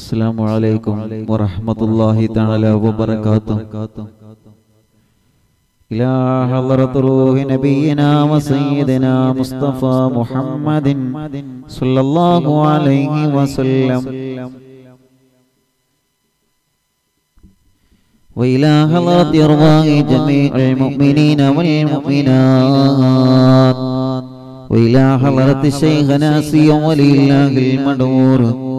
السلام عليكم ورحمة الله تعالى وبركاته إلى حضرة روح نبينا وسيدنا مصطفى محمد صلى الله عليه وسلم وإلى حضرة أرواح جميع المؤمنين والمؤمنات وإلى حضرة شيخنا سي ولي الله المدور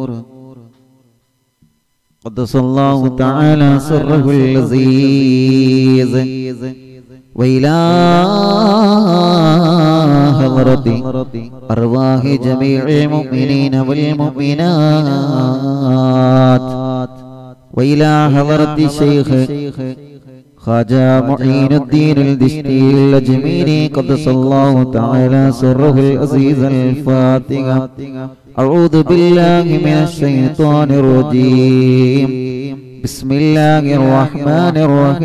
قدس الله تعالى سره العزيز وإلى حضرة أرواح جميع المؤمنين والمؤمنات وإلى حضرة الشيخ خواجة معين الدين الدشتي الأجميري قدس الله تعالى سره العزيز الفاتحة أعوذ بالله من الشيطان الرجيم بسم الله الرحمن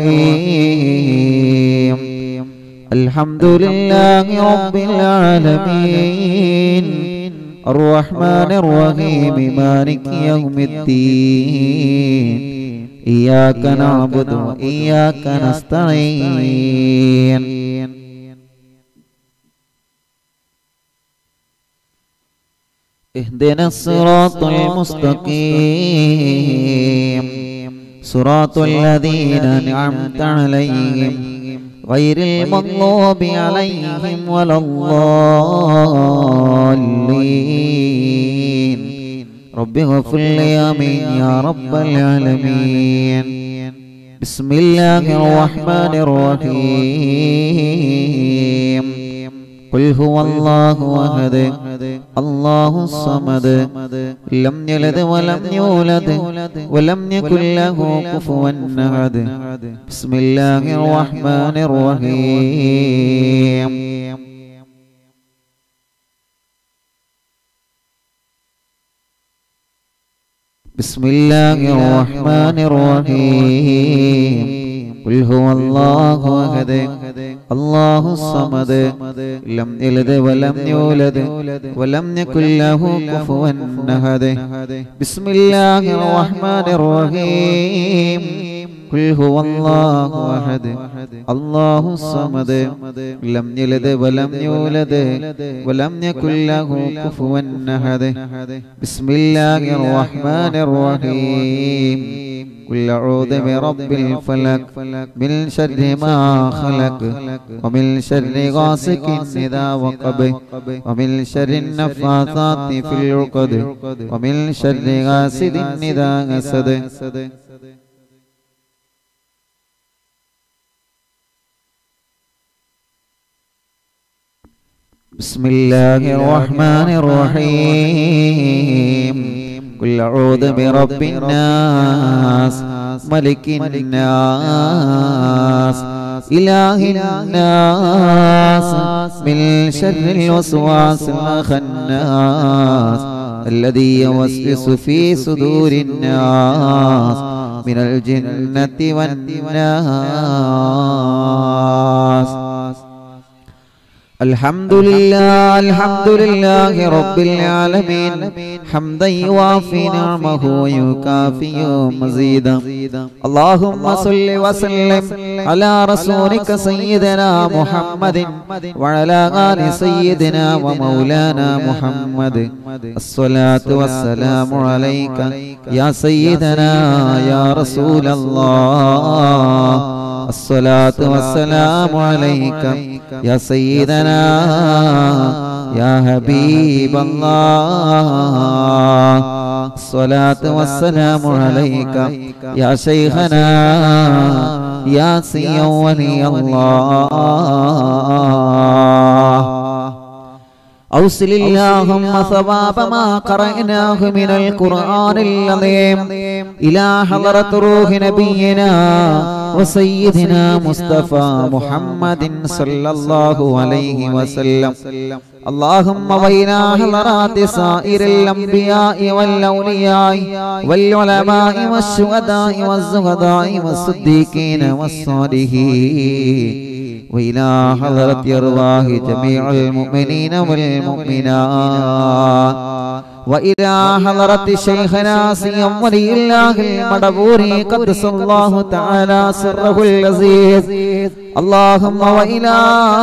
الرحيم الحمد لله رب العالمين الرحمن الرحيم مالك يوم الدين إياك نعبد وإياك نستعين اهدنا الصراط المستقيم صراط الذين أنعمت عليهم غير المغضوب عليهم ولا الضالين رب اغفر لي آمين يا رب العالمين بسم الله الرحمن الرحيم قل هو الله أحد الله الصمد لم يلد ولم يولد ولم يكن له كفوا أحد بسم الله الرحمن الرحيم بسم الله الرحمن الرحيم قل هو الله أحد الله الصمد لم يلد ولم يولد ولم يكن له كفوا أحد بسم الله الرحمن الرحيم قل هو الله أحد الله الصمد لم يلد ولم يولد ولم يكن له كفوا أحد بسم الله الرحمن الرحيم قل أعوذ برب الفلك من شر ما خلق ومن شر غاسق إذا وقب ومن شر النفاثات في العقد ومن شر غاسد إذا حسد بسم الله الرحمن الرحيم قل أعوذ برب الناس ملك الناس إله الناس من شر الوسواس الخناس الذي يوسوس في صدور الناس من الجنة والناس الحمد لله الحمد لله رب العالمين حمدا يوافي نعمه ويكافئ مزيدا اللهم صل وسلم على رسولك سيدنا محمد وعلى آل سيدنا ومولانا محمد الصلاة والسلام عليك يا سيدنا يا رسول الله الصلاة والسلام عليك يا سيدنا يا حبيب الله الصلاة والسلام عليك يا شيخنا يا سي ولي الله أوصل اللهم ثواب ما قرأناه من القرآن العظيم إلى حضرة روح نبينا وسيدنا مصطفى محمد صلى الله عليه وسلم اللهم وإلى حضرات سائر الأنبياء والأولياء والعلماء والشهداء والزهداء والصديقين والصالحين وإلى حضرة أرواح جميع المؤمنين والمؤمنات وإلى حضرة شيخنا سيم ولي الله المدبوري قدس الله تعالى سره العزيز اللهم وإلى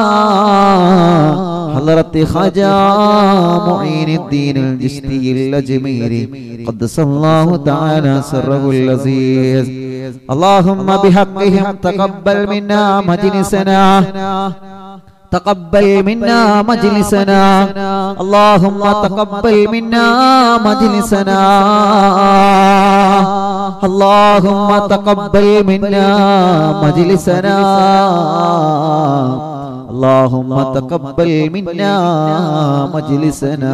حضرة خجا معين الدين الجشتي الأجميري قدس الله تعالى سره العزيز اللهم بحقهم تقبل منا مجلسنا تقبل منا مجلسنا اللهم تقبل منا مجلسنا اللهم تقبل منا مجلسنا اللهم تقبل منا مجلسنا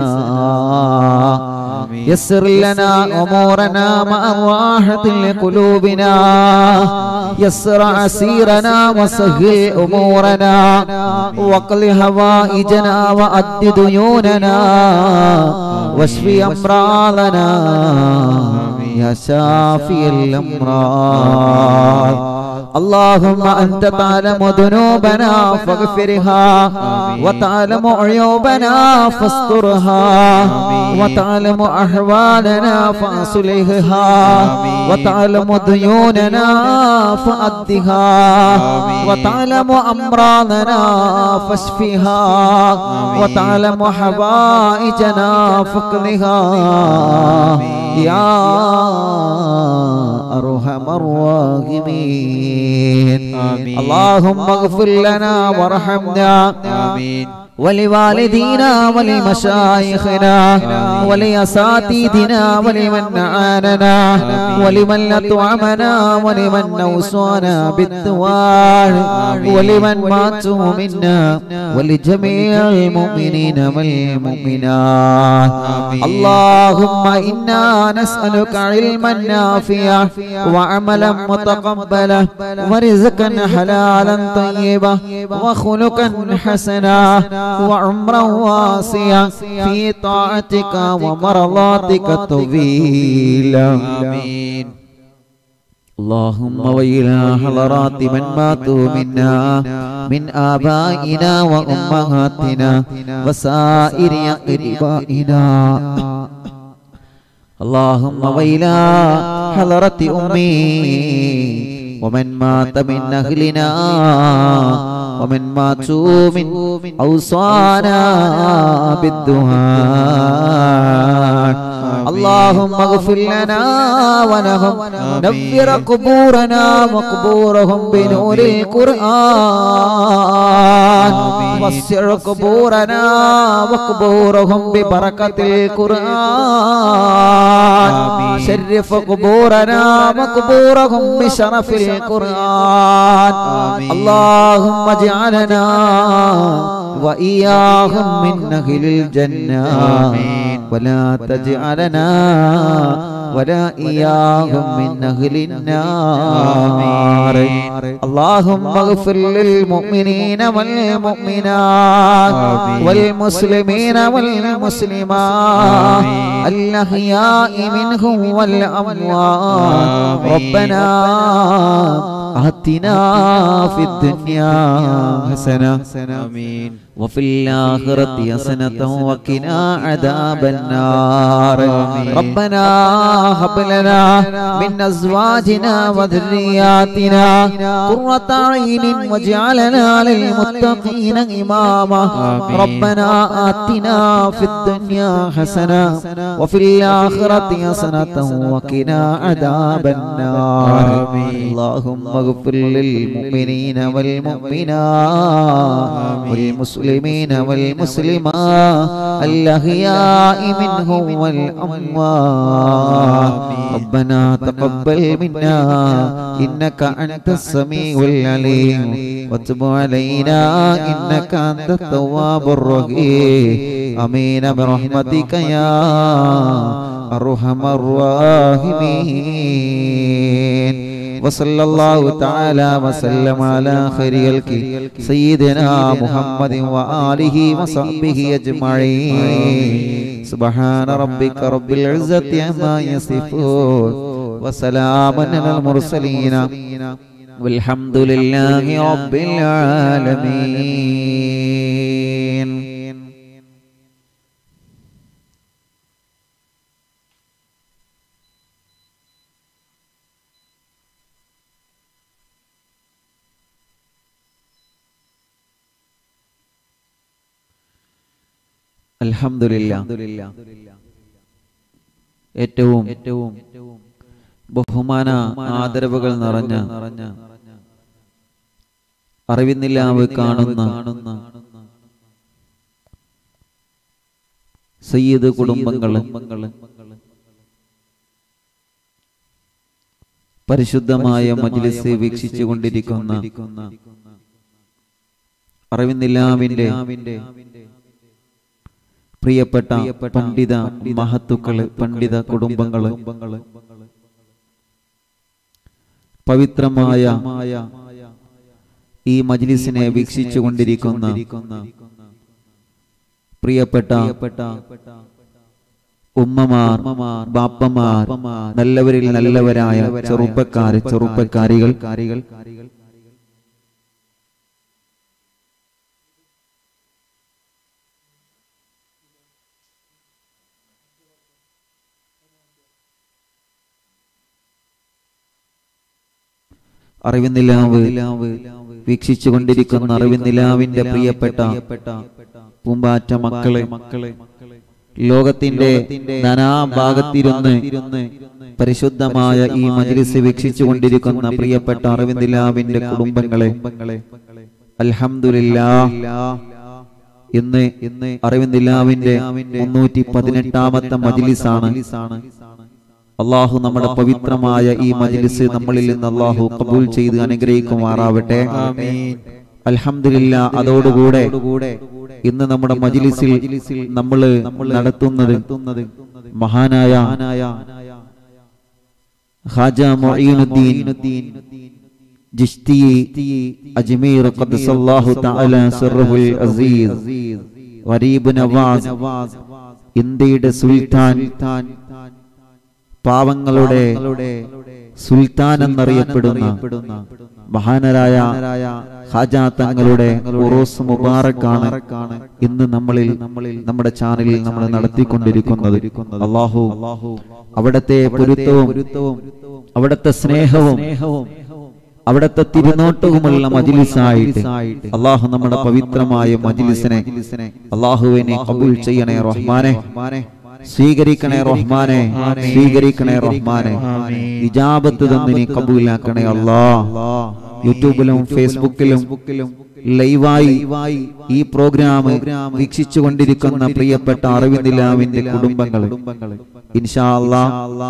يسر لنا امورنا مع راحه لقلوبنا يسر عسيرنا وسهل امورنا واقل هوائجنا وأد ديوننا واشف امراضنا يا شافي الامراض اللهم أنت تعلم ذنوبنا فاغفرها وتعلم عيوبنا فاسترها وتعلم أحوالنا فأصلحها وتعلم ديوننا فأدها وتعلم أمراضنا فاشفها وتعلم حوائجنا فاقضها يا أرحم الراحمين آمين. اللهم اغفر لنا وارحمنا آمين ولوالدينا ولمشايخنا ولأساتذتنا ولمن أعاننا ولمن أطعمنا ولمن أوصانا بالثوار ولمن ماتوا منا ولجميع المؤمنين والمؤمنات اللهم إنا نسألك علما نافعا وعملا متقبلا ورزقا حلالا طيبا وخلقا حسنا وعمرا واسعا في طاعتك ومرضاتك طويلا آمين اللهم وإلى حضرات من ماتوا منا من آبائنا وأمهاتنا وسائر أقربائنا اللهم وإلى حضرة أمي ومن مات من أهلنا ومن ماتوا من أوصانا بالدعاء اللهم اغفر لنا ولهم نفر قبورنا وقبورهم بنور القرآن وسع قبورنا وقبورهم ببركة القرآن شرف قبورنا وقبورهم بشرف القرآن اللهم اجعلنا وإياهم من أهل الجنة ولا تجعلنا ولا إياهم من أهل النار اللهم اغفر للمؤمنين والمؤمنات والمسلمين والمسلمات الأحياء منهم والأموات ربنا آتنا في الدنيا حسنة آمين وفي الآخرة حسنة وقنا عذاب النار ربنا هب لنا من أزواجنا وذرياتنا قرة عين واجعلنا للمتقين إماما ربنا آتنا في الدنيا حسنة وفي الآخرة حسنة وقنا عذاب النار اللهم اغفر للمؤمنين والمؤمنات والمسلمين والمسلمات الأحياء منهم والأموات ربنا تقبل منا إنك أنت السميع العليم وتب علينا إنك أنت التواب الرحيم آمين برحمتك يا أرحم الراحمين وصلى الله تعالى وسلم على خير الخلق سيدنا محمد وآله وصحبه أجمعين سبحان ربك رب العزة عما يصفون وسلام على المرسلين والحمد لله رب العالمين അൽഹംദുലില്ലാ ഏറ്റവും ഏറ്റവും ബഹുമാന ആദരവുകൾ നിറഞ്ഞ അറിവിന്നില്ലാവ് കാണുന്ന സയ്യിദ് കുടുംബങ്ങള് പരിശുദ്ധമായ മജ്ലിസ് വീക്ഷിച്ചു കൊണ്ടിരിക്കുന്ന അറിവിന്നില്ലാവിന്റെ പ്രിയപ്പെട്ട പണ്ഡിത മഹത്തുക്കള് പണ്ഡിത കുടുംബങ്ങള് പവിത്രമായ ഈ മജ്ലിസിനെ വീക്ഷിച്ചു കൊണ്ടിരിക്കുന്ന പ്രിയപ്പെട്ട ഉമ്മമാർ ബാപ്പമാർ നല്ലവരിൽ നല്ലവരായ ചെറുപ്പക്കാര് ചെറുപ്പക്കാരികൾ അറിവിന്നിലാവ് വീക്ഷിച്ചു കൊണ്ടിരിക്കുന്ന അറിവിന്നിലാവിന്റെ പ്രിയപ്പെട്ട പൂമ്പാറ്റ മക്കളെ മക്കളെ ലോകത്തിന്റെ നാനാഭാഗത്തിരുന്ന് പരിശുദ്ധമായ ഈ മജ്ലിസ് വീക്ഷിച്ചു കൊണ്ടിരിക്കുന്ന പ്രിയപ്പെട്ട അറിവിന്ദിലാവിന്റെ കുടുംബങ്ങളെ അൽഹംദുലില്ലാ ഇന്ന് ഇന്ന് അറിവിന്ദിലാവിന്റെ മുന്നൂറ്റി പതിനെട്ടാമത്തെ മജ്ലിസാണ് അള്ളാഹു നമ്മുടെ പവിത്രമായ ഈ മജ്ലിസ് നമ്മളിൽ നിന്ന് അള്ളാഹു കബൂൽ ചെയ്ത് അനുഗ്രഹിക്കുമാറാവട്ടെ അൽഹംദുലില്ല അതോടുകൂടെ ഇന്ന് നമ്മുടെ മജ്ലിസിൽ നമ്മൾ നടത്തുന്നത് മഹാനായ ഖാജ മുഈനുദ്ദീൻ ജിഷ്തി അജ്മീർ ഖദ്ദസല്ലാഹു തആല സിർറുൽ അസീസ് ഗരീബ് നവാസ് ഇന്ത്യയുടെ സുൽത്താൻ പാവങ്ങളുടെ സുൽത്താൻ എന്നറിയപ്പെടുന്ന മഹാനരായ ഹാജ തങ്ങളുടെ ഉറൂസ് മുബാറക്കാണ് ഇന്ന് നമ്മളിൽ നമ്മുടെ ചാനലിൽ നമ്മൾ നടത്തിക്കൊണ്ടിരിക്കുന്നത് അള്ളാഹു അവിടത്തെ പൊരുത്തവും അവിടത്തെ സ്നേഹവും അവിടത്തെ തിരുനോട്ടവുമുള്ള മജിലിസായിട്ട് അള്ളാഹു നമ്മുടെ പവിത്രമായ മജിലിസിനെ അള്ളാഹുവിനെ കബൂൽ ചെയ്യണേ റഹ്മാനെ സ്വീകരിക്കണേ റഹ്മാനെ സ്വീകരിക്കണേ റഹ്മാനെ ഇജാബത്ത് തന്ന് നീ കബൂലാക്കണേ അല്ലാ യൂട്യൂബിലും ഫേസ്ബുക്കിലും ലൈവായി ഈ പ്രോഗ്രാം വീക്ഷിച്ചു കൊണ്ടിരിക്കുന്ന പ്രിയപ്പെട്ട അറിവിന്ദിലാവിന്റെ കുടുംബങ്ങൾ ഇൻഷാ അല്ലാ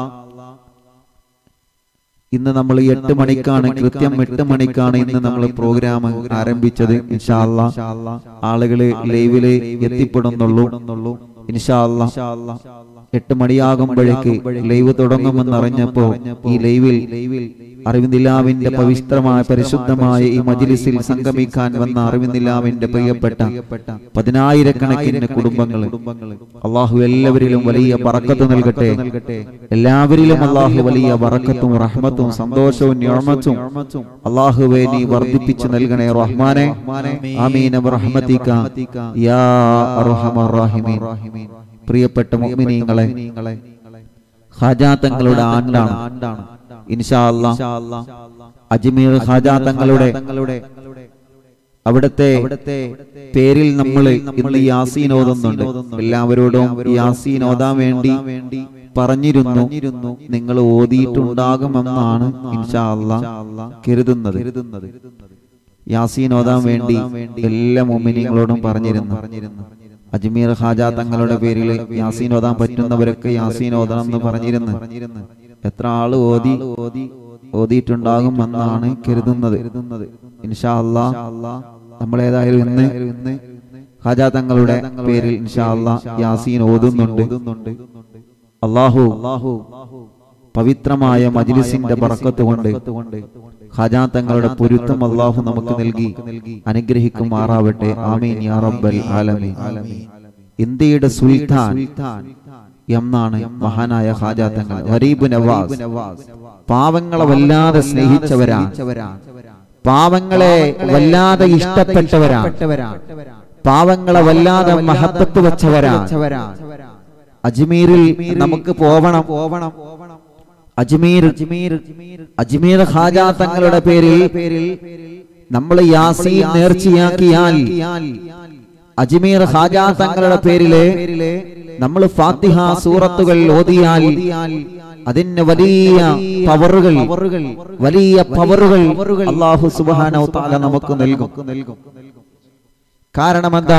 ഇന്ന് നമ്മൾ എട്ട് മണിക്കാണ് കൃത്യം എട്ട് മണിക്കാണ് ഇന്ന് നമ്മൾ പ്രോഗ്രാം ആരംഭിച്ചത് ഇൻഷാ അല്ലാ ആളുകള് ലൈവില് എത്തിപ്പെടുന്നുള്ളൂ ഇൻഷാ അല്ലാ എട്ട് മണിയാകുമ്പോഴേക്ക് ലൈവ് തുടങ്ങുമെന്ന് അറിഞ്ഞപ്പോ ഈ ലൈവിൽ അറിവിന്ദിലാവിന്റെ പവിത്രമായ പരിശുദ്ധമായ ഈ മജിലിസിൽ സംഗമിക്കാൻ വന്ന അറിവിന്ദിലാവിന്റെ പ്രിയപ്പെട്ട പതിനായിരക്കണക്കിന് കുടുംബങ്ങൾ അള്ളാഹു എല്ലാവരിലും വലിയ പറക്കത്ത് നൽകട്ടെ എല്ലാവരിലും അള്ളാഹു വലിയ വറക്കത്തും റഹ്മത്തും സന്തോഷവും ഞമത്തും അള്ളാഹുവെ നീ വർദ്ധിപ്പിച്ചു നൽകണേ റഹ്മാനെ ആമീന റഹ്മത്തിക യാ അർഹമർ റഹീമീൻ പ്രിയപ്പെട്ട മുഅ്മിനീങ്ങളെ ഖാജാത്തങ്ങളുടെ ആണ്ടാണ് ഇൻഷാ അല്ലാ അജ്മീർ ഖാജാത്തങ്ങളുടെ അവിടുത്തെ പേരിൽ നമ്മൾ ഇന്ന് യാസീൻ ഓതുന്നുണ്ട് എല്ലാവരോടും യാസീൻ ഓതാൻ വേണ്ടി പറഞ്ഞിരുന്നു നിങ്ങൾ ഓതിയിട്ടുണ്ടാകുമെന്നാണ് ഇൻഷാ അല്ലാ കരുതുന്നത് യാസീൻ ഓതാൻ വേണ്ടി എല്ലാ മുമിനിങ്ങളോടും പറഞ്ഞിരുന്നു അജ്മീർ ഖാജ തങ്ങളുടെ പേരിൽ യാസീൻ ഓതാൻ പറ്റുന്നവരൊക്കെ യാസീൻ ഓതണം എന്ന് പറഞ്ഞിരുന്നു എത്ര ആള് ഓതി ഓതിയിട്ടുണ്ടാകും എന്നാണ് കരുതുന്നത് ഇൻഷാ അല്ലാ നമ്മൾ ഏതായാലും ഇന്ന് ഇന്ന് ഖാജ തങ്ങളുടെ പേരിൽ ഇൻഷാ അല്ലാ യാസീൻ ഓതുന്നുണ്ട് അള്ളാഹു പവിത്രമായ മജ്ലിസിന്റെ ബറക്കത്ത് കൊണ്ട് ഖാജാ തങ്ങളുടെ പൊരുത്തം അള്ളാഹു നമുക്ക് നൽകി അനുഗ്രഹിക്കുമാറാവട്ടെ ആമീൻ യാ റബ്ബൽ ആലമീൻ ഇന്ത്യയുടെ സുൽത്താൻ എന്നാണ് മഹാനായ ഹാജാത്തങ്ങൾ ഗരീബ് നവാസ് പാവങ്ങളെ വല്ലാതെ സ്നേഹിച്ചവരാണ് പാവങ്ങളെ വല്ലാതെ ഇഷ്ടപ്പെട്ടവരാണ് പാവങ്ങളെ വല്ലാതെ മഹത്വത്ത് വെച്ചവരാണ് അജ്മീരിൽ നമുക്ക് പോവണം പോവണം അജ്മീർ അജ്മീർ അജ്മീർ ഹാജാ തങ്ങളുടെ പേരിൽ നമ്മൾ യാസീൻ നേർച്ചയാക്കിയാൽ അജ്മീർ ഹാജാ തങ്ങളുടെ പേരില് നമ്മൾ ഫാത്തിഹ സൂറത്തുകൾ ഓതിയാൽ അതിന് വലിയ പവറുകൾ വലിയ പവറുകൾ അള്ളാഹു സുബാനോ താല നമുക്ക് നൽകും കാരണം എന്താ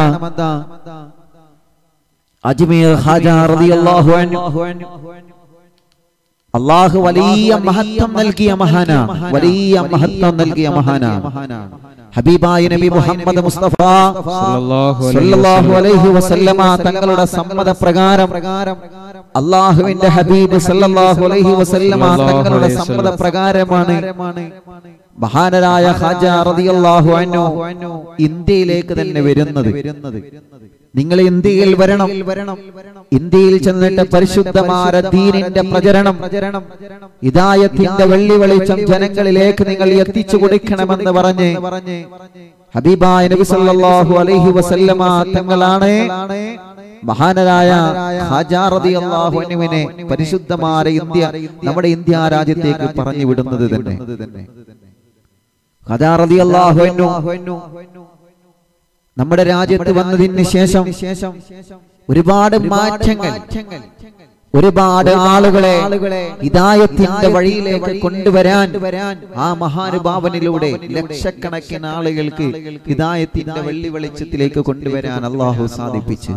അജ്മീർ ഹാജ റളിയല്ലാഹു അൻഹു അള്ളാഹു വലിയ മഹത്വം നൽകിയ മഹാന വലിയ മഹത്വം നൽകിയ മഹാന ഹബീബായ നബി മുഹമ്മദ് മുസ്തഫ സല്ലല്ലാഹു അലൈഹി വസല്ലമ തങ്ങളുടെ സമ്മതപ്രകാരം അള്ളാഹുവിന്റെ ഹബീബ് സല്ലല്ലാഹു അലൈഹി വസല്ലമ തങ്ങളുടെ സമ്മതപ്രകാരമാണ് മഹാനരായ ഹാജ റളിയല്ലാഹു അൻഹു ഇന്ത്യയിലേക്ക് തന്നെ വരുന്നത് നിങ്ങൾ ഇന്ത്യയിൽ വരണം ഇന്ത്യയിൽ ചെന്നിട്ട് പരിശുദ്ധമായ ദീനിന്റെ പ്രചരണം ഹിദായത്തിന്റെ വെള്ളി വെളിച്ചം ജനങ്ങളിലേക്ക് നിങ്ങൾ എത്തിച്ചു കൊടുക്കണമെന്ന് പറഞ്ഞ് ഹബീബായ നബി സല്ലല്ലാഹു അലൈഹി വസല്ലമ തങ്ങളാണ് മഹാനരായ ഹാജാറതിയല്ലാഹു അൻഹുവിനെ പരിശുദ്ധമായ ഇന്ത്യ നമ്മുടെ ഇന്ത്യ രാജ്യത്തേക്ക് പറഞ്ഞു വിടുന്നത് തന്നെ ഹാജാറതിയല്ലാഹു അൻഹു നമ്മുടെ രാജ്യത്ത് വന്നതിന് ശേഷം ഒരുപാട് മാറ്റങ്ങൾ ഒരുപാട് ആളുകളെ ഹിദായത്തിന്റെ വഴിയിലേക്ക് കൊണ്ടുവരാൻ ആ മഹാനുഭാവനിലൂടെ ലക്ഷക്കണക്കിന് ആളുകൾക്ക് ഹിദായത്തിന്റെ വെള്ളി വെളിച്ചത്തിലേക്ക് കൊണ്ടുവരാൻ അള്ളാഹു സാധിപ്പിച്ചു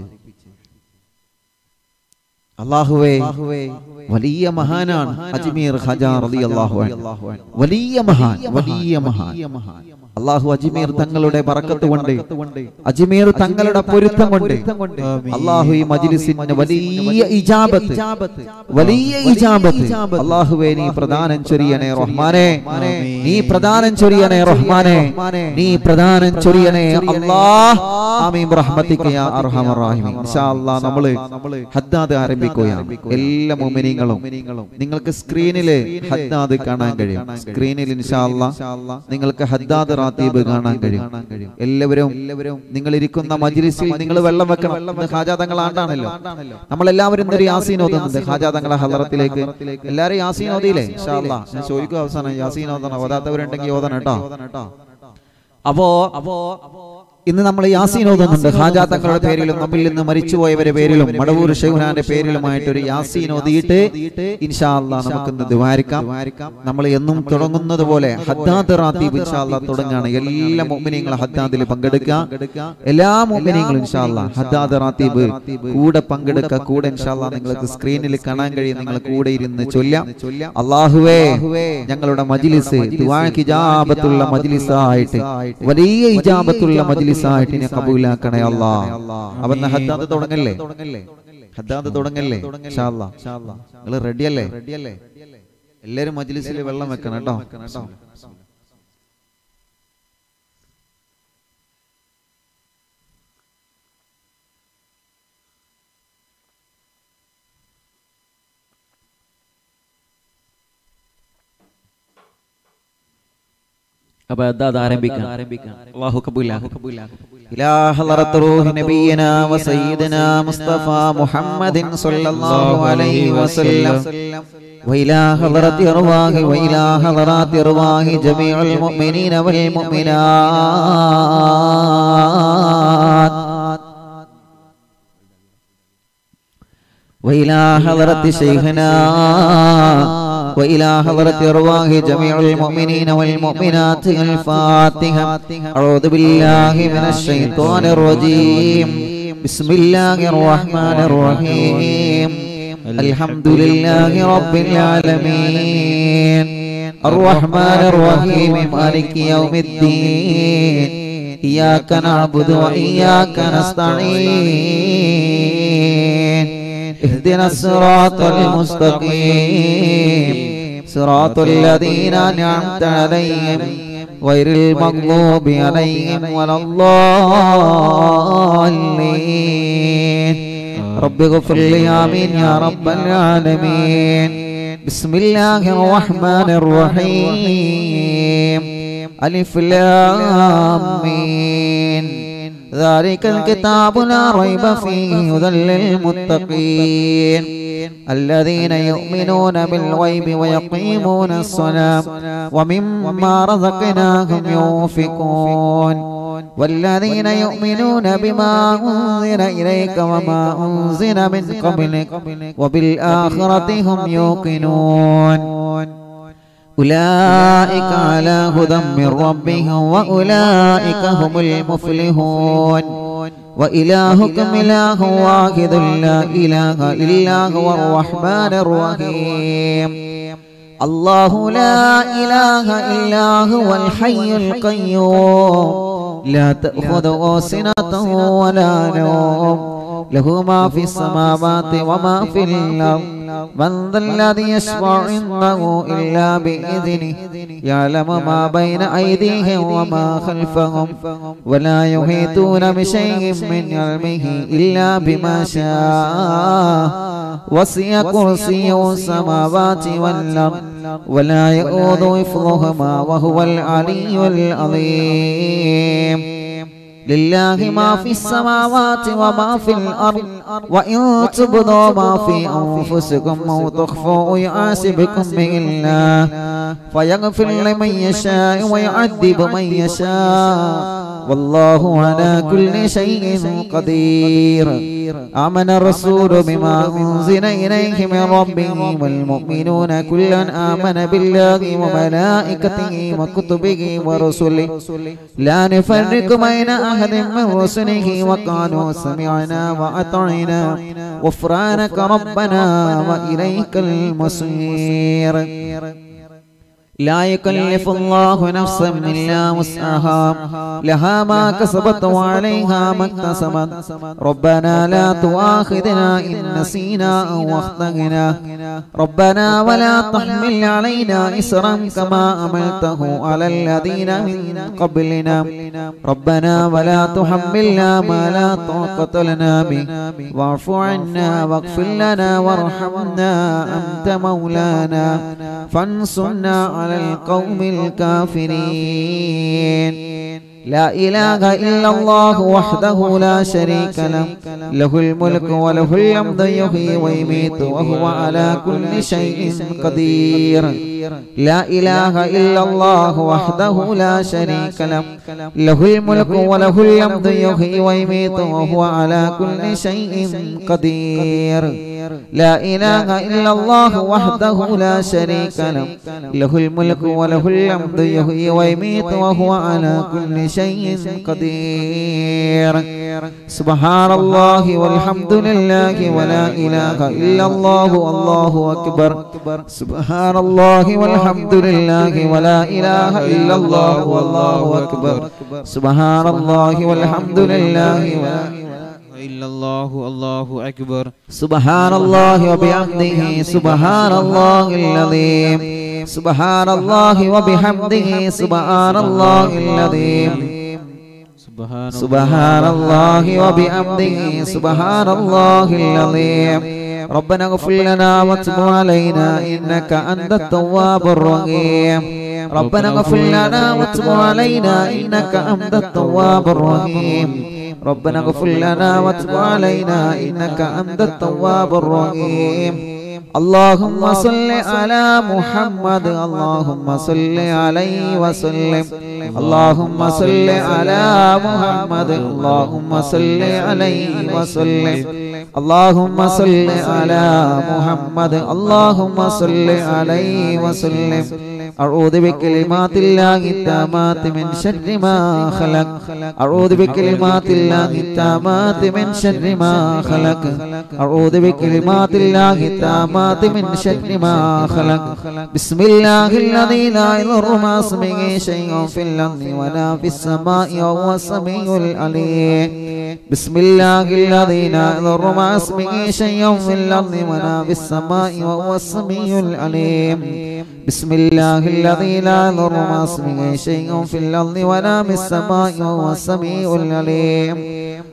അള്ളാഹുവേ വലിയ മഹാനാണ് അജ്മീർ ഹജാർ റളിയല്ലാഹു അൻഹു വലിയ മഹാൻ വലിയ മഹാൻ അള്ളാഹു അജ്മീർ തങ്ങളുടെ ബറക്കത്ത് കൊണ്ട് അജ്മീർ തങ്ങളുടെ പൊരുത്തം കൊണ്ട് അള്ളാഹു ഈ മജ്ലിസിന് വലിയ ഇജാബത്ത് വലിയ ഇജാബത്ത് അള്ളാഹുവേ നീ പ്രധാനം ചൊരിയണേ റഹ്മാനെ നീ പ്രധാനം ചൊരിയണേ റഹ്മാനെ നീ പ്രധാനം ചൊരിയണേ അല്ലാഹ് ആമീൻ റഹ്മത്തിക യാ അർഹമർ റഹീമീൻ ഇൻഷാ അല്ലാഹ് നമ്മള് ഹദ്ദാദ് ആരംഭിക്കുകയാണ് എല്ലാ മുഅ്മിനീങ്ങളും നിങ്ങൾക്ക് സ്ക്രീനില് ഹദ്ദാദ് കാണാൻ കഴിയും സ്ക്രീനിൽ ഇൻഷാ അല്ലാഹ് നിങ്ങൾക്ക് ഹദ്ദാദ് റാത്തീബ് കാണാൻ കഴിയും എല്ലാവരും നിങ്ങൾ ഇരിക്കുന്ന മജ്ലിസിൽ നിങ്ങൾ വെള്ളം വെക്കണം ഇന്ന് ഹാജാ തങ്ങൾ ആണ്ടാണല്ലോ നമ്മളെല്ലാവരും ഇന്നൊരു യാസീൻ ഓതുന്നുണ്ട് ഹാജാ തങ്ങളെ ഹലറത്തിലേക്ക് എല്ലാരും യാസീൻ ഓതിയില്ലേ ഇൻഷാ അല്ലാഹ് ഞാൻ ചോദിക്കും അവസാനം യാസീൻ ഓതണം ഓതാത്തവരുണ്ടെങ്കിൽ ഓതണം കേട്ടോ അപ്പോ അപ്പോ ഇന്ന് നമ്മൾ യാസീൻ ഓതുന്നുണ്ട് ഹാജാ തങ്ങളുടെ പേരിലും നമ്മിൽ നിന്ന് മരിച്ചുപോയവരുടെ പേരിലും മടവൂർ ഷെയ്ഖുനാന്റെ പേരിലുമായിട്ട് ഒരു യാസീൻ ഓതിയിട്ട് ഇൻഷാ അല്ലാ നമുക്ക് ഇന്ന് ദ്വാരിക്കാം നമ്മൾ എന്നും തുടങ്ങുന്നത് പോലെ ഹദ്ദാദ് റാത്തീബ് ഇൻഷാ അല്ലാ തുടങ്ങാണ് എല്ലാ മുഅ്മിനീങ്ങളും ഹദ്ദാദിൽ പങ്കെടുക്കുക എല്ലാ മുഅ്മിനീങ്ങളും ഇൻഷാ അല്ലാ ഹദ്ദാദ് റാത്തീബ് കൂടെ പങ്കെടുക്കുക കൂടെ ഇൻഷാ അല്ലാ നിങ്ങൾക്ക് സ്ക്രീനിൽ കാണാൻ കഴിയും നിങ്ങൾ കൂടെ ഇരുന്ന് ചൊല്ലാം അള്ളാഹുവേ ഞങ്ങളുടെ മജ്ലിസ് ദുആക്ക് ഇജാബത്തുള്ള മജ്ലിസായിട്ട് വലിയ ഇജാബത്തുള്ള മജ്ലിസായിട്ട് ഇനി കബൂലാക്കണേ അല്ലാ അവൻ ഹദ്ദാദ് തുടങ്ങല്ലേ ഹദ്ദാദ് തുടങ്ങല്ലേ ഇൻഷാ അല്ലാ നിങ്ങൾ റെഡിയല്ലേ എല്ലാരും മജ്ലിസിൽ വെള്ളം വെക്കണം കേട്ടോ അപ്പൊ അത് ആരംഭിക്കാം അള്ളാഹു കബൂലാക്കും إلى حضرة روح نبينا وسيدنا مصطفى محمد صلى الله عليه وسلم وإلى حضرة أرواح وإلى حضرات أرواح جميع المؤمنين والمؤمنات وإلى حضرة شيخنا وإلى حضرة أرواح جميع المؤمنين والمؤمنات الفاتحة أعوذ بالله من الشيطان الرجيم بسم الله الرحمن الرحيم الحمد لله رب العالمين الرحمن الرحيم مالك يوم الدين إياك نعبد وإياك نستعين اهدنا الصراط المستقيم صراط الذين أنعمت عليهم غير المغضوب عليهم ولا الضالين رب اغفر لي آمين يا رب العالمين بسم الله الرحمن الرحيم ألف لام مين ذلك الكتاب لا ريب فيه هدى للمتقين الذين يؤمنون بالغيب ويقيمون الصلاة ومما رزقناهم ينفقون والذين يؤمنون بما أنزل إليك وما أنزل من قبلك وبالآخرة هم يوقنون أولئك على هدى من ربهم وأولئك هم المفلحون وإلهكم إله واحد لا إله إلا هو الرحمن الرحيم الله لا إله إلا هو الحي القيوم لا تأخذه سنة ولا نوم له ما في السماوات وما في الأرض من ذا الذي يشفع عنده إلا بإذنه يعلم ما بين أيديهم وما خلفهم ولا يحيطون بشيء من علمه إلا بما شاء وسع كرسيه السماوات والأرض ولا يؤوذ حفظهما وهو العلي العظيم لله ما في السماوات وما في الأرض وإن تبدوا ما في أنفسكم أو تخفوا يحاسبكم به الله فيغفر لمن يشاء ويعذب من يشاء والله على كل شيء قدير آمن الرسول بما أنزل إليه من ربه والمؤمنون كلا آمن بالله وملائكته وكتبه ورسله لا نفرق بين أحد من رسله وقالوا سمعنا وأطعنا غفرانك ربنا وإليك المصير لا يكلف الله نفسا إلا وسعها لها ما كسبت وعليها ما اكتسبت ربنا لا تؤاخذنا إن نسينا أو أخطأنا ربنا ولا تحمل علينا إسرا كما عملته على الذين من قبلنا ربنا ولا تحملنا ما لا طاقة لنا به واعف عنا واغفر لنا وارحمنا أنت مولانا فانصرنا على القوم الكافرين لا إله إلا الله وحده لا شريك له له الملك وله الحمد يحيي ويميت وهو على كل شيء قدير لا إله إلا الله وحده لا شريك له له الملك وله الحمد يحيي ويميت وهو على كل شيء قدير لا إله إلا الله وحده لا شريك له له الملك وله الحمد يحيي ويميت وهو على كل شيء قدير سبحان الله والحمد لله ولا إله إلا الله والله أكبر سبحان الله والحمد لله ولا إله إلا الله والله أكبر سبحان الله والحمد لله ولا إلا الله الله أكبر سبحان الله وبحمده سبحان الله العظيم سبحان الله وبحمده سبحان الله العظيم سبحان سبحان الله وبحمده سبحان الله العظيم ربنا اغفر لنا وتب علينا إنك أنت التواب الرحيم ربنا اغفر لنا وتب علينا إنك أنت التواب الرحيم ربنا اغفر لنا وتب علينا إنك أنت التواب الرحيم اللهم صل على محمد اللهم صل عليه وسلم اللهم صل على محمد اللهم صل عليه وسلم اللهم صل على محمد اللهم صل عليه وسلم أعوذ بكلمات الله التامات من شر ما خلق أعوذ بكلمات الله التامات من شر ما خلق أعوذ بكلمات الله التامات من شر ما خلق بسم الله الذي لا يضر مع اسمه شيء في الأرض ولا في السماء وهو السميع العليم بسم الله الذي لا يضر مع اسمه شيء في الأرض ولا في السماء وهو السميع العليم بسم الله الذي لا يضر مع اسمه شيء في الأرض ولا في السماء وهو السميع العليم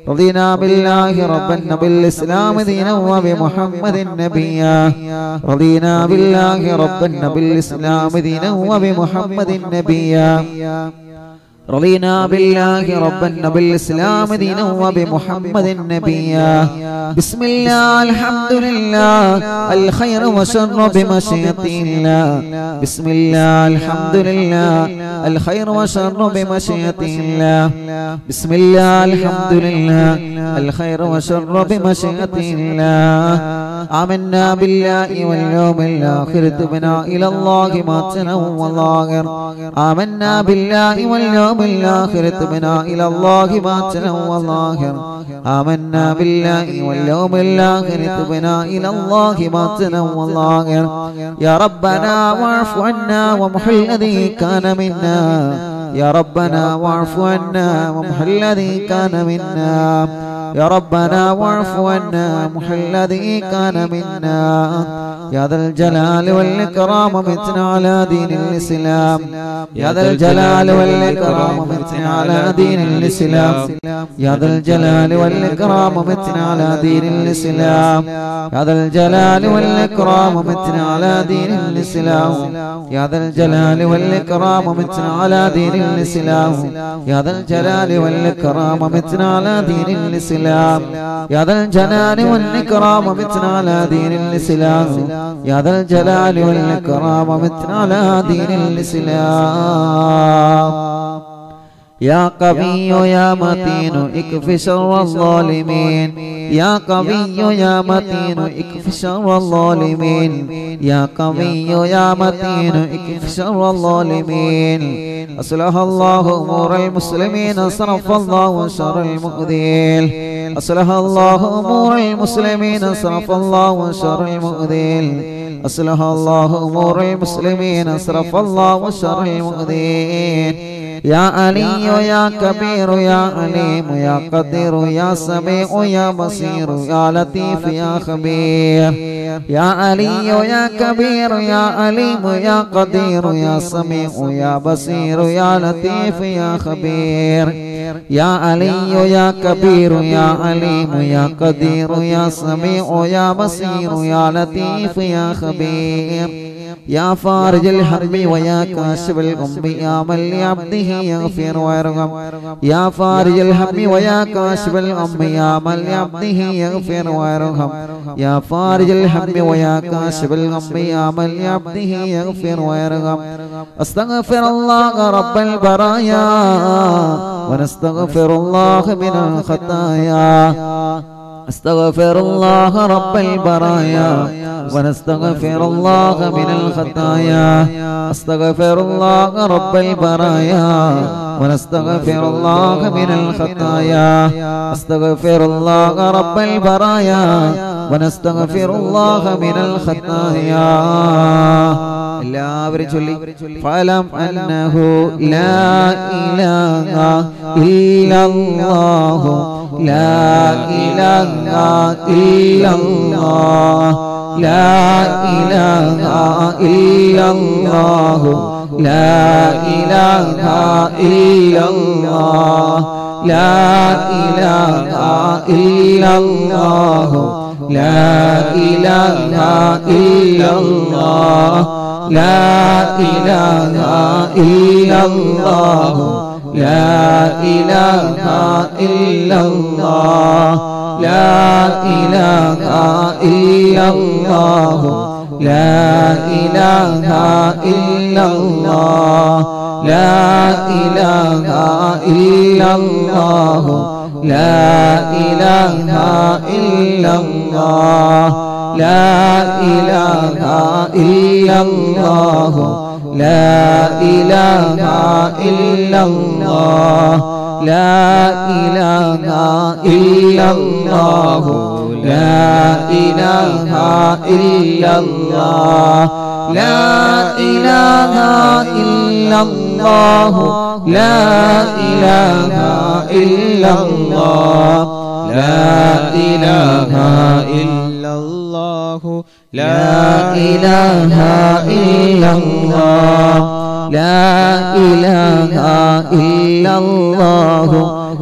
رضينا بالله ربا وبالإسلام دينا وبمحمد نبيا رضينا بالله ربا وبالإسلام دينا وبمحمد نبيا رضينا بالله ربا وبالإسلام دينا وبمحمد نبيا بسم الله الحمد لله الخير وشر بمشيئة الله بسم الله الحمد لله الخير وشر بمشيئة الله بسم الله الحمد لله الخير وشر بمشيئة الله آمنا بالله واليوم الآخر تبنا إلى الله ماتنا والظاهر آمنا بالله واليوم الآخر تبنا إلى الله ماتنا والظاهر آمنا بالله واليوم الآخر تبنا إلى الله ماتنا والظاهر يا ربنا واعف عنا ومح الذي كان منا يا ربنا واعف عنا ومح الذي كان منا يا ربنا واعف عنا ومح الذي كان منا يا ذا الجلال والإكرام متنا على دين الإسلام يا ذا الجلال والإكرام متنا على دين الإسلام يا ذا الجلال والإكرام متنا على دين الإسلام يا ذا الجلال والإكرام متنا على دين الإسلام يا ذا الجلال والإكرام متنا على دين الإسلام يا ذا الجلال والإكرام متنا على دين الإسلام يا ذا الجلال والإكرام متنا على دين الإسلام يا ذا الجلال والإكرام متنا على دين الإسلام يا قوي يا متين اكف شر الظالمين يا قوي يا متين اكف شر الظالمين يا قوي يا متين اكف شر الظالمين أصلح الله أمور المسلمين صرف الله شر المؤذين أصلح الله أمور المسلمين صرف الله شر المؤذين أصلح الله أمور المسلمين صرف الله شر المؤذين يا علي يا كبير يا عليم يا قدير يا سميع يا بصير يا لطيف يا خبير يا علي يا كبير يا عليم يا قدير يا سميع يا بصير يا لطيف يا خبير يا علي يا كبير يا عليم يا قدير يا سميع يا بصير يا لطيف يا خبير يا فارج الهم ويا كاشف الغم يا من لعبده يغفر ويرحم يا فارج الهم ويا كاشف الغم يا من لعبده يغفر ويرحم يا فارج الهم ويا كاشف الغم يا من لعبده يغفر ويرحم استغفر الله رب البرايا ونستغفر الله من الخطايا استغفر الله رب البرايا ونستغفر الله من الخطايا استغفر الله رب البرايا ونستغفر الله من الخطايا استغفر الله رب البرايا ونستغفر الله من الخطايا എല്ലാവരും ചൊല്ലി ഫലം അന്നഹു ലാ ഇലാഹ ഇല്ലല്ലാഹു ലാ ഇലാഹ ഇല്ലല്ലാഹ് ലാ ഇലാഹ ഇല്ലല്ലാഹു ലാ ഇലാഹ ഇല്ലല്ലാഹ് ലാ ഇലാഹ ഇല്ലല്ലാഹു ലാ ഇലാഹ ഇല്ലല്ലാഹ് لا إله إلا الله لا إله إلا الله لا إله إلا الله لا إله إلا الله لا إله إلا الله لا إله إلا الله لا إله إلا الله لا إله إلا الله لا إله إلا الله لا إله إلا الله لا إله إلا الله لا إله إلا الله لا إله إلا الله لا إله إلا الله لا إله إلا الله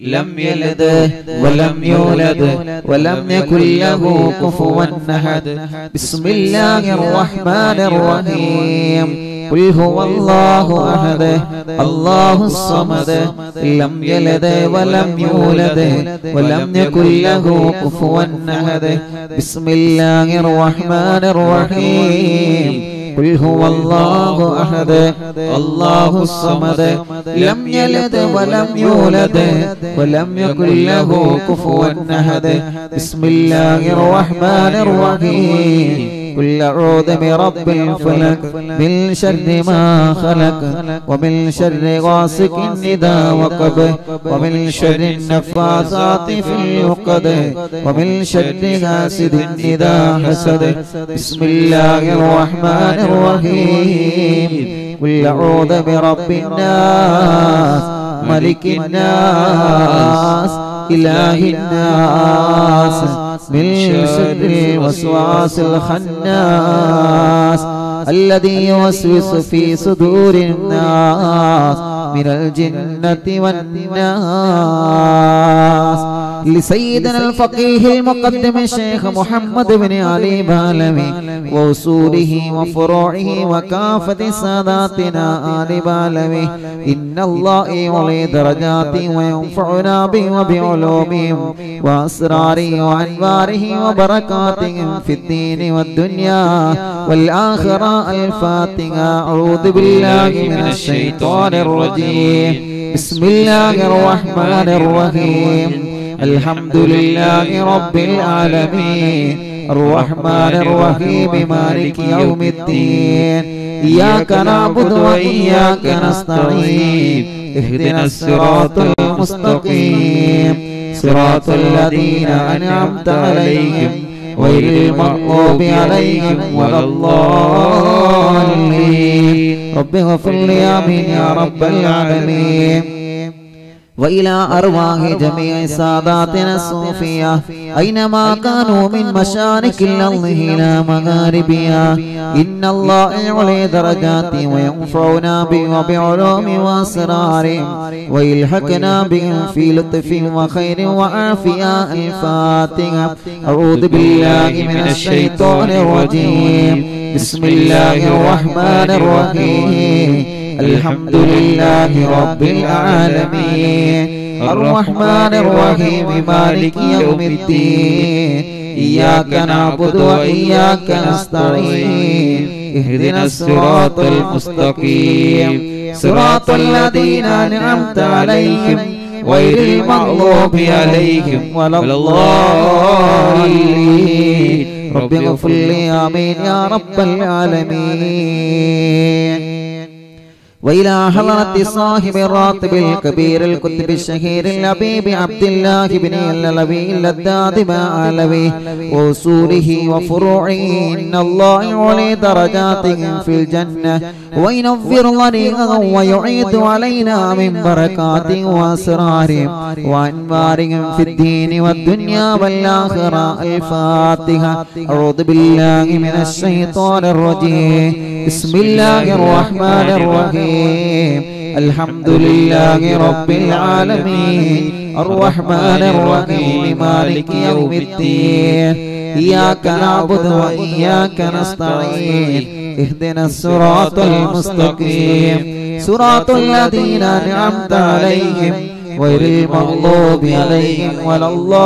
لم يلد ولم يولد ولم يكن له كفوا أحد بسم الله الرحمن الرحيم قل هو الله أحد الله الصمد لم يلد ولم يولد ولم يكن له كفوا أحد بسم الله الرحمن الرحيم قل هو الله أحد الله الصمد لم يلد ولم يولد ولم يكن له كفوا أحد بسم الله الرحمن الرحيم قل أعوذ برب الفلك من شر ما خلق ومن شر غاسق إذا وقب ومن شر النفاثات في العقد ومن شر حاسد إذا حسد بسم الله الرحمن الرحيم قل أعوذ برب الناس ملك الناس إله الناس من شر الوسواس الخناس الذي يوسوس في صدور الناس من الجنة والناس لسيدنا الفقيه المقدم الشيخ محمد بن علي بالمي وأصوله وفروعه وكافة ساداتنا آل بالمي إن الله يعلي درجاتي وينفعنا به وبعلومهم وأسراره وأنواره وبركاتهم في الدين والدنيا والآخرة الفاتحة أعوذ بالله من الشيطان الرجيم بسم الله الرحمن الرحيم الحمد لله رب العالمين الرحمن الرحيم مالك يوم الدين إياك نعبد وإياك نستعين اهدنا الصراط المستقيم صراط الذين أنعمت عليهم غير المغضوب عليهم ولا الضالين رب اغفر لي آمين يا رب العالمين وإلى أرواح جميع ساداتنا الصوفية أينما كانوا من مشارق الأرض إلى مغاربها إن الله يعلي درجاتي وينفعنا بهم وبعلوم وأسرارهم ويلحقنا بهم في لطف وخير وعافية الفاتحة أعوذ بالله من الشيطان الرجيم بسم الله الرحمن الرحيم الحمد لله رب العالمين الرحمن الرحيم مالك يوم الدين إياك نعبد وإياك نستعين اهدنا الصراط المستقيم صراط الذين أنعمت عليهم غير المغضوب عليهم ولا الضالين رب اغفر لي آمين يا رب العالمين وإلى حضرة صاحب الراتب الكبير الكتب الشهير الأبيب عبد الله بن الألوي اللذاذ ما علوي وصوله وفروعه إن الله يعلي درجاتهم في الجنة وينفر طريقهم ويعيد علينا من بركات وأسرارهم وأنوارهم في الدين والدنيا والآخرة الفاتحة أعوذ بالله من الشيطان الرجيم بسم الله الرحمن الرحيم الحمد لله رب العالمين الرحمن الرحيم مالك يوم الدين إياك نعبد وإياك نستعين اهدنا الصراط المستقيم صراط الذين أنعمت عليهم غير المغضوب عليهم ولا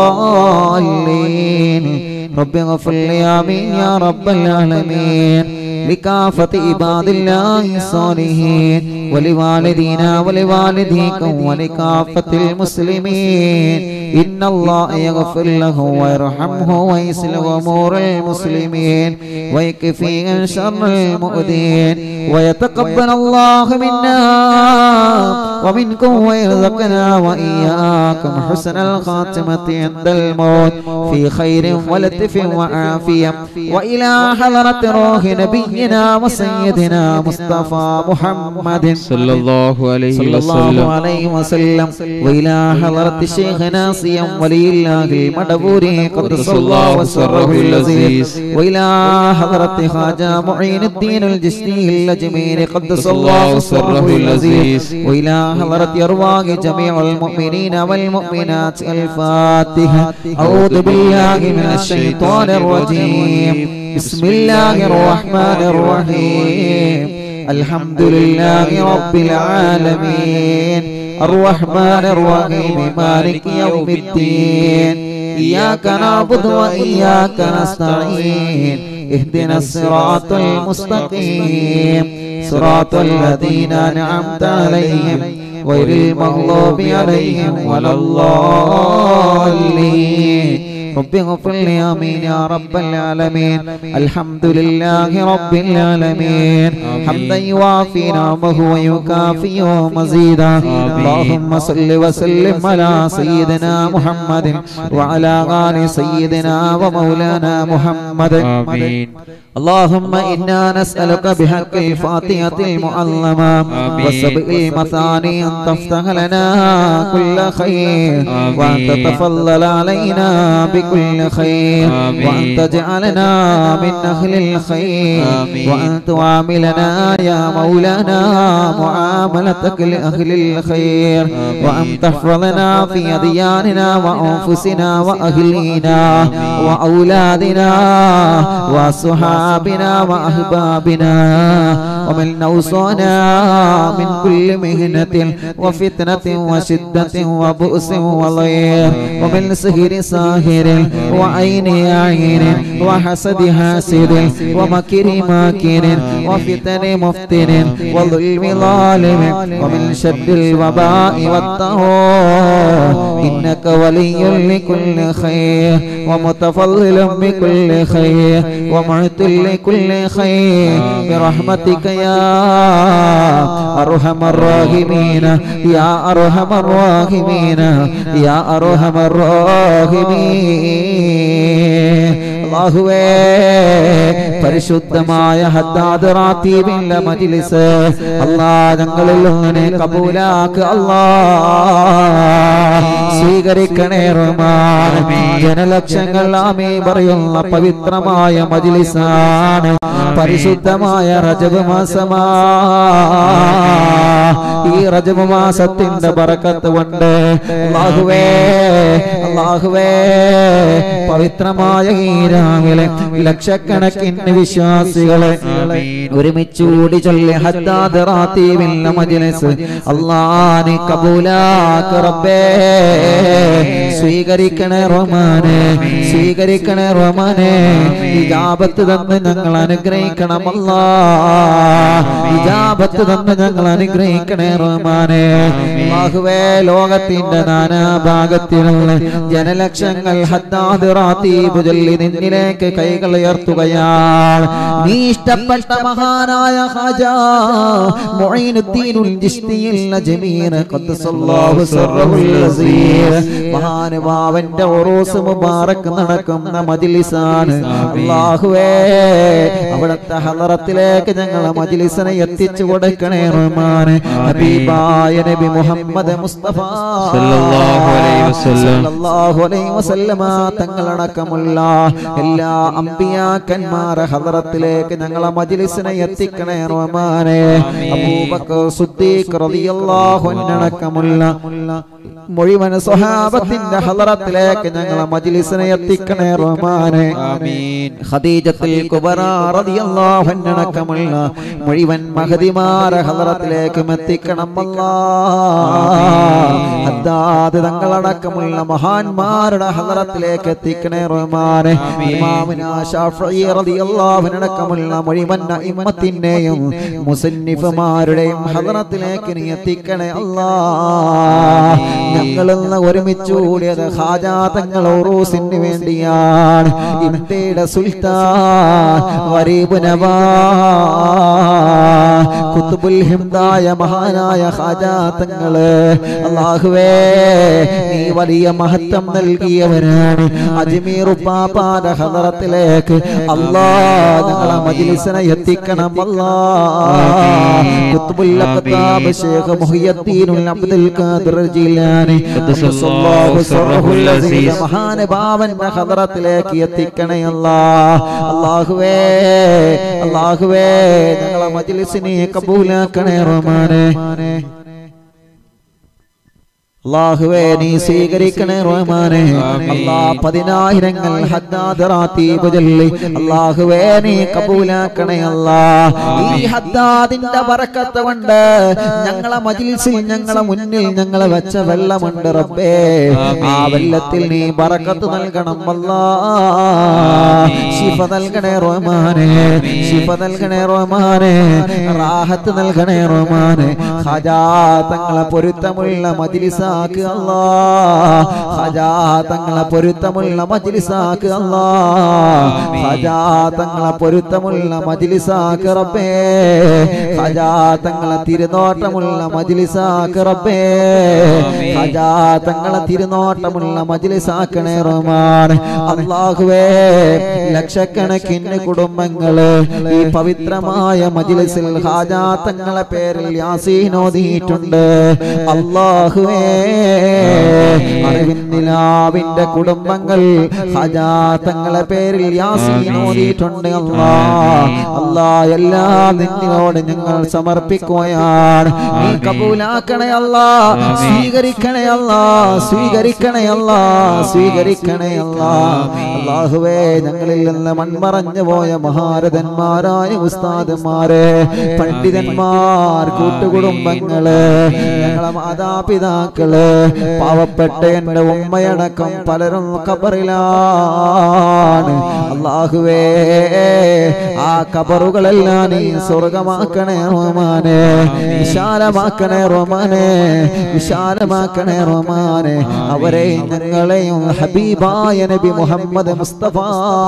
الضالين رب اغفر لي آمين يا رب العالمين لكافة عباد الله الصالحين ولوالدينا ولوالديكم ولكافة المسلمين إن الله يغفر له ويرحمه ويسلم أمور المسلمين ويكفي شر المؤذين ويتقبل الله منا ومنكم ويرزقنا وإياكم حسن الخاتمة عند الموت في خير ولطف وعافية وإلى حضرة روح نبينا وسيدنا مصطفى محمد صلى الله عليه صلى الله وسلم عليه وسلم وإلى حضرة شيخنا صيام ولي الله المدبوري قدس الله سره العزيز وإلى حضرة خواجة معين الدين الجسدي الأجمين قدس الله سره العزيز وإلى حضرة أرواح جميع المؤمنين والمؤمنات الفاتحة أعوذ بالله من الشيطان الرجيم بسم الله الرحمن الرحيم الحمد لله رب العالمين الرحمن الرحيم مالك يوم الدين إياك نعبد وإياك نستعين اهدنا الصراط المستقيم صراط الذين أنعمت عليهم غير المغضوب عليهم ولا الضالين رب اغفر لي امين يا رب العالمين الحمد لله رب العالمين حمدا يوافي نعمه ويكافئ مزيدا اللهم صل وسلم على سيدنا محمد وعلى ال سيدنا ومولانا محمد آمين اللهم إنا نسألك بحق الفاتحة المعلمة آمين. وسبع المثاني أن تفتح لنا كل خير آمين. وأن تتفضل علينا بكل خير آمين. وأن تجعلنا من أهل الخير آمين. وأن تعاملنا يا مولانا معاملتك لأهل الخير آمين. وأن تحفظنا في أدياننا وأنفسنا وأهلينا وأولادنا وصحابنا وأحبابنا ومن أوصانا من كل مهنة وفتنة وشدة وبؤس وضيق ومن سهر ساهر وعين عين وحسد حاسد ومكر ماكر وفتن مفتن وظلم ظالم ومن شر الوباء والطهور إنك ولي لكل خير ومتفضل بكل خير ومعت لكل خير برحمتك يا أرحم الراحمين يا أرحم الراحمين يا أرحم الراحمين അള്ളാഹുവേ പരിശുദ്ധമായ ഹദ്ദാദ് റാത്തീബിന്റെ മജ്ലിസ് അല്ലാ ഞങ്ങളിൽ ഒന്നിനെ കബൂലാക്ക് അല്ലാ സ്വീകരിക്കണേ റഹ്മാൻ ജനലക്ഷങ്ങൾ ആമേ പറയുന്ന പവിത്രമായ മജ്ലിസാണ് പരിശുദ്ധമായ റജബ് മാസമാ ഈ റജബ് മാസത്തിന്റെ ബറക്കത്ത് കൊണ്ട് അള്ളാഹുവേ അള്ളാഹുവേ പവിത്രമായ ഈ രാവിലെ ലക്ഷക്കണക്കിന് വിശ്വാസികളെ ഒരുമിച്ച് കൂടി ചൊല്ലി ഹദ്ദാദ് റാത്തീബില്ല മജ്ലിസ് അല്ലാഹ് കബൂലാക്ക് റബ്ബേ സ്വീകരിക്കണേ റഹ്മാനെ സ്വീകരിക്കണേ റഹ്മാനെ ഇജാബത്ത് തന്ന് ഞങ്ങൾ അനുഗ്രഹിക്കണമല്ലാ ഇജാബത്ത് തന്ന് ഞങ്ങൾ അനുഗ്രഹിക്കണേ റഹ്മാനെ അല്ലാഹുവേ ലോകത്തിന്റെ നാനാഭാഗത്തിലുള്ള ജനലക്ഷങ്ങൾ ഹദ്ദാദ് റാത്തീബ് ചൊല്ലി നിന്നിലേക്ക് കൈകൾ ഉയർത്തുകയാണ് നീ ഇഷ്ടപ്പെട്ട മഹാനായ ഖാജ മുഈനുദ്ദീനുൽ ജിസ്തിയിൽ നജ്മീർ ഖദ്ദസല്ലാഹു സർറഹുൽ അസീർ മഹാനുഭാവന്റെ ഉറൂസ് മുബാറക് നടക്കുന്ന മജ്ലിസാണ് അല്ലാഹുവേ അവിടുത്തെ ഹളറത്തിലേക്ക് ഞങ്ങളെ മജ്ലിസിനെ എത്തിച്ചു കൊടുക്കണേ റഹ്മാനെ ഹബീബായ നബി മുഹമ്മദ് മുസ്തഫ സല്ലല്ലാഹു അലൈഹി വസല്ലം. സല്ലല്ലാഹു അലൈഹി വസല്ലമ തങ്ങളടക്കമുള്ള എല്ലാ അമ്പിയാക്കന്മാരെ ഹദറത്തിലേക്ക് ഞങ്ങളെ മജ്ലിസിനെ എത്തിക്കണേ റഹ്മാനെ അബൂബക്കർ സിദ്ദീഖ് റളിയല്ലാഹു അൻഹു അടക്കമുള്ള മുഴുവൻ സ്വഹാബത്തിന്റെ ഹദറത്തിലേക്ക് ഞങ്ങളെ മജ്ലിസിനെ എത്തിക്കണേ റഹ്മാനെ ആമീൻ ഖദീജത്തുൽ കുബറ റളിയല്ലാഹു അൻഹ അടക്കമുള്ള മുഴുവൻ മഹദിമാരെ ഹദറത്തിലേക്ക് എത്തിക്കണം അല്ലാ അതാത് തങ്ങളടക്കമുള്ള മഹാന്മാരുടെ ഹദറത്തിലേക്ക് എത്തിക്കണേ റഹ്മാനെ ഇമാമിന ശാഫിഈ റളിയല്ലാഹു അൻഹു അടക്കമുള്ള മുഴുവൻ ഇമ്മത്തിന്റെയും മുസന്നിഫുമാരുടെയും ഹദറത്തിലേക്ക് നീ എത്തിക്കണേ അല്ലാ ഞങ്ങളെന്ന് ഒരുമിച്ച് കൂടിയത് ഹാജാതങ്ങൾ ഓറൂസിന് വേണ്ടിയാണ് ഇന്ത്യയുടെ സുൽത്താൻ ഗരീബ് നവാ കുത്തുബുൽ ഹിംദായ മഹാനായ ഹാജാതങ്ങള് അള്ളാഹുവേ നീ വലിയ മഹത്വം നൽകിയവരാണ് അജ്മീർ പാപ്പാന്റെ ഹദറത്തിലേക്ക് അല്ലാ ഞങ്ങളെ മജ്ലിസിനെ എത്തിക്കണം അല്ലാ കുത്തുബുൽ അഖ്താബ് ശേഖ് മുഹിയുദ്ദീനുൽ അബ്ദുൽ ഖാദിർ ജീലാനി ഖദ്ദസല്ലാഹു സിർറുൽ അസീസ്. മഹാനുഭാവന്റെ ഹദറത്തിലേക്ക് എത്തിക്കണേ അല്ലാ അല്ലാഹുവേ അല്ലാഹുവേ ഞങ്ങളെ മജ്ലിസിനെ കബൂലാക്കണേ റഹ്മാനെ അള്ളാഹുവേ നീ സ്വീകരിക്കണേ റഹ്മാനെ ആമീൻ. അല്ലാ പതിനായിരങ്ങൾ ഹദ്ദാദ് റാത്തീബ് ചൊല്ലി അള്ളാഹുവേ നീ കബൂലാക്കണേ അല്ലാ ഈ ആമീൻ. ഹദ്ദാദിന്റെ ബറക്കത്ത് കൊണ്ട് ഞങ്ങളെ മജിൽസിൽ ഞങ്ങളെ മുന്നിൽ ഞങ്ങളെ വെച്ച വെള്ളമുണ്ട് റബ്ബേ ആമീൻ. ആ വെള്ളത്തിൽ നീ ബറക്കത്ത് നൽകണം അല്ലാ ആമീൻ. ശിഫ നൽകണേ റഹ്മാനെ ആമീൻ. ശിഫ നൽകണേ റഹ്മാനെ റാഹത്ത് നൽകണേ റഹ്മാനെ ഖജാ തങ്ങളെ പൊരുത്തമുള്ള മജ്ലിസാക്ക് അല്ലാ ഖജാ തങ്ങളെ പൊരുത്തമുള്ള മജ്ലിസാക്ക് അല്ലാ ആമീൻ. ഖജാ തങ്ങളെ പൊരുത്തമുള്ള മജ്ലിസാക്ക് റബ്ബേ ഖജാ തങ്ങളെ തിരുനോട്ടമുള്ള മജ്ലിസാക്ക് റബ്ബേ ആമീൻ. ഖജാ തങ്ങളെ തിരുനോട്ടമുള്ള മജ്ലിസാക്കണേ റഹ്മാൻ അല്ലാഹുവേ ലക്ഷക്കണക്കിന് കുടുംബങ്ങള് ഈ പവിത്രമായ മജ്ലിസിൽ ഹാജാ തങ്ങളെ പേരിൽ യാസീനോദിയിട്ടുണ്ട് അല്ലാഹുവേ അറിവിന്ദിലാവിന്റെ കുടുംബങ്ങൾ ഹാജാ തങ്ങളെ പേരിൽ യാസീനോദിയിട്ടുണ്ട് അല്ലാ അല്ലാ എല്ലാം നിന്നോട് ഞങ്ങൾ സമർപ്പിക്കുകയാണ് നീ കബൂലാക്കണേ അല്ലാ സ്വീകരിക്കണേ അല്ലാ സ്വീകരിക്കണേ അല്ലാ സ്വീകരിക്കണേ അല്ലാ അല്ലാഹുവേ ഞങ്ങളിൽ നിന്ന് മൺമറഞ്ഞു പോയ മഹാരഥന്മാരായ ഉസ്താദന്മാരെ പണ്ഡിതന്മാർ കൂട്ടുകുടുംബങ്ങള് ഞങ്ങളെ മാതാപിതാക്കള് പാവപ്പെട്ട എന്റെ ഉമ്മയടക്കം പലരും കബറിലാണ് അള്ളാഹുവേ ആ കബറുകളെല്ലാം നീ സ്വർഗമാക്കണേ റോമാനെ വിശാലമാക്കണേ റോമാനെ വിശാലമാക്കണേ റോമാനെ അവരെയും ഞങ്ങളെയും ഹബീബായ നബി മുഹമ്മദ് മുസ്തഫ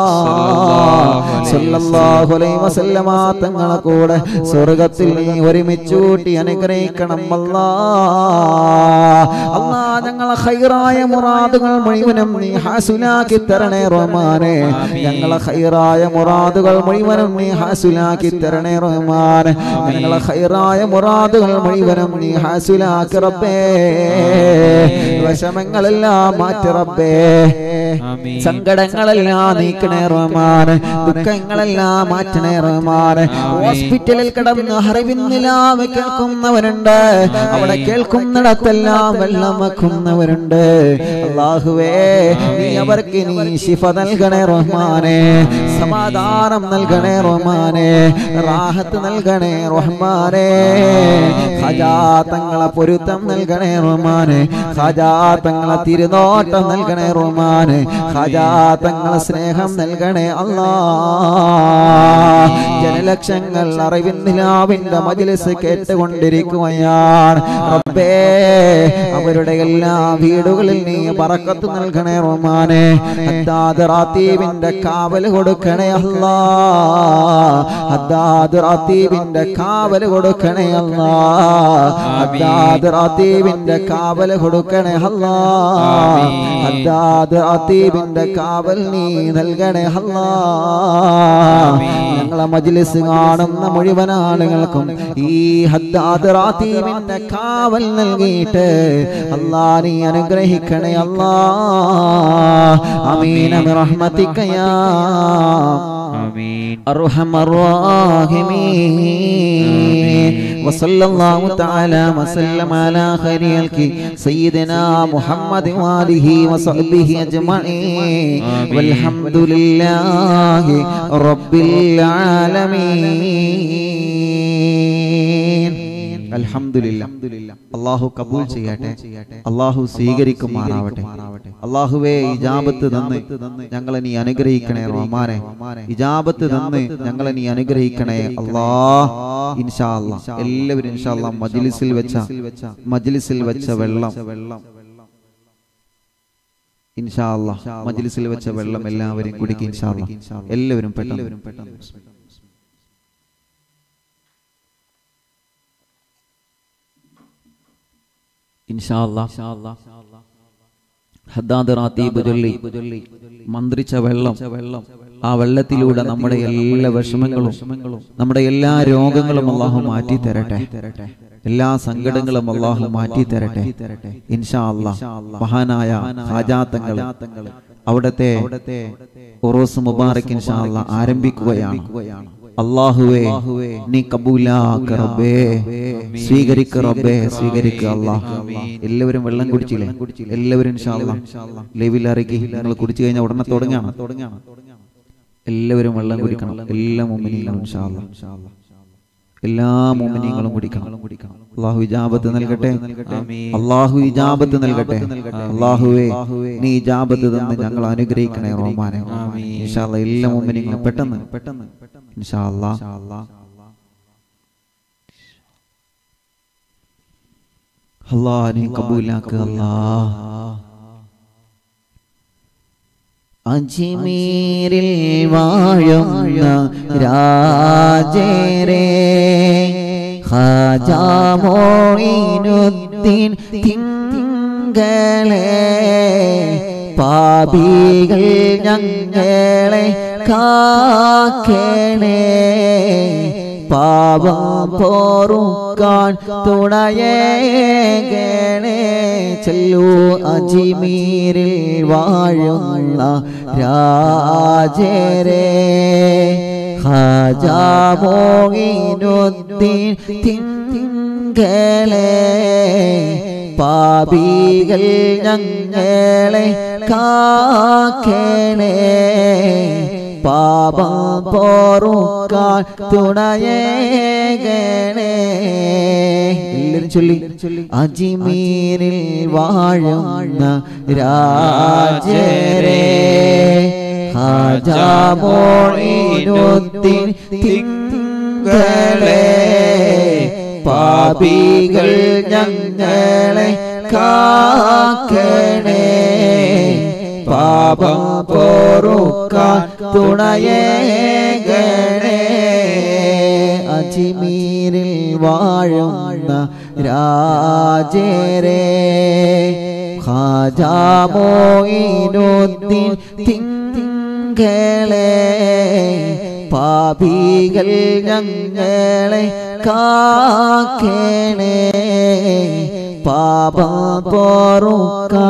സല്ലല്ലാഹു അലൈഹി വസല്ലമ തങ്ങളെ കൂടെ സ്വർഗത്തിൽ നീ ഒരുമിച്ചൂട്ടി അനുഗ്രഹിക്കണം അല്ലാ അല്ലാ ഞങ്ങളെ ഖൈറായ മുറാദുകൾ മുഴുവനും നീ ഹാസുലാക്കി തരണേ റഹ്മാനെ ഞങ്ങളെ ഖൈറായ മുറാദുകൾ മുഴുവനും നീ ഹാസുലാക്കി തരണേ റഹ്മാനെ ഞങ്ങളെ ഖൈറായ മുറാദുകൾ മുഴുവനും നീ ഹാസുലാക്കി റബ്ബേ വിഷമങ്ങളെല്ലാം മാറ്റി റബ്ബേ ആമീൻ. സങ്കടങ്ങളെല്ലാം നീക്കണേ റഹ്മാൻ ദുഃഖങ്ങളെല്ലാം മാറ്റണേ റഹ്മാൻ ഹോസ്പിറ്റലിൽ കിടന്ന് അറിവിന്നിലാവ് കേൾക്കുന്നവരുണ്ട് അവിടെ കേൾക്കുന്നിടത്തെല്ലാം വെള്ളം വെക്കുന്നവരുണ്ട് അള്ളാഹുവേ നീ അവർക്ക് നീ ശിഫ നൽകണേ റഹ്മാനെ സമാധാനം നൽകണേ റഹ്മാനെ റാഹത്ത് നൽകണേ റഹ്മാനെ ഖജാ തങ്ങളെ പൊരുത്തം നൽകണേ റഹ്മാനെ ഖജാ തങ്ങളെ തിരുനോട്ടം നൽകണേ റഹ്മാനെ ഖജാ തങ്ങളെ സ്നേഹം നൽകണേ അല്ലാ ജനലക്ഷങ്ങൾ അറിവിന്ദിലാവിന്റെ മജിലിസ് കേട്ടുകൊണ്ടിരിക്കുകയാണ് റബ്ബേ അവരുടെ എല്ലാ വീടുകളിൽ നീ പറക്കത്ത് നൽകണേ റഹ്മാനെ ഹദ്ദാദ് റാത്തീബിന്റെ കാവല് കൊടുക്കണേ അല്ലാ ഹദ്ദാദ് റാത്തീബിന്റെ കാവല് കൊടുക്കണേ അല്ലാ ഹദ്ദാദ് റാത്തീബിന്റെ കാവല് കൊടുക്കണേ അല്ലാ ഹദ്ദാദ് റാത്തീബിന്റെ കാവൽ നീ നൽകണേ അല്ലാ ഞങ്ങളെ മജ്ലിസ് കാണുന്ന മുഴുവൻ ആളുകൾക്കും ഈ ഹദ്ദാദ് റാത്തീബിന്റെ കാവൽ നൽകിയിട്ട് അല്ലാ നീ അനുഗ്രഹിക്കണേ അല്ലാ അമീന റഹ്മത്തിക്ക യാ ആമീൻ أرحم الراحمين وصلى الله تعالى وسلم على خير الخلق سيدنا محمد وآله وصحبه أجمعين آمين. والحمد لله رب العالمين അൽഹംദുലില്ലാ അള്ളാഹു കബൂൽ ചെയ്യട്ടെ അള്ളാഹു സ്വീകരിക്കുമാറാവട്ടെ അള്ളാഹുവേ ഇജാബത്ത് തന്ന് ഞങ്ങളെ നീ അനുഗ്രഹിക്കണേ റഹ്മാനെ ഇജാബത്ത് തന്ന് ഞങ്ങളെ നീ അനുഗ്രഹിക്കണേ അല്ലാ ഇൻഷാ അല്ലാ എല്ലാവരും ഇൻഷാ അല്ലാ മജ്ലിസിൽ വെച്ച മജ്ലിസിൽ വെച്ച വെള്ളം ഇൻഷാ അല്ലാ മജ്ലിസിൽ വെച്ച വെള്ളം എല്ലാവരും കുടിക്കും ഇൻഷാ അല്ലാ എല്ലാവരും പെട്ടെന്ന് പെട്ടെന്ന് ഇൻഷാ അല്ലാ ഹദ്ദാദ് റാത്തീബ് ചൊല്ലി മന്ത്രിച്ച വെള്ളം വെള്ളം ആ വെള്ളത്തിലൂടെ നമ്മുടെ എല്ലാ വിഷമങ്ങളും നമ്മുടെ എല്ലാ രോഗങ്ങളും അള്ളാഹു മാറ്റി തരട്ടെ എല്ലാ സങ്കടങ്ങളും അള്ളാഹു മാറ്റി തരട്ടെ ഇൻഷാ അള്ളാഹ് മഹാനായ ഹാജാത്തങ്ങൾ അവിടത്തെ ഉറൂസ് മുബാറക് ഇൻഷാ അള്ളാഹ് ആരംഭിക്കുകയാണ് അള്ളാഹുവേ നീ കബൂലാക്ക റബ്ബേ സ്വീകരിക്ക റബ്ബേ സ്വീകരിക്ക അള്ളാഹ് എല്ലാവരും വെള്ളം കുടിച്ചില്ലേ എല്ലാവരും ഇൻഷാ അള്ളാഹ് ലൈവിൽ ഇറക്കി നിങ്ങൾ കുടിച്ചു കഴിഞ്ഞാൽ ഉടനെ തുടങ്ങാണ് എല്ലാവരും വെള്ളം കുടിക്കണം എല്ലാ മുമ്മിനിങ്ങളും ഇൻഷാ അള്ളാഹ് എല്ലാ മോമിനിയങ്ങളും കുടിക്കണം അള്ളാഹു ഇജാബത്ത് നൽകട്ടെ അള്ളാഹു ഇജാബത്ത് നൽകട്ടെ അള്ളാഹുവേ നീ ഇജാബത്ത് തന്ന് ഞങ്ങൾ അനുഗ്രഹിക്കണേ റഹ്മാനെ ഇൻഷാ അല്ലാ എല്ലാ മോമിനിയങ്ങളും പെട്ടെന്ന് പെട്ടെന്ന് ഇൻഷാ അല്ലാ അല്ലാ നീ കബൂലാക്ക് അല്ലാ അജ്മീരിൽ വാഴുന്ന രാജരേ ഖാജാമോയിനുദ്ദീൻ തിങ്കളെ പാപികൾ ഞങ്ങളെ കാക്കണേ പാപം പോറുക്കാൻ തുണയേകണേ ചെല്ലു അജിമീരിൽ വാഴുന്ന രാജരേ ഹാജാമോയിനുദ്ദീൻ തിങ്കളെ പാപികൾ ഞങ്ങളെ കാക്കണേ പാപം പോറുക്കാൻ തുണയേകണേ എല്ലാരും ചൊല്ലി അജിമീരിൽ വാഴുന്ന രാജരേ ഹാജാമോയിനുദ്ദീൻ തിങ്കളെ പാപികൾ ഞങ്ങളെ കാക്കണേ പാപം പോറുക്കാൻ തുണയേകണേ അജിമീരിൽ വാഴുന്ന രാജരേ ഖാജാമോയിനുദ്ദീൻ തിങ്കളെ പാപികൾ ഞങ്ങളെ കാക്കണേ പാപം പോറുക്കാൻ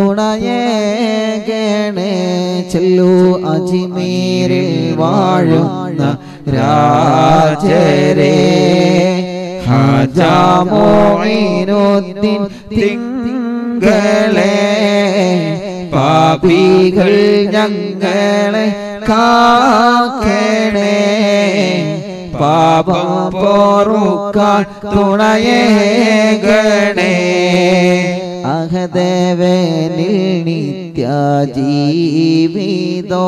തുണയേകണേ ചെല്ലു അജിമീരിൽ വാഴുന്ന രാജരേ ഹാജാമോയിനുദ്ദീൻ തിങ്കളെ പാപികൾ ഞങ്ങളെ കാക്കണേ പാപം പോറുക്കാൻ തുണയേകണേ അഹദേവനിൽ നിത്യ ജീവിതോ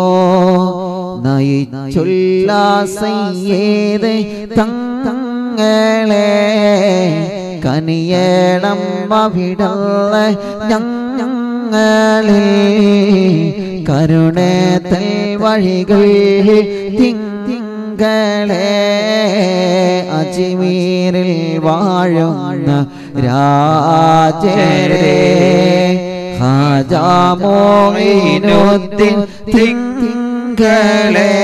നയിച്ചുല്ലാസയ്യേത് തങ്ങളെ കനിയേണം അവിടല്ല ഞങ്ങളിൽ കരുണേത്തൽ വഴികൾ തിങ്കളെ അജിമീരിൽ വാഴുന്ന രാജരേ ഹാജാമോയിനുദ്ദീൻ തിങ്കളെ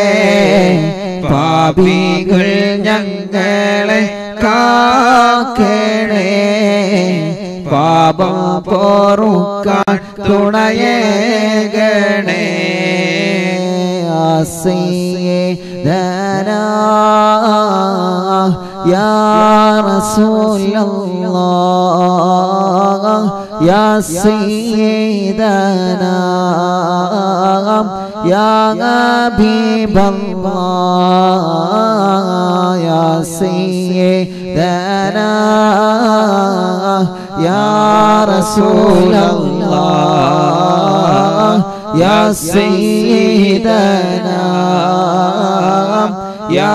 പാപികൾ ഞങ്ങളെ കാക്കണേ പാപം പോറുക്കാൻ തുണയേകണേ ആസയ്യേ ധനാ യാ റസൂലല്ലാഹ് യാ സയ്യിദനാ യാ ഹബീബല്ലാഹ് യാ സയ്യിദനാ യാ റസൂലല്ലാഹ് യാ സയ്യിദനാ യാ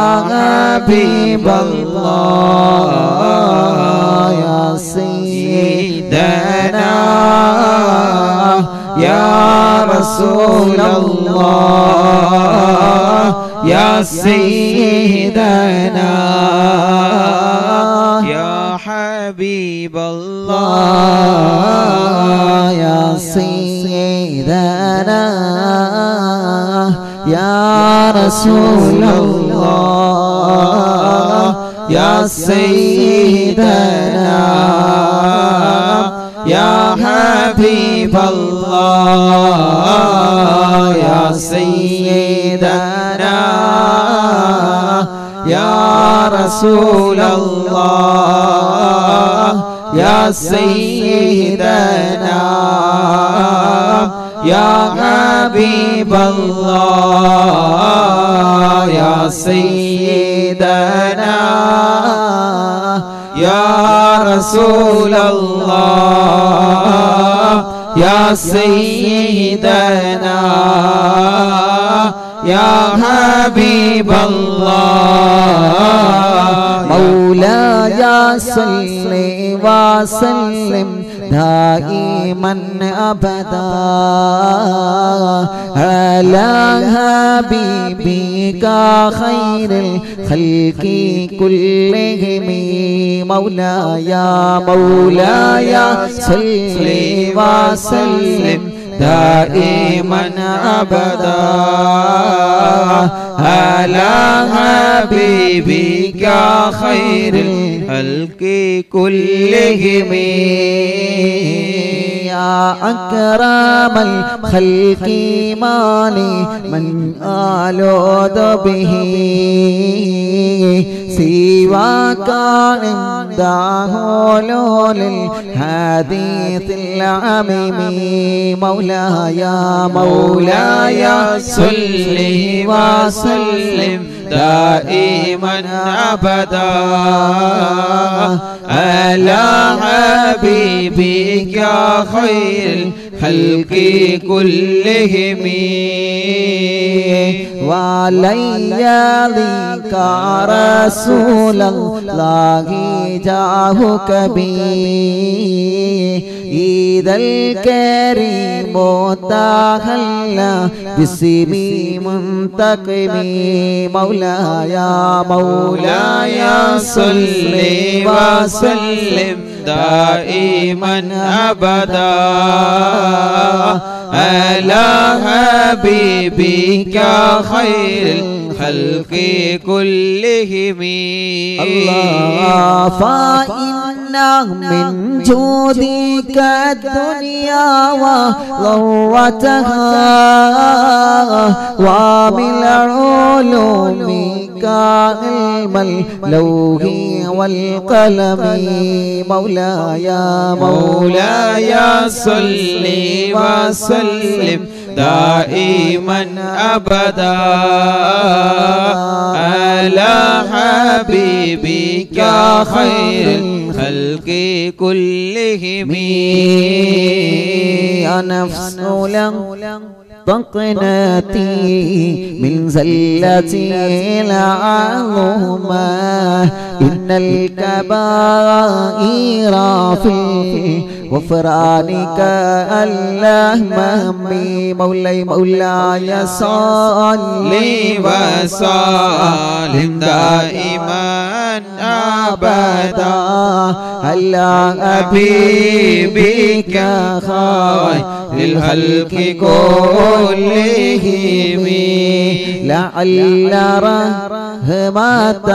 ഹബീബല്ലാഹ് യാ സയ്യിദനാ യാ റസൂലല്ലാഹ് യാ സയ്യിദനാ യാ ഹബീബല്ലാഹ് يا سيدنا يا رسول الله يا سيدنا يا حبيب الله يا سيدنا يا رسول الله يا سيدنا يا حبيب الله يا سيدنا يا رسول الله يا سيدنا يا حبيب الله مولاي صل وسلم دائما ابدا على حبيبك خير الخلق كلهم مولاي مولاي صل وسلم دائما ابدا على حبيبك خير الخلق كلهم يا أكرم الخلق مالي من آلود به سواك عنده للحديث العميم مولاي مولاي صل وسلم دائما ابدا على حبيبك خير الخلق كلهم ولياليك رسول الله جاهك بي إذا الكريم تخلى باسمي منتقمي مولاي مولاي صل وسلم دائما ابدا على حبيبك خير الخلق كلهم الله فإن من جودك الدنيا وضرتها ومن علومك علم اللوح والقلم مولاي مولاي صل وسلم دائما ابدا على حبيبك خير الخلق كلهم يا نفس لن طقنتي من زلتي العظمى إن الكبائر في غفرانك اللهم مولاي مولاي صل وسلم دائما أبدا على حبيبك خير للخلق كلهم لعل رحمة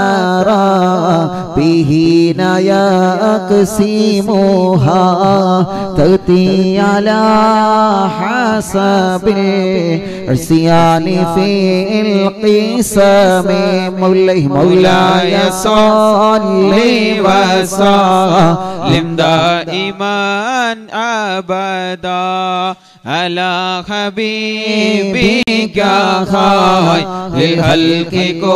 ربه يقسمها تأتي على حسب العصيان في القسم مولاي مولاي صل وسلم دائما أبدا على حبيبك خير للخلق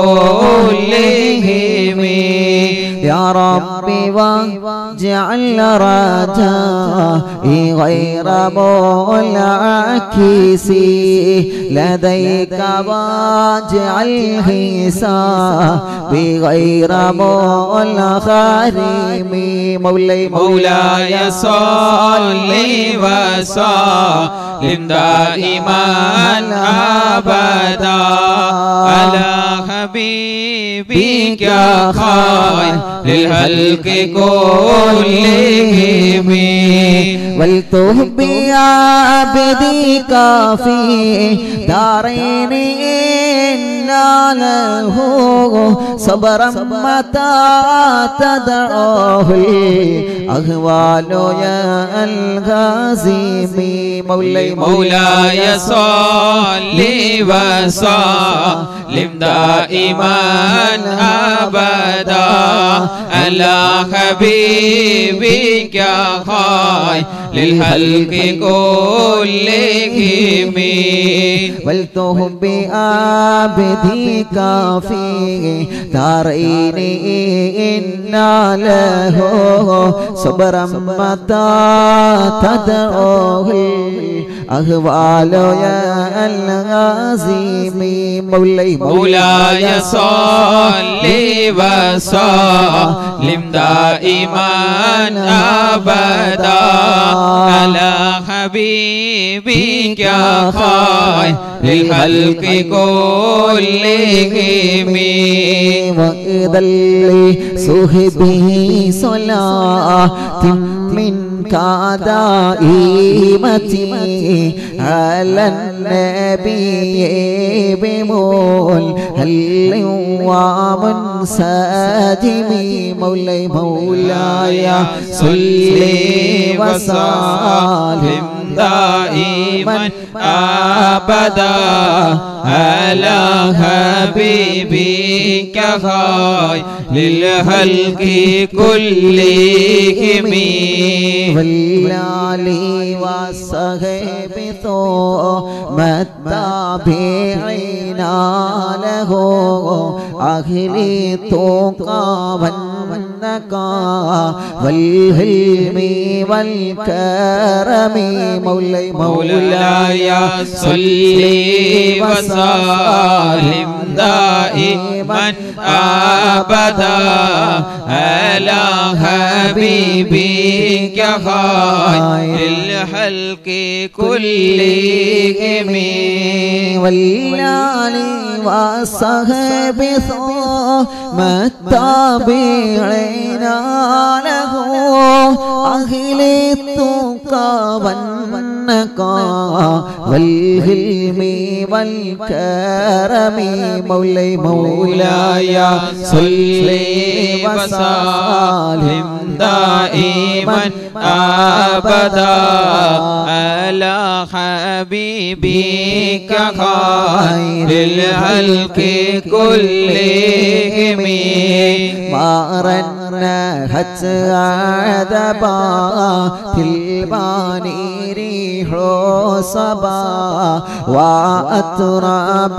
كلهم يا ربي واجعل رجائي غير منعكس لديك واجعل حسابي غير منخرم مولاي مولاي صل وسلم دائما ابدا على حبيبك بك خير للخلق كلهم والتوه بعبدك في دارين إنا له صبرا متى تدعوه الأهوال يا الغازم مولاي مولاي صل وسلم دائما ابدا على حبيبك خير للخلق كلهم والتهم بآبدك في دارين إنا له صبرا متى تدعوه الأهوال يا العظيم مولاي مولاي صل وسلم دائما ابدا على حبيبك خير للخلق كلهم وإذا لصحبه صلاة منك دائمتي على النبي بمول هل ومنسجم مولاي مولاي صلي وسلم دائما ابدا على حبيبك خير للخلق كلهم والآل والصحب ثم التابعين له أهل التقى والنقى والهلم والكرم مولاي مولاي صل وسلم دائما ابدا على حبيبك خير الخلق كلهم والآل والصحب ثم التابعين له أهل التقى والنقى والهلم والكرم مولاي مولاي صل وسلم دائما ابدا على حبيبك خير الخلق كلهم مارنا حتى عذبا الباني ريح صبا وأتراب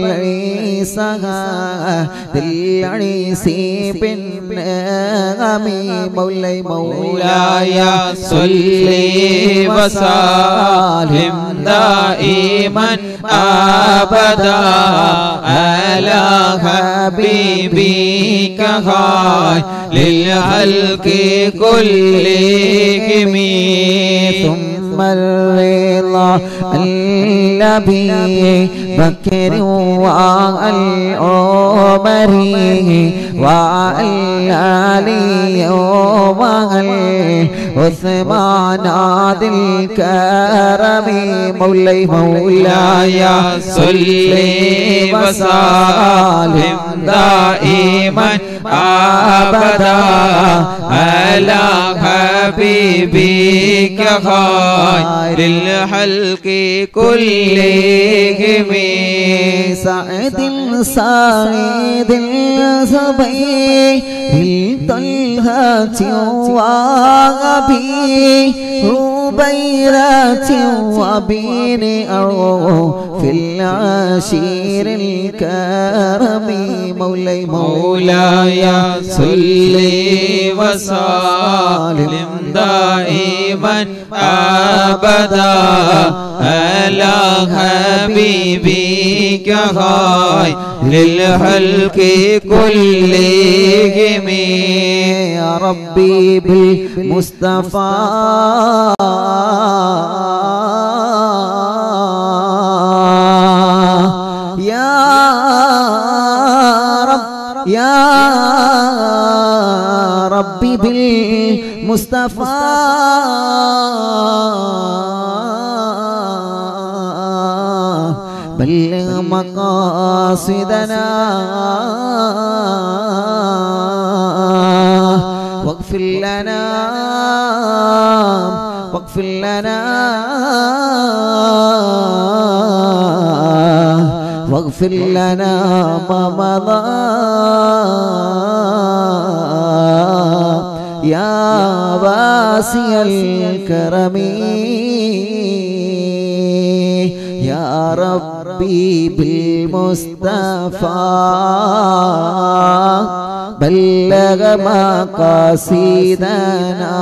العيسى العيسي بالنغم مولاي مولاي صل وسلم دائما ابدا على حبيبك خير للخلق كلهم ثم الرضا النبي بكر والعمر والعلي والعثمان ذي الكرم مولاي مولاي مولاي صل وسلم دائما ابدا على حبيبك خير الخلق كلهم سعد سعيد الزبي طلحة وأبي ربيرة وبين أو في العشير الكرم مولاي مولاي صل وسلم دائما ابدا على حبيبك خير للخلق كلهم يا ربي بالمصطفى يا رب يا ربي بالمصطفى بلغ مقاصدنا واغفر لنا واغفر لنا واغفر لنا ما مضى يا واسع الكرم يا ربي بالمصطفى بلغ مقاصدنا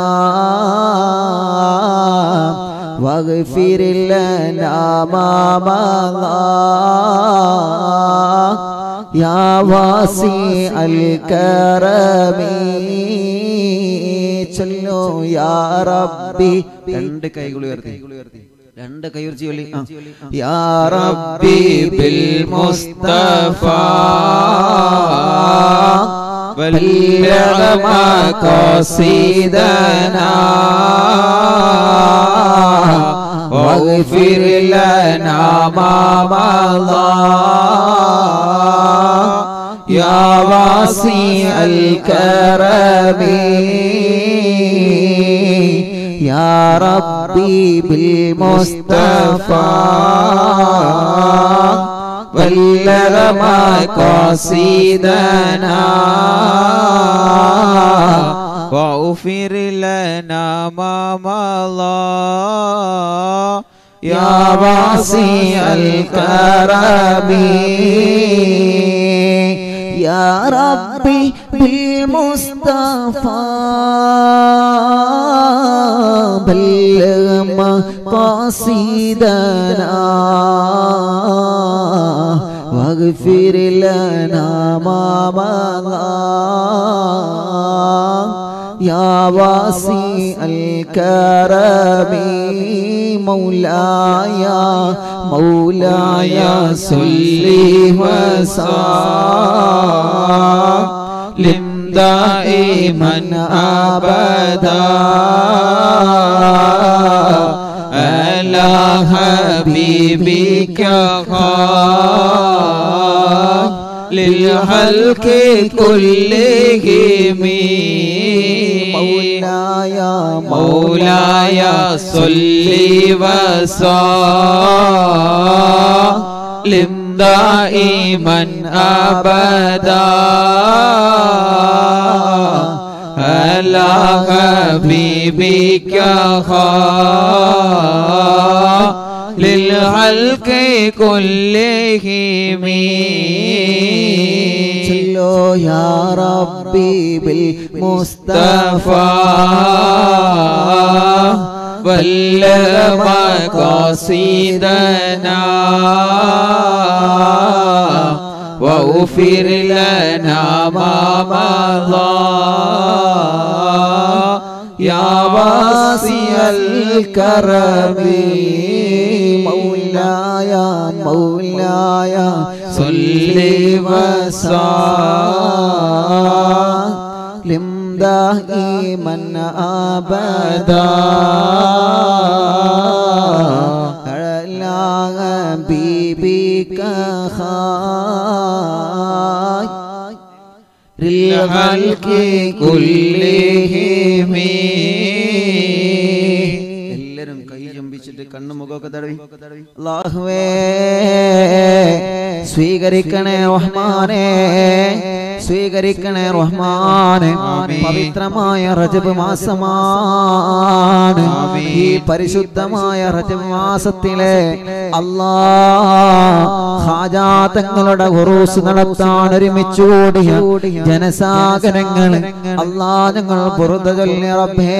واغفر لنا ما مضى يا واسع الكرم ചൊല്ലോ യാ റബ്ബി രണ്ട് കൈകൾ ഉയർത്തി രണ്ട് കൈ ഉയർത്തി ചൊല്ലി ആ. യാ റബ്ബി ബിൽ മുസ്തഫ بلغ مقاصدنا واغفر لنا ما مضى يا واسع الكرم يا ربي بالمصطفى بلغ مقاصدنا واغفر لنا ما مضى يا واسع الكرم يا ربي بالمصطفى بلغ مقاصدنا واغفر لنا ما مضى يا واسع الكرم مولاي مولاي صل وسلم دائما ابدا على حبيبك خير للخلق كلهم مولاي مولاي صل وسلم دائما ابدا على حبيبك خير للخلق كلهم صلوا يا ربي بالمصطفى بلغ مقاصدنا واغفر لنا ما مضى يا واسع الكرم مولاي مولاي صل وسلم دائما ابدا على حبيبك خير للخلق كلهم എല്ലാരും കൈ ചുംബിച്ചിട്ട് കണ്ണു മുഖമൊക്കെ തടവി അല്ലാഹുവേ സ്വീകരിക്കണേ റഹ്മാനേ സ്വീകരിക്കണേ റഹ്മാനെ ആമീൻ. പവിത്രമായ റജബ് മാസമാണ് ആമീൻ. ഈ പരിശുദ്ധമായ റജബ് മാസത്തിലെ അല്ലാ ഹാജാതങ്ങളുടെ ഉറൂസ് നടത്താൻ ഒരുമിച്ച് കൂടിയ ജനസാഗരങ്ങൾ അല്ലാ ഞങ്ങൾ പുറത്ത് ചൊല്ലി റബ്ബേ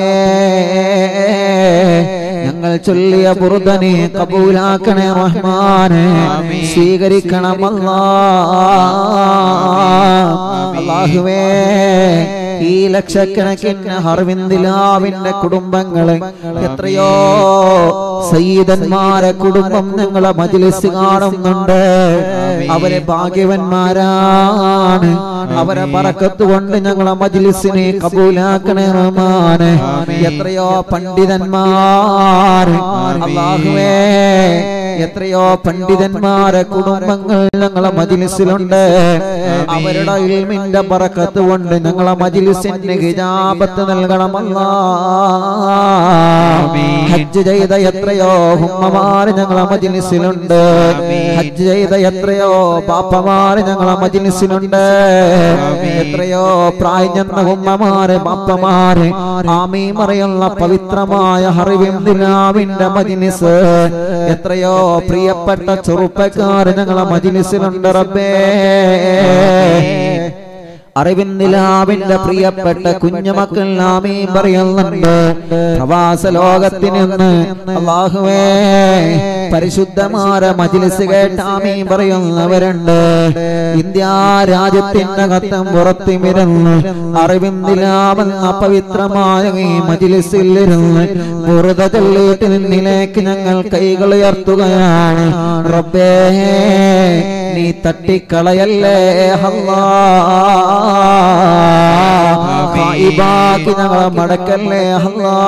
ഞങ്ങൾ ചൊല്ലിയ ബുറുദനെ കബൂലാക്കണേ റഹ്മാനെ ആമീൻ. സ്വീകരിക്കണം അല്ലാ അല്ലാഹുവേ ഈ ലക്ഷക്കണക്കിന് ഹർവിന്ദിലാവിന്റെ കുടുംബങ്ങള് എത്രയോ സയ്യിദന്മാരെ കുടുംബം ഞങ്ങളെ മജിലിസ് കാണുന്നുണ്ട് അവരെ ഭാഗ്യവന്മാരാണ് അവരെ പറക്കത്ത് കൊണ്ട് ഞങ്ങളെ മജിലിസിനെ കബൂലാക്കണേ റഹ്മാനെ എത്രയോ പണ്ഡിതന്മാർ അല്ലാഹുവേ എത്രയോ പണ്ഡിതന്മാരെ കുടുംബങ്ങൾ ഞങ്ങളെ മജിലിസിലുണ്ട് അവരുടെ ഇൽമിന്റെ പറക്കത്ത് കൊണ്ട് ഞങ്ങളെ മജിലിസിന് ഹിജാബത്ത് നൽകണമല്ല ഹജ്ജ് ചെയ്ത എത്രയോ ഉമ്മമാര് ഞങ്ങളെ മജിലിസിലുണ്ട് ഹജ്ജ് ചെയ്ത എത്രയോ ബാപ്പമാര് ഞങ്ങളെ മജിലിസിലുണ്ട് എത്രയോ പ്രായം ചെന്ന ഉമ്മമാര് ബാപ്പമാര് ആമീ മറിയുള്ള പവിത്രമായ ഹറിവിന്ദിലാവിന്റെ മജിലിസ് എത്രയോ പ്രിയപ്പെട്ട ചെറുപ്പക്കാര് ഞങ്ങളെ മജിലിസിലുണ്ട് റബ്ബേ അറിവിന്ദിലാവിന്റെ പ്രിയപ്പെട്ട കുഞ്ഞുമക്കൾ നാമീ പറയുന്നുണ്ട് പ്രവാസ ലോകത്തിൽ നിന്ന് അള്ളാഹുവേ പരിശുദ്ധമായ മജിലിസ് കേട്ടാമീ പറയുന്നവരുണ്ട് ഇന്ത്യ രാജ്യത്തിന്റെ കത്തം പുറത്തിമിരുന്ന് അറിവിന്ദിലാമെന്ന പവിത്രമായ ഈ മജിലിസിൽ ഇരുന്ന് വെറുത ചൊല്ലിയിട്ട് നിന്നിലേക്ക് ഞങ്ങൾ കൈകൾ ഉയർത്തുകയാണ് റബ്ബേ നീ തട്ടിക്കളയല്ലേ അല്ലാ ഖായിബാക്കി ഞങ്ങളെ മടക്കല്ലേ അല്ലാ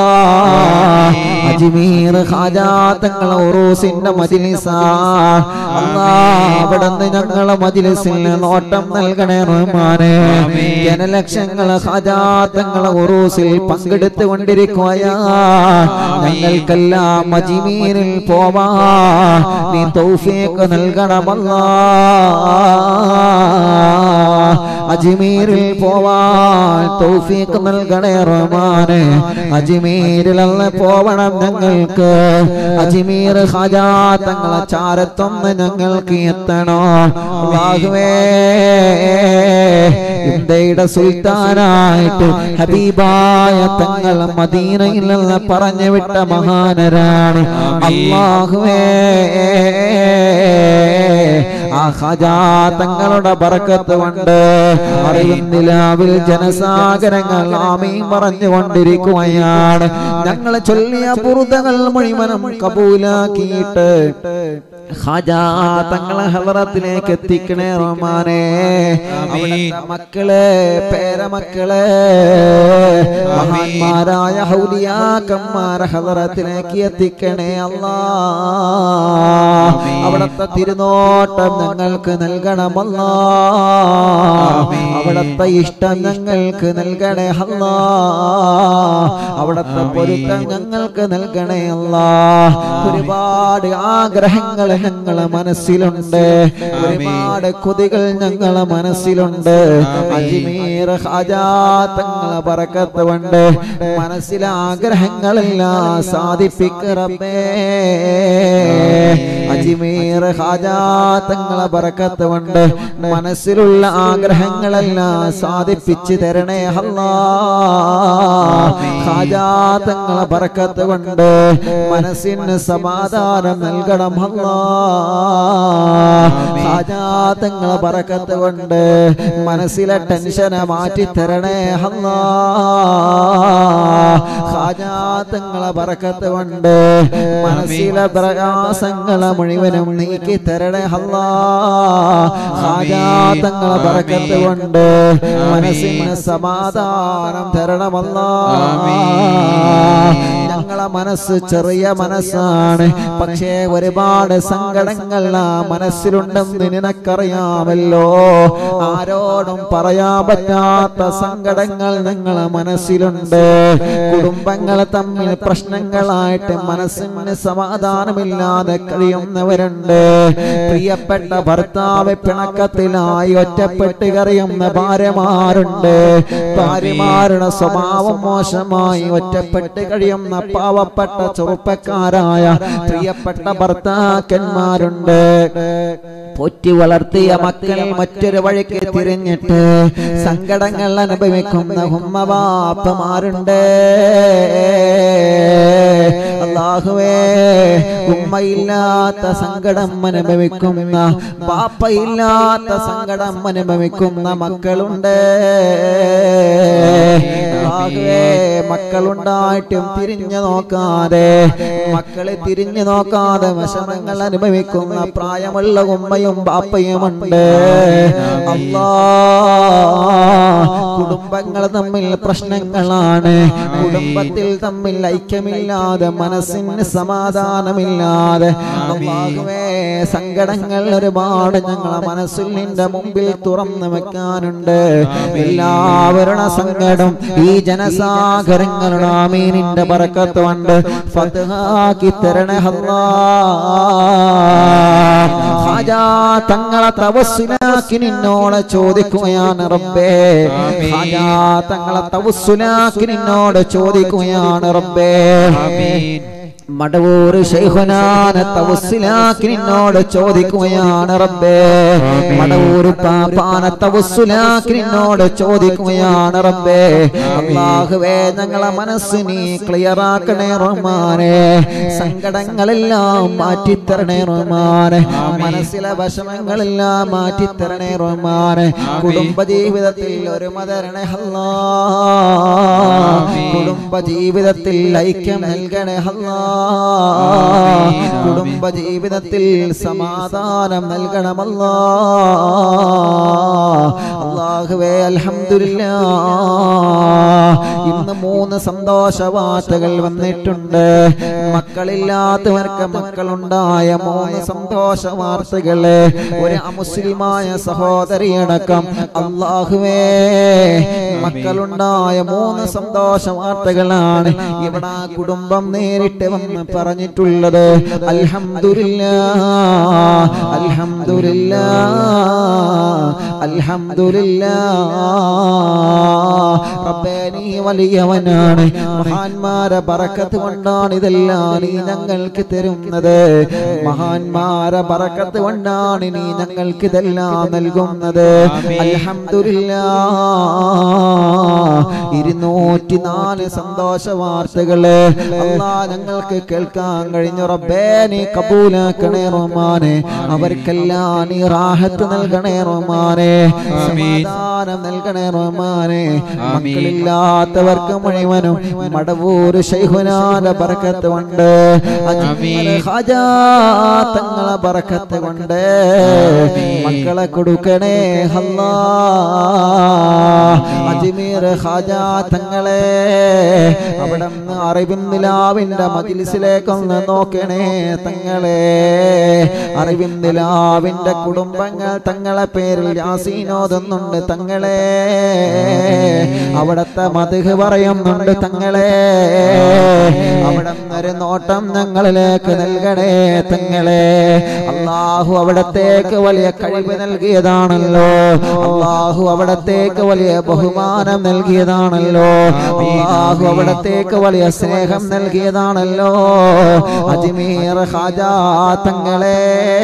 അജ്മീർ ഖാജാ തങ്ങളെ ഉറൂസിന്റെ മജ്ലിസാ അല്ലാ അവിടുന്ന് ഞങ്ങളെ മജ്ലിസിൽ നോട്ടം നൽകണേ റഹ്മാനെ ജനലക്ഷങ്ങളെ ഖാജാ തങ്ങളെ ഉറൂസിൽ പങ്കെടുത്തു കൊണ്ടിരിക്കുകയാ ഞങ്ങൾക്കെല്ലാം അജ്മീരിൽ പോവാ നീ തൗഫീഖ് നൽകണമല്ലാ അജ്മീരിൽ പോവാൻ തൗഫീഖ് നൽകണേ റഹ്മാനെ അജ്മീരിലല്ല പോവണം ഞങ്ങൾക്ക് അജ്മീർ ഖാജാ തങ്ങളെ ചാരത്തൊന്ന് ഞങ്ങൾക്ക് എത്തണോ അല്ലാഹുവേ ഇന്ത്യയുടെ സുൽത്താനായിട്ട് ഹബീബായ തങ്ങൾ മദീനയിൽ നിന്ന് പറഞ്ഞു വിട്ട മഹാനരാണ് അള്ളാഹുവേ ആ ഖജാ തങ്ങളുടെ ബറക്കത്ത് കൊണ്ട് അറിയുന്നിലാവിൽ ജനസാഗരങ്ങൾ ആമീൻ പറഞ്ഞുകൊണ്ടിരിക്കുകയാണ് ഞങ്ങൾ ചൊല്ലിയ ബുറുദകൾ മുഴുവനും കബൂലാക്കിയിട്ട് ഖജാ തങ്ങളെ ഹലറത്തിലേക്ക് എത്തിക്കണേ റഹ്മാനെ അവിടുത്തെ മക്കളെ പേരമക്കളെ മഹാന്മാരായ ഹൗലിയാക്കന്മാരെ ഹലറത്തിലേക്ക് എത്തിക്കണേ അല്ലാ അവിടുത്തെ തിരുനോട്ടം ഞങ്ങൾക്ക് നൽകണമല്ല അവിടുത്തെ ഇഷ്ടം ഞങ്ങൾക്ക് നൽകണേ അല്ല അവിടുത്തെ പൊരുത്തം ഞങ്ങൾക്ക് നൽകണേ അല്ല ഒരുപാട് ആഗ്രഹങ്ങൾ ഞങ്ങളെ മനസ്സിലുണ്ട് ഒരുപാട് കൊതികൾ ഞങ്ങളെ മനസ്സിലുണ്ട് അജ്മീർ ഹാജാ തങ്ങളെ പറക്കത്ത് കൊണ്ട് മനസ്സിലെ ആഗ്രഹങ്ങളെല്ലാം സാധിപ്പിക്കറബേ അജ്മീർ ഹാജാ തങ്ങളെ പറക്കത്ത് കൊണ്ട് മനസ്സിലുള്ള ആഗ്രഹങ്ങളെല്ലാം സാധിപ്പിച്ചു തരണേ അല്ലാ ഹാജാ തങ്ങളെ പറക്കത്ത് കൊണ്ട് മനസ്സിന് സമാധാനം നൽകണം അല്ലാ ഹാജാ തങ്ങളെ പറക്കത്ത് കൊണ്ട് മനസ്സിലെ ടെൻഷനെ മാറ്റി തരണേ അല്ലാ ഹാജാ തങ്ങളെ പറക്കത്ത് കൊണ്ട് മനസ്സിലെ പ്രയാസങ്ങളെ മുഴുവനും നീക്കി തരണേ അല്ലാ ഹാജാ തങ്ങളെ പറക്കത്ത് കൊണ്ട് മനസ്സിന് സമാധാനം തരണമല്ലാ ഞങ്ങളെ മനസ്സ് ചെറിയ മനസ്സാണ് പക്ഷേ ഒരുപാട് സങ്കടങ്ങൾ ആ മനസ്സിലുണ്ടെന്ന് നിനക്കറിയാമല്ലോ ആരോടും പറയാൻ പറ്റാത്ത സങ്കടങ്ങൾ ഞങ്ങളെ മനസ്സിലുണ്ട് കുടുംബങ്ങൾ തമ്മിൽ പ്രശ്നങ്ങളായിട്ട് മനസ്സിന് സമാധാനമില്ലാതെ കഴിയുന്നവരുണ്ട് പ്രിയപ്പെട്ട ഭർത്താവ് പിണക്കത്തിലായി ഒറ്റപ്പെട്ട് കറിയുന്ന ഭാര്യമാരുണ്ട് ഭാര്യമാരുടെ സ്വഭാവം മോശമായി ഒറ്റപ്പെട്ട് കഴിയുന്ന പാവപ്പെട്ട ചെറുപ്പക്കാരായ പ്രിയപ്പെട്ട ഭർത്താക്കന്മാരുണ്ട് പൊറ്റി വളർത്തിയ മക്കൾ മറ്റൊരു വഴിക്ക് തിരിഞ്ഞിട്ട് സങ്കടങ്ങൾ അനുഭവിക്കുന്ന ഉമ്മവാപ്പമാരുണ്ട് അള്ളാഹുവേ ഉമ്മയില്ലാത്ത സങ്കടം അനുഭവിക്കുന്ന പാപ്പയില്ലാത്ത സങ്കടം അനുഭവിക്കുന്ന മക്കളുണ്ട് അള്ളാഹുവേ മക്കളുണ്ടായിട്ടും തിരിഞ്ഞു നോക്കാതെ മക്കളെ തിരിഞ്ഞു നോക്കാതെ വിഷമങ്ങൾ അനുഭവിക്കുന്ന പ്രായമുള്ള ഉമ്മയും ബാപ്പയുമുണ്ട് അല്ലാ കുടുംബങ്ങൾ തമ്മിൽ പ്രശ്നങ്ങളാണ് കുടുംബത്തിൽ തമ്മിൽ ഐക്യമില്ലാതെ മനസ്സിന് സമാധാനമില്ലാതെ അല്ലാഹുവേ സങ്കടങ്ങൾ ഒരുപാട് ഞങ്ങളെ മനസ്സിൽ നിന്റെ മുമ്പിൽ തുറന്നു വെക്കാനുണ്ട് എല്ലാവരുടെ സങ്കടം ഈ ജനസാഗരങ്ങളുടെ ആമീനിന്റെ പറക്കത്ത് കൊണ്ട് ഫത്ഹാക്കി തരണേ അല്ലാ ഹാജാ തങ്ങളെ തവസ്സുലാക്കി നിന്നോട് ചോദിക്കുകയാണ് റബ്ബേ ഹാജാ തങ്ങളെ തവസ്സുലാക്കി നിന്നോട് ചോദിക്കുകയാണ് റബ്ബേ മടവൂർ ശൈഖുനാന തവസ്സിലാക്കി നിന്നോട് ചോദിക്കുകയാണ് റബ്ബേ മടവൂർ പാപ്പാന തവസ്സിലാക്കി നിന്നോട് ചോദിക്കുകയാണ് റബ്ബേ അള്ളാഹുവേ ഞങ്ങളെ മനസ്സ് നീ ക്ലിയർ ആക്കണേ റഹ്മാനെ സങ്കടങ്ങളെല്ലാം മാറ്റിത്തരണേ റഹ്മാനെ മനസ്സിലെ വിഷമങ്ങളെല്ലാം മാറ്റിത്തരണേ റഹ്മാനെ കുടുംബ ജീവിതത്തിൽ ഒരു മതരണേ അല്ലാ കുടുംബ ജീവിതത്തിൽ ഐക്യം നൽകണേ അല്ലാ കുടുംബ ജീവിതത്തിൽ സമാധാനം നൽകണമല്ലാ അള്ളാഹുവേ അൽഹംദുലില്ലാ ഇന്ന് മൂന്ന് സന്തോഷ വാർത്തകൾ വന്നിട്ടുണ്ട് മക്കളില്ലാത്തവർക്ക് മക്കളുണ്ടായ മൂന്ന് സന്തോഷ വാർത്തകള് ഒരു അമുസ്ലിമായ സഹോദരിയടക്കം അള്ളാഹുവേ മക്കളുണ്ടായ മൂന്ന് സന്തോഷ വാർത്തകളാണ് ഇവിടെ ആ കുടുംബം നേരിട്ട് വന്ന് പറഞ്ഞിട്ടുള്ളത് അൽഹംദുലില്ലാ അൽഹംദുലില്ലാ അൽഹംദുലില്ലാ റബ്ബേ നീ വലിയവനാണ് മഹാന്മാരെ ബറക്കത്ത് കൊണ്ടാണ് ഇതെല്ലാം നീ ഞങ്ങൾക്ക് തരുന്നത് മഹാന്മാരെ ബറക്കത്ത് കൊണ്ടാണ് നീ ഞങ്ങൾക്ക് ഇതെല്ലാം നൽകുന്നത് അൽഹംദുലില്ലാ ഇരുന്നൂറ്റി നാല് സന്തോഷ വാർത്തകള് അല്ലാ ഞങ്ങൾക്ക് കേൾക്കാൻ കഴിഞ്ഞു റബ്ബേ നീ കബൂലാക്കണേ റഹ്മാനെ അവർക്കെല്ലാം നീ റാഹത്ത് നൽകണേ റഹ്മാനെ സമാധാനം നൽകണേ റഹ്മാനെ മക്കളില്ലാത്തവർക്ക് മുഴുവനും മടവൂര് ശൈഹുനാന്റെ ബറക്കത്ത് കൊണ്ട് അജ്മൽ ഖാജാ തങ്ങളെ ബറക്കത്ത് കൊണ്ട് മക്കളെ കൊടുക്കണേ അല്ലാ അജ്മീർ ഖാജാ തങ്ങളെ അവിടെ അറിവിൻ നിലാവിന്റെ മജിലിസിലേക്കൊന്ന് നോക്കണേ തങ്ങളെ അറിവിൻ നിലാവിന്റെ കുടുംബങ്ങൾ തങ്ങളെ പേരിൽ യാസീനോദുന്നുണ്ട് തങ്ങളെ അവിടത്തെ മധുഹ് പറയുന്നുണ്ട് തങ്ങളെ അവിടെ ഒരു നോട്ടം ഞങ്ങളിലേക്ക് നൽകണേ തങ്ങളെ അള്ളാഹു അവിടത്തേക്ക് വലിയ കഴിവ് നൽകിയതാണല്ലോ അള്ളാഹു അവിടത്തേക്ക് വലിയ ബഹുമാനം നൽകിയതാണല്ലോ അള്ളാഹു അവിടത്തേക്ക് വലിയ സ്നേഹം നൽകിയതാണല്ലോ അജ്മീർ ഹാജാ തങ്ങളെ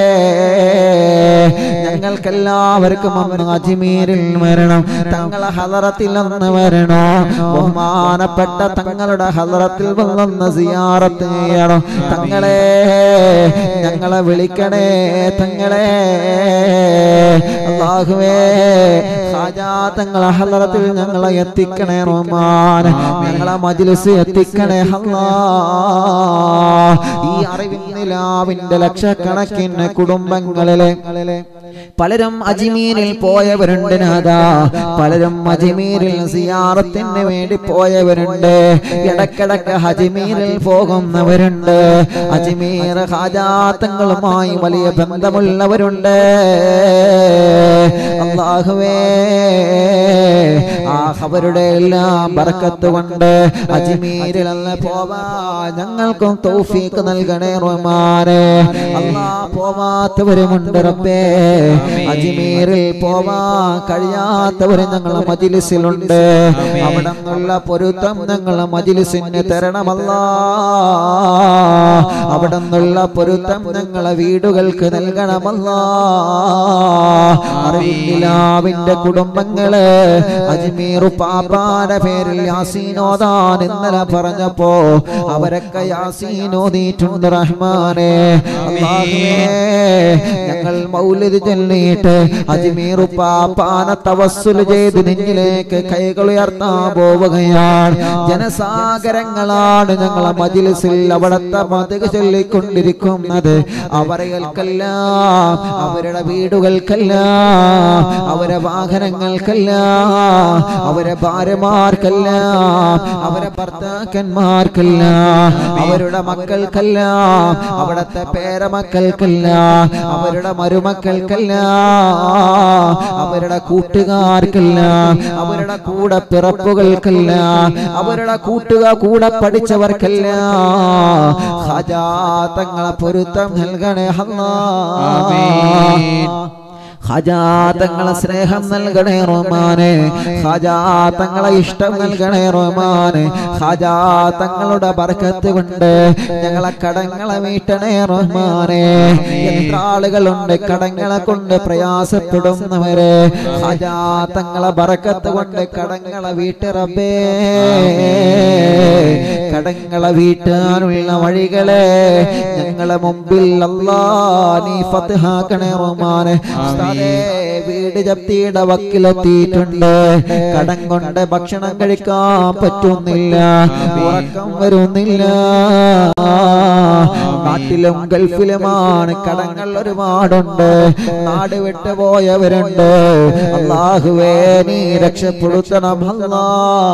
ഞങ്ങൾക്കെല്ലാവർക്കും അന്ന് അജ്മീരിൽ വരണം തങ്ങളെ ഹലറത്തിൽ ഒന്ന് വരണോ ബഹുമാനപ്പെട്ട തങ്ങളുടെ ഹലറത്തിൽ വന്നൊന്ന് സിയാറത്ത് ചെയ്യണം തങ്ങളെ ഞങ്ങളെ വിളിക്കണേ തങ്ങളെ അള്ളാഹുവേ ഹാജാ തങ്ങളെ ഹലറത്തിൽ ഞങ്ങളെ എത്തിക്കണേ റഹ്മാൻ ഞങ്ങളെ മജ്ലിസ് എത്തിക്കണേ അല്ലാ ഈ അറിവിൻ നിലാവിന്റെ ലക്ഷക്കണക്കിന് കുടുംബങ്ങളിലെ പലരും അജ്മീരിൽ പോയവരുണ്ട് നാദാ പലരും അജ്മീരിൽ സിയാറത്തിന് വേണ്ടി പോയവരുണ്ട് ഇടക്കിടക്ക് അജ്മീരിൽ പോകുന്നവരുണ്ട് അജ്മീർ ഹാജാത്തങ്ങളുമായി വലിയ ബന്ധമുള്ളവരുണ്ട് അള്ളാഹുവേ ആ അവരുടെ എല്ലാം ബർക്കത്ത് കൊണ്ട് അജ്മീരിൽ അന്ന് പോവാ ഞങ്ങൾക്കും തൗഫീക്ക് നൽകണേ റഹ്മാനെ അല്ലാ പോവാത്തവരുമുണ്ട് റബ്ബേ അജ്മീറിൽ പോവാൻ കഴിയാത്തവര് ഞങ്ങളെ മജിലിസിലുണ്ട് അവിടെ നിന്നുള്ള പൊരുത്തം ഞങ്ങളെ മജിലിസിന് തരണമല്ല അവിടെ നിന്നുള്ള പൊരുത്തം ഞങ്ങളെ വീടുകൾക്ക് നൽകണമല്ല അറിവില്ലാവിന്റെ കുടുംബങ്ങള് അജ്മീർ പാപ്പാന്റെ പേരിൽ യാസീനോദാൻ ഇന്നലെ പറഞ്ഞപ്പോ അവരൊക്കെ യാസീനോദീറ്റുണ്ട് റഹ്മാനെ അല്ലാഹുവേ ഞങ്ങൾ മൗലിദ് ചൊല്ലിയിട്ട് അജ്മീർ പാപ്പാനെ തവസ്സുൽ ചെയ്ത് നെഞ്ഞിലേക്ക് കൈകൾ ഉയർത്താൻ പോവുകയാണ് ജനസാഗരങ്ങളാണ് ഞങ്ങളെ മജിലിസിൽ അവിടത്തെ മതക ചൊല്ലിക്കൊണ്ടിരിക്കുന്നത് അവരെകൾക്കല്ല അവരുടെ വീടുകൾക്കല്ല അവരെ വാഹനങ്ങൾക്കല്ല അവരെ ഭാര്യമാർക്കല്ല അവരെ ഭർത്താക്കന്മാർക്കല്ല അവരുടെ മക്കൾക്കല്ല അവിടത്തെ പേരമക്കൾക്കല്ല അവരുടെ മരുമക്കൾക്കല്ല അവരുടെ കൂട്ടുകാർക്കല്ല അവരുടെ കൂടെ പിറപ്പുകൾക്കല്ല അവരുടെ കൂട്ടുക കൂടെ പഠിച്ചവർക്കല്ല ഹജാതങ്ങളെ പൊരുത്തം നൽകണേ അല്ലാ ആമീൻ. ഹജാതങ്ങളെ സ്നേഹം നൽകണേ റഹ്മാനെ ഹജാതങ്ങളെ ഇഷ്ടം നൽകണേ റഹ്മാനെ ഹജാതങ്ങളുടെ ബർക്കത്ത് കൊണ്ട് ഞങ്ങളെ കടങ്ങളെ വീട്ടണേ റഹ്മാനെ എത്ര ആളുകളുണ്ട് കടങ്ങളെ കൊണ്ട് പ്രയാസപ്പെടുന്നവരെ ഹജാതങ്ങളെ ബർക്കത്ത് കൊണ്ട് കടങ്ങളെ വീട്ടിറബേ കടങ്ങളെ വീട്ടാനുള്ള വഴികളെ ഞങ്ങളെ മുമ്പിൽ അല്ലാ നീ ഫത്ഹാക്കണേ റഹ്മാനെ ഉസ്താദേ, വീട് ജപ്തിയുടെ വക്കിലെത്തിയിട്ടുണ്ട് കടം കൊണ്ട് ഭക്ഷണം കഴിക്കാൻ പറ്റുന്നില്ല ഉറക്കം വരുന്നില്ല നാട്ടിലും ഗൾഫിലുമാണ് കടങ്ങൾ ഒരുപാടുണ്ട് നാട് വിട്ടു പോയവരുണ്ട് അള്ളാഹുവേ നീ രക്ഷപ്പെടുത്തണം അല്ലാ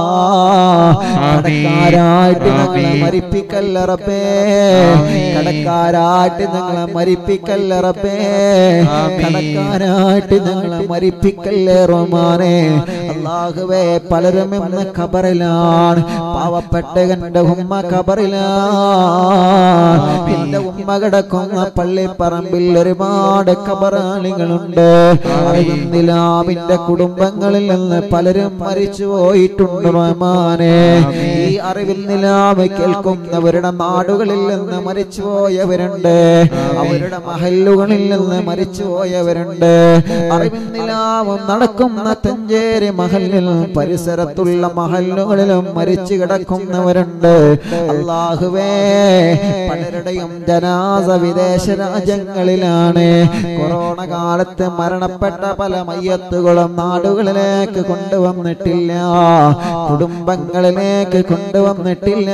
കടക്കാരായിട്ട് ഞങ്ങളെ മരിപ്പിക്കല്ല റബ്ബേ കടക്കാരായിട്ട് ഞങ്ങളെ മരിപ്പിക്കല്ല റബ്ബേ കടക്കാരായിട്ട് ഞങ്ങളെ മരിപ്പിക്കല്ലേ റഹ്മാനെ അള്ളാഹുവേ പലരും ഇന്ന് ഖബറിലാണ് പാവപ്പെട്ട എന്റെ ഉമ്മ ഖബറിലാണ് എന്റെ ഉമ്മ കിടക്കുന്ന പള്ളിപ്പറമ്പിൽ ഒരുപാട് ഖബറാളികളുണ്ട് അറിവിന്ദിലാവിന്റെ കുടുംബങ്ങളിൽ നിന്ന് പലരും മരിച്ചു പോയിട്ടുണ്ട് റഹ്മാനെ ഈ അറിവിൽ നിലാവ് കേൾക്കുന്നവരുടെ നാടുകളിൽ നിന്ന് മരിച്ചു പോയവരുണ്ട് അവരുടെ മഹല്ലുകളിൽ നിന്ന് മരിച്ചു പോയവരുണ്ട് അറിവിൻ നിലാവും നടക്കുന്ന തഞ്ചേരി മഹലിൽ പരിസരത്തുള്ള മഹല്ലുകളിലും മരിച്ചു കിടക്കുന്നവരുണ്ട് അള്ളാഹുവേ പലരുടെയും ജനാസ വിദേശ രാജ്യങ്ങളിലാണ് കൊറോണ കാലത്ത് മരണപ്പെട്ട പല മയ്യത്തുകളും നാടുകളിലേക്ക് കൊണ്ടുവന്നിട്ടില്ല കുടുംബങ്ങളിലേക്ക് കൊണ്ടുവന്നിട്ടില്ല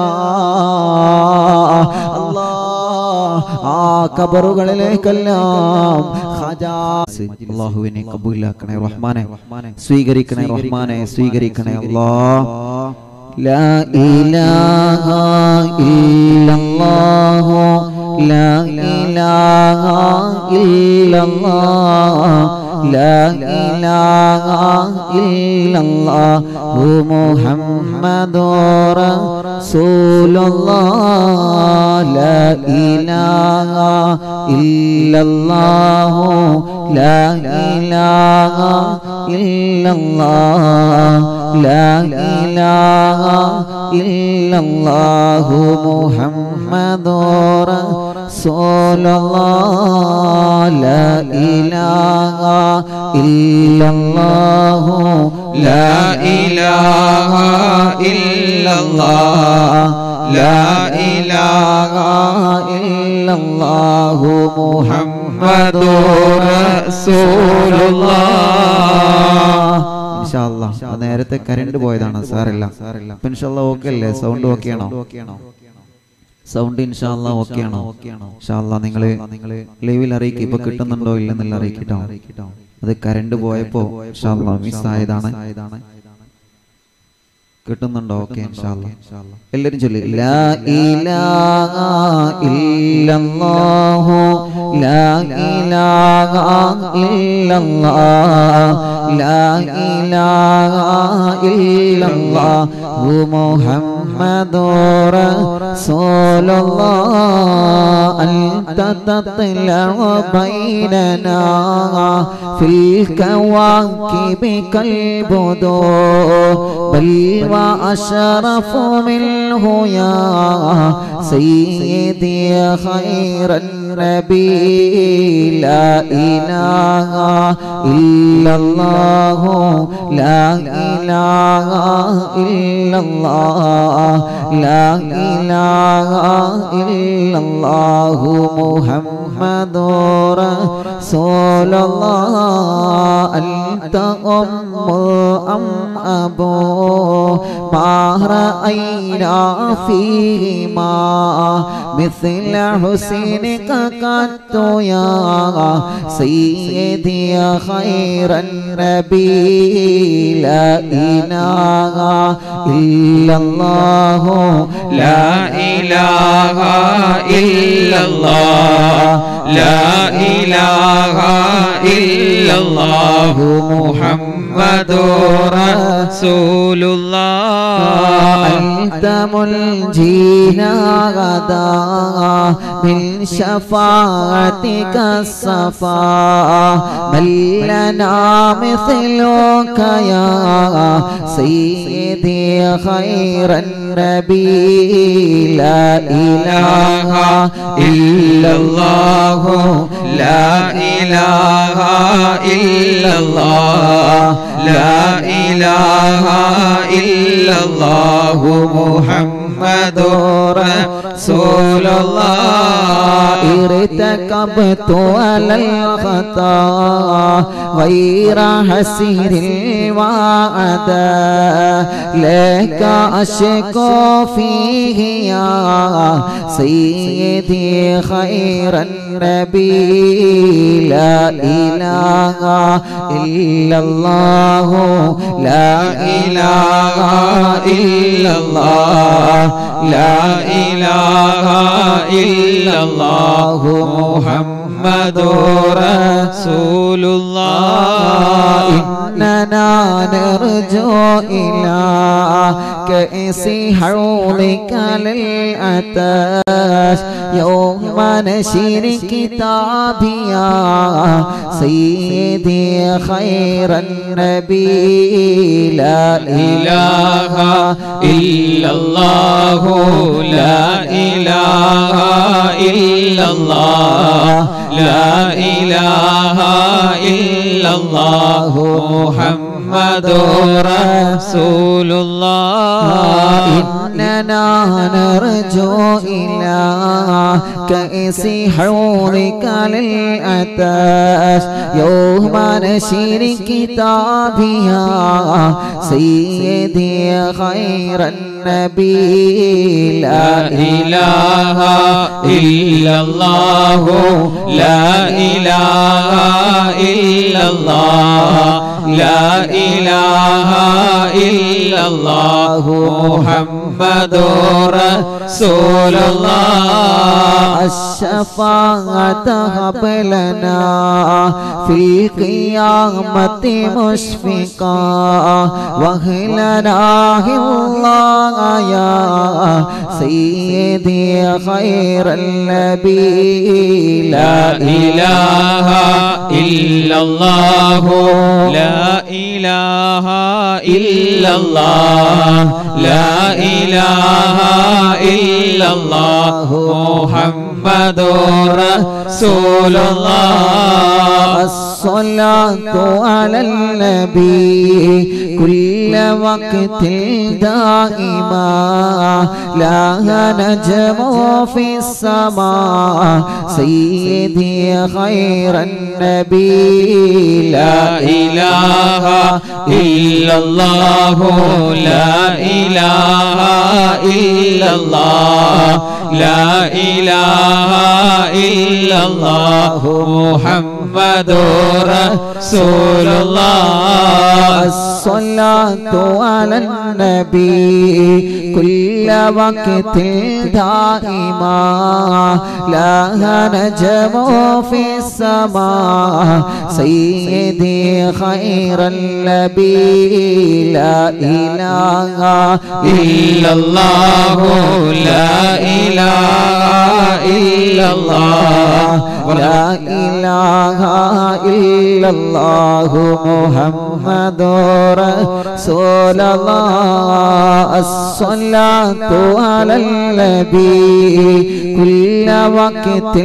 അല്ലാ ആ കബറുകളിലേക്കെല്ലാം ഖജാ- അല്ലാഹുവിനെ കബൂലാക്കണേ റഹ്മാനെ സ്വീകരിക്കണേ റഹ്മാനെ സ്വീകരിക്കണേ അല്ലാ لا إله إلا الله لا إله إلا الله لا إله إلا الله محمد رسول الله لا إله إلا الله لا إله إلا الله لا إله إلا الله محمد رسول الله لا إله إلا الله لا إله إلا الله لا إله إلا الله محمد محمد رسول الله ഇൻഷാ അല്ലാ. അത് നേരത്തെ കരണ്ട് പോയതാണ് സാറില്ല ഇൻഷാല്ല ഓക്കെ അല്ലേ സൗണ്ട് ഓക്കെ ആണോ സൗണ്ട് ഇൻഷാല്ല ഓക്കെ ആണോ ഇൻഷാല്ല നിങ്ങള് നിങ്ങള് ലൈവിൽ അറിയിക്കും ഇപ്പൊ കിട്ടുന്നുണ്ടോ ഇല്ലെന്നില്ല അറിയിക്കട്ടോ അത് കരണ്ട് പോയപ്പോ ഇൻഷാല്ല മിസ് ആയതാണ് കിട്ടുന്നുണ്ടോ ഓക്കെ എല്ലാരും ചൊല്ലി ലാ ഇലാഹ ഇല്ലല്ലാഹു ലാ ഇലാഹ ഇല്ലല്ലാഹ് ലാ ഇലാഹ ഇല്ലല്ലാഹു മുഹമ്മദുർ റസൂലുള്ളാഹ് അൻത തത്ലഉ ബൈനനാ ഫിൽ കവാകിബി കൽബുദൂ بل وأشرف منه يا سيدي خير النبي لا إله إلا الله لا إله إلا الله لا إله إلا الله محمد رسول الله أنت أم أم أبو ما رأينا فيهما مثل حسنك قط يا سيدي خير النبي لا إله إلا الله لا إله إلا الله لا إله إلا الله محمد رسول الله أنت منجينا غدا من شفاعتك الصفا من لنا مثلك يا سيدي خير النبي لا إله إلا الله لا إله إلا الله لا إله إلا الله محمد رسول الله ارتكبت على الخطا غير حسير وعدا لك أشكو فيه يا سيدي خير النبي لا إله إلا الله لا إله إلا الله لا إله إلا الله محمد رسول الله إننا نرجو إلى كأس حولك للأتاش يوم نشر كتابي يا سيدي خير النبي لا إله إلا الله لا إله إلا الله لا إله إلا الله محمد رسول الله إننا نرجو إلى كأس حورك للأتاش يوم نشر كتابي يا سيدي خير النبي لا إله إلا الله لا إله إلا الله لا إله إلا الله محمد رسول الله الشفاعة هب لنا في القيامة مشفقا واهلنا الله يا سيدي خير النبي لا إله إلا الله لا إله إلا الله لا إله إلا الله محمد رسول الله الصلاة على النبي كل وقت دائما لا نجم في السماء سيدي خير النبي لا إله إلا الله لا إله إلا الله لا إله إلا الله محمد رسول الله الصلاة على النبي كل وقت دائما لا نجم في السماء سيدي خير النبي لا إله إلا الله لا إله إلا الله لا إله إلا الله محمد رسول الله الصلاة على النبي كل وقت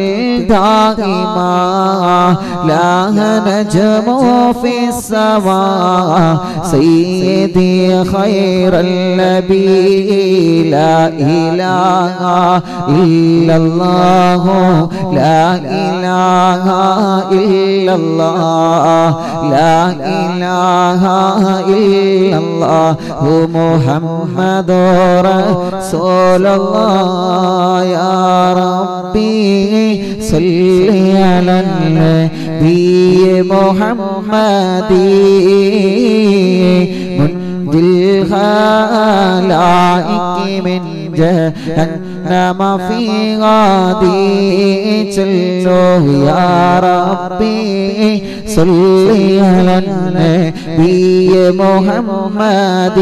دائما لا نجم في السماء سيدي خير النبي لا إله إلا الله لا إله إلا الله لا إله إلا الله محمد رسول الله يا ربي صل على النبي محمد منجي الخلائق من جهنم في غادي جلو يا ربي صل على النبي محمد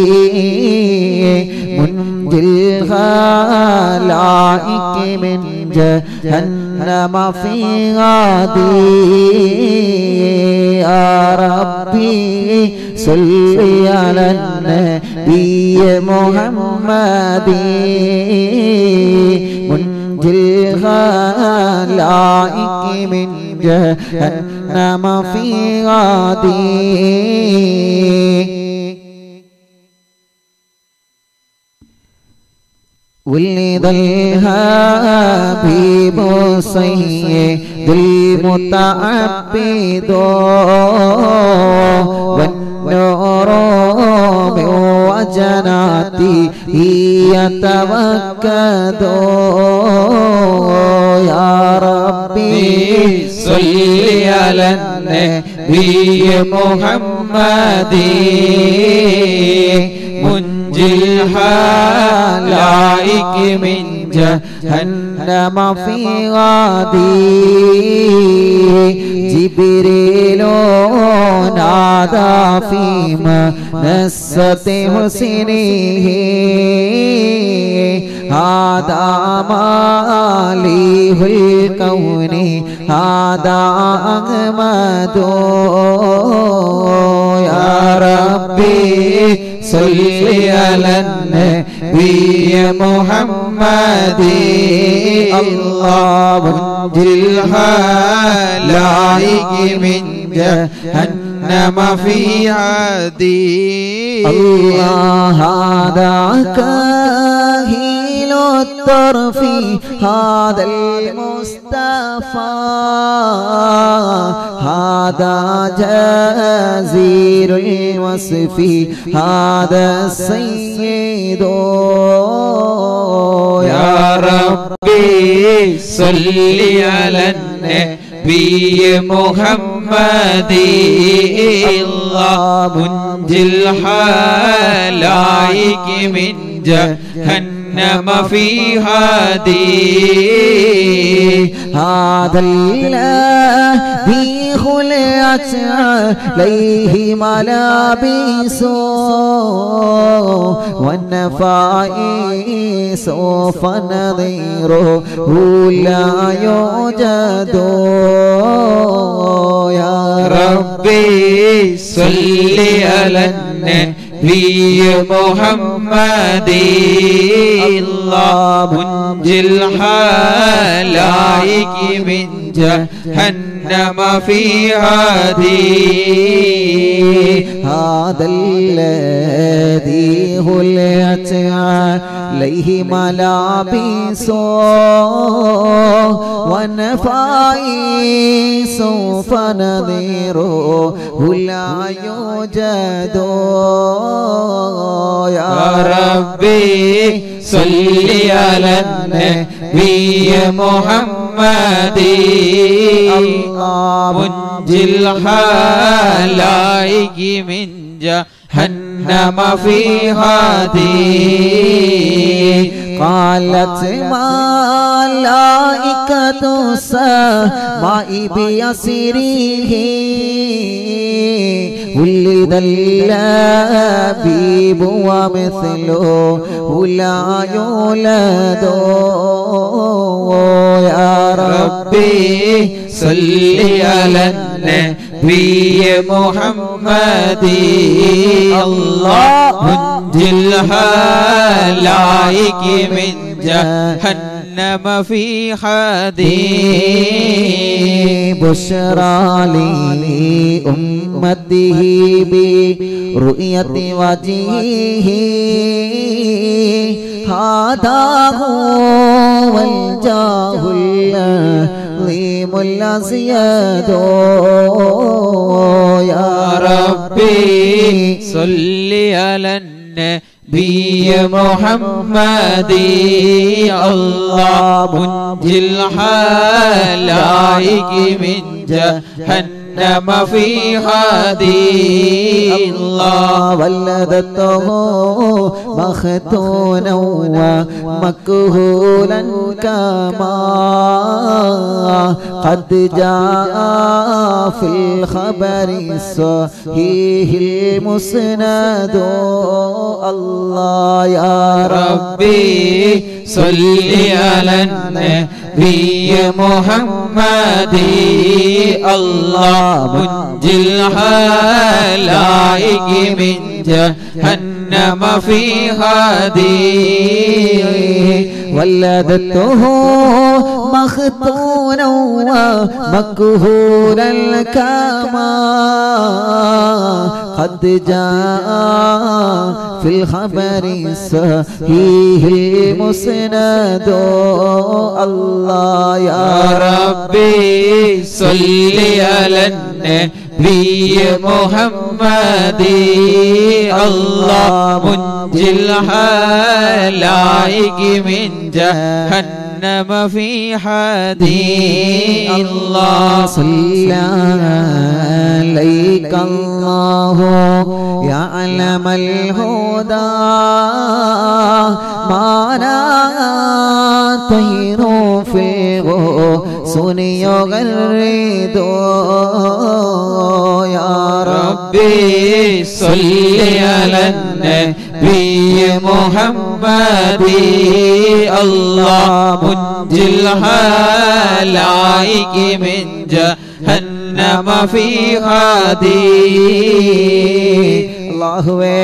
منجي الخلائق من جهنم في غادي يا ربي صل على النبي محمد منجي الخلائق من جهنم في غادي ولد الحبيب سيد المتعبد والنور من وجناته يتوكد يا ربي صل على النبي محمد منجي الحلائق من جهنم في غادي جبريل نادى في منسة حسنه هذا ماليه الكون هذا أحمد يا ربي صل على النبي محمد الله منجي الحلائق من جهنم في عادي الله هذا كاهل الطرف هذا المصطفى هذا جزير الوصف هذا السيد يا ربي صل على النبي محمد الله منجي الحلائق من جهنم في هادي هذا الذي خلعت عليه ملابس والنفائس فنظيره لا يوجد يا ربي صل على النبي محمد الله منجي الحلائق من جهنم في هادي هذا الذي هلت عليه ملابس ونفائس فنظيره لا يوجد يا ربي صل على نبي محمد منجي الخلائق من جهنم في هادي قالت ملائكة السماء بيسره ولد اللبيب ومثله لا يولد يا ربي ربي صل على النبي محمد الله منجي الخلائق من جهنم في حديد بشرى لأمته برؤية وجهه هذا هو الجاه العظيم الأزيد يا ربي صل على النبي محمد الله منجي الخلائق من جهنم في هادي الله ولدته مختونا ومكهولا كما قد جاء في الخبر الصحيح المسند الله يا ربي صل على النبي محمد الله منجي الخلائق من جهنم في هادي ولدته مختونا ومكهولا كما قد جاء في الخبر الصحيح المسند الله يا يا ربي صل على النبي محمد الله منجي الخلائق من جهنم في حديد الله صلى عليك الله يا علم الهدى ما طير في غصن يغرد يا ربي ربي صل على النبي محمد الله منجي الخلائق من جهنم في هادي അള്ളാഹുവേ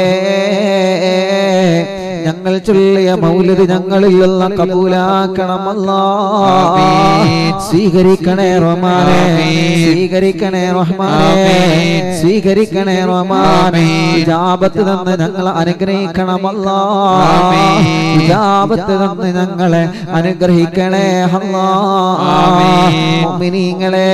ഞങ്ങൾ ചൊല്ലിയ മൗലത് ഞങ്ങളിൽ നിന്ന് കബൂലാക്കണമല്ല ആമീൻ. സ്വീകരിക്കണേ റഹ്മാനെ ആമീൻ. സ്വീകരിക്കണേ റഹ്മാനെ ആമീൻ. സ്വീകരിക്കണേ റഹ്മാനെ ആമീൻ. ജാപത്ത് തന്ന് ഞങ്ങൾ അനുഗ്രഹിക്കണമല്ല ആമീൻ. ജാപത്ത് തന്ന് ഞങ്ങളെ അനുഗ്രഹിക്കണേ അല്ലാ ആമീൻ. മുഅ്മിനീങ്ങളെ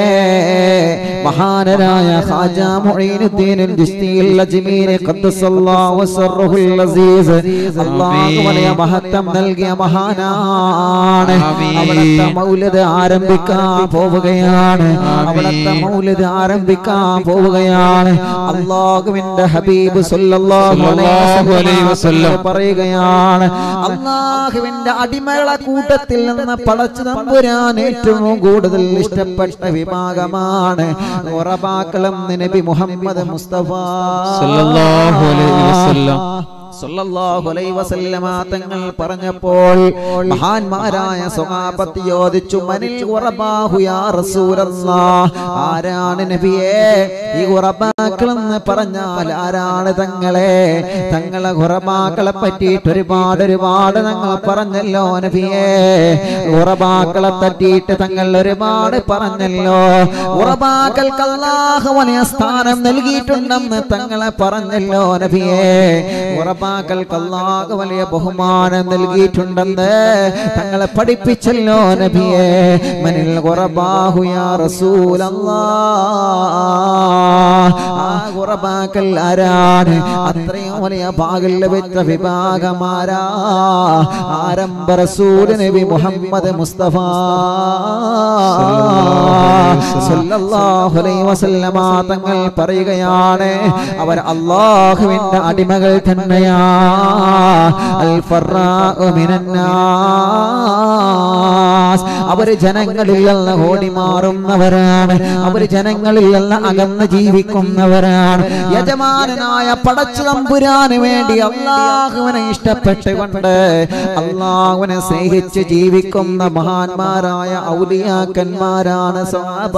മഹാനരായ ഖാജ മുഈനുദ്ദീൻ ചിശ്തിയിൽ അജ്മീരി ഖദ്ദസല്ലാഹു വസറഹുൽ അസീസ് അല്ലാഹു വലിയ മഹത്വം നൽകിയ മഹാനാണ് ആമീൻ. അവിടുത്തെ മൗലിദ് ആരംഭിക്കാൻ പോവുകയാണ് ആമീൻ. അവിടുത്തെ മൗലിദ് ആരംഭിക്കാൻ പോവുകയാണ് അള്ളാഹുവിന്റെ ഹബീബ് സല്ലല്ലാഹു സല്ലല്ലാഹു അലൈഹി വസല്ലം പറയുകയാണ് അള്ളാഹുവിന്റെ അടിമകളെ കൂട്ടത്തിൽ നിന്ന് പടച്ചു തമ്പുരാൻ ഏറ്റവും കൂടുതൽ ഇഷ്ടപ്പെട്ട വിഭാഗമാണ് ഉറബാക്കളം നബി മുഹമ്മദ് മുസ്തഫ സല്ലല്ലാഹു അലൈഹി വസല്ലം. സല്ലല്ലാഹു അലൈഹി വസല്ലമ തങ്ങൾ പറഞ്ഞപ്പോൾ മഹാന്മാരായ സ്വഹാബത്ത് ചോദിച്ചു മനിൽ ഉറബാഹു യാ റസൂലല്ലാഹ് ആരാണ് നബിയേ ഈ ഉറബാക്കൾ എന്ന് പറഞ്ഞാൽ ആരാണ് തങ്ങളെ തങ്ങളെ ഉറബാക്കളെ പറ്റിയിട്ട് ഒരുപാട് ഒരുപാട് തങ്ങൾ പറഞ്ഞല്ലോ നബിയേ ഉറബാക്കളെ പറ്റിയിട്ട് തങ്ങൾ ഒരുപാട് പറഞ്ഞല്ലോ ഉറബാക്കൾക്ക് അല്ലാഹു വലിയ സ്ഥാനം നൽകിയിട്ടുണ്ടെന്ന് തങ്ങളെ പറഞ്ഞല്ലോ നബിയേ ഉറബാക്കൾക്ക് അല്ലാഹു വലിയ ബഹുമാനം നൽകിയിട്ടുണ്ടെന്ന് തങ്ങളെ പഠിപ്പിച്ചല്ലോ നബിയേ മനിൽ ഉറബാഹു യാ റസൂലല്ലാഹ് ആ ഖുറബാക്കൾ ആരാണ് അത്രയും വലിയ ഭാഗം ലഭിച്ച വിഭാഗമാരാ ആരംഭ റസൂൽ നബി മുഹമ്മദ് മുസ്തഫ സല്ലല്ലാഹു അലൈഹി വസല്ലമ തങ്ങൾ പറയുകയാണ് അവർ അള്ളാഹുവിന്റെ അടിമകൾ തന്നെയാ അൽ ഫറാഉ മിനന്നാസ് അവര് ജനങ്ങളിൽ നിന്ന് ഓടി മാറുന്നവരാണ് അവര് ജനങ്ങളിൽ നിന്ന് അകന്ന് ജീവിക്കുന്നവരാണ് യജമാനായ പടച്ചു തമ്പുരാന് വേണ്ടി അള്ളാഹുവിനെ ഇഷ്ടപ്പെട്ടുകൊണ്ട് അള്ളാഹുവിനെ സ്നേഹിച്ച് ജീവിക്കുന്ന മഹാന്മാരായ ഔലിയാക്കന്മാരാണ് സ്വഹാബ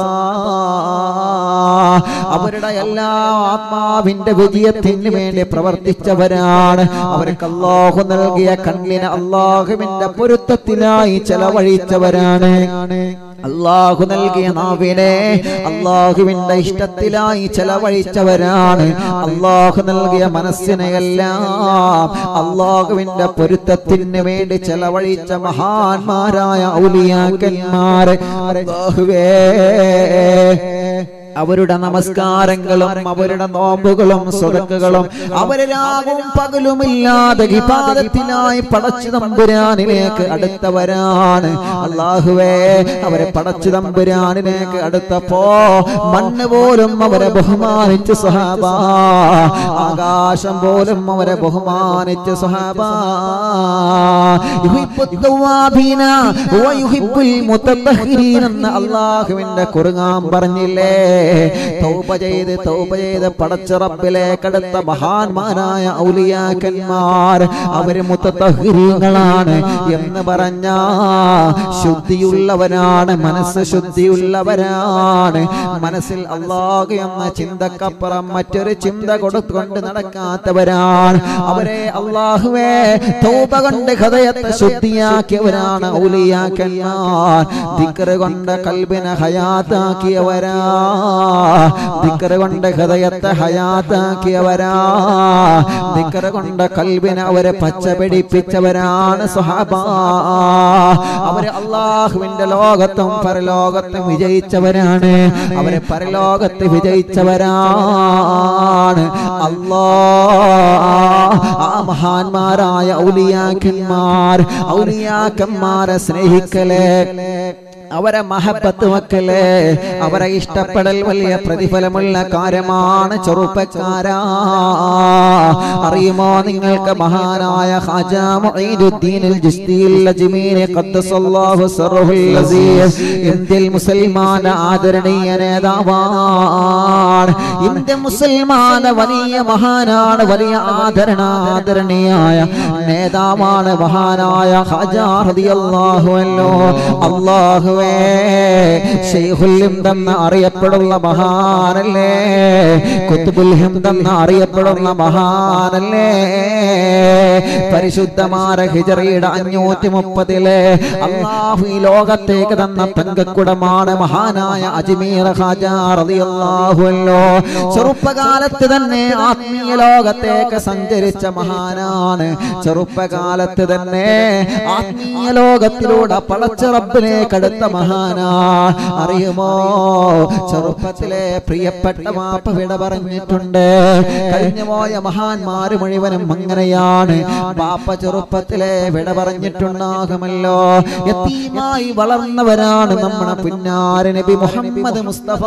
അവരുടെ എല്ലാ ആത്മാവിന്റെ വിജയത്തിന് വേണ്ടി പ്രവർത്തിച്ചവരാണ് അവർക്ക് അള്ളാഹു നൽകിയ കണ്ണിന് അള്ളാഹുവിന്റെ പൊരുത്തത്തിനായി ചെലവഴിച്ചവരാണ് അള്ളാഹു നൽകിയ നാവിനെ അള്ളാഹുവിന്റെ ഇഷ്ടത്തിലായി ചെലവഴിച്ചവരാണ് അള്ളാഹു നൽകിയ മനസ്സിനെയെല്ലാം അള്ളാഹുവിന്റെ പൊരുത്തത്തിന് വേണ്ടി ചെലവഴിച്ച മഹാന്മാരായ ഔലിയാക്കന്മാരെ അല്ലാഹുവേ അവരുടെ നമസ്കാരങ്ങളും അവരുടെ നോമ്പുകളും സ്വതക്കുകളും അവര് രാവും പകലുമില്ലാതെ വിവാദത്തിനായി പടച്ചു തമ്പുരാനിലേക്ക് അടുത്തവരാണ് അള്ളാഹുവേ അവരെ പടച്ചു തമ്പുരാനിലേക്ക് അടുത്തപ്പോ മണ്ണ് പോലും അവരെ ബഹുമാനിച്ചു സഹാബ ആകാശം പോലും അവരെ ബഹുമാനിച്ചു സഹാബ എന്ന് അള്ളാഹുവിന്റെ കുറുങ്ങാൻ പറഞ്ഞില്ലേ തൗബ ചെയ്ത് തൗബ ചെയ്ത് പടച്ചിറപ്പിലേക്കടുത്ത മഹാന്മാരായ ഔലിയാക്കന്മാർ അവര് മുത്തഹീങ്ങളാണ് എന്ന് പറഞ്ഞ ശുദ്ധിയുള്ളവരാണ് മനസ്സ് ശുദ്ധിയുള്ളവരാണ് മനസ്സിൽ അള്ളാഹു എന്ന ചിന്തക്കപ്പുറം മറ്റൊരു ചിന്ത കൊടുത്തുകൊണ്ട് നടക്കാത്തവരാണ് അവരെ അള്ളാഹുവേ തൗബ കൊണ്ട് ഹൃദയത്തെ ശുദ്ധിയാക്കിയവരാണ് ഔലിയാക്കന്മാർ ദിക്റ് കൊണ്ട് കൽബിനെ ഹയാത്താക്കിയവരാ ദിക്കറ് കൊണ്ട് ഹൃദയത്തെ ഹയാത്താക്കിയവരാ ദിക്കറ് കൊണ്ട് കൽബിനെ അവരെ പച്ച പിടിപ്പിച്ചവരാണ് സ്വഹാബ അവര് അള്ളാഹുവിന്റെ ലോകത്തും പരലോകത്തും വിജയിച്ചവരാണ് അവരെ പരലോകത്ത് വിജയിച്ചവരാണ് അല്ലാ ആ മഹാന്മാരായ ഔലിയാക്കന്മാർ ഔലിയാക്കന്മാരെ സ്നേഹിക്കലേ അവരെ മഹബത്ത് മക്കളെ അവരെ ഇഷ്ടപ്പെടൽ വലിയ പ്രതിഫലമുള്ള കാര്യമാണ് ചെറുപ്പക്കാരാ അറിയുമോ നിങ്ങൾക്ക് മഹാനായ ഖാജാ മുഈനുദ്ദീൻ അൽ ജിസ്തിയിൽ അജ്മീരി ഖദ്ദസല്ലാഹു സർഹുൽ അസീസ് ഇന്ത്യയിൽ മുസൽമാന ആദരണീയ നേതാവാണ് ഇന്ത്യ മുസൽമാന വലിയ മഹാനാണ് വലിയ ആദരണ ആദരണീയായ നേതാവാണ് മഹാനായ ഖാജാ റളിയല്ലാഹു അൻഹു അല്ലാഹുവേ ഷെയ്ഖുൽ ഹിന്ദെന്ന് അറിയപ്പെടുന്ന മഹാനല്ലേ കുത്തുബുൽ ഹിന്ദെന്ന് അറിയപ്പെടുന്ന മഹാനല്ലേ പരിശുദ്ധമായ ഹിജറിയുടെ അഞ്ഞൂറ്റി മുപ്പതിലെ അള്ളാഹു ഈ ലോകത്തേക്ക് തന്ന തങ്കക്കുടമാണ് മഹാനായ അജ്മീർ ഖാജാ റളിയല്ലാഹു അൻഹു ചെറുപ്പകാലത്ത് തന്നെ ആത്മീയ ലോകത്തേക്ക് സഞ്ചരിച്ച മഹാനാണ് ചെറുപ്പകാലത്ത് തന്നെ ആത്മീയ ലോകത്തിലൂടെ പടച്ച റബ്ബിലേക്ക് അടുത്ത മഹാനാ അറിയുമോ ചെറുപ്പത്തിലെ പ്രിയപ്പെട്ട മാപ്പ വിട പറഞ്ഞിട്ടുണ്ട് കഴിഞ്ഞു പോയ മഹാന്മാര് മുഴുവനും അങ്ങനെയാണ് പാപ്പ ചെറുപ്പത്തിലെ വിട പറഞ്ഞിട്ടുണ്ടാകുമല്ലോ യത്തീമായി വളർന്നവരാണ് നമ്മുടെ പുന്നാര നബി മുഹമ്മദ് മുസ്തഫ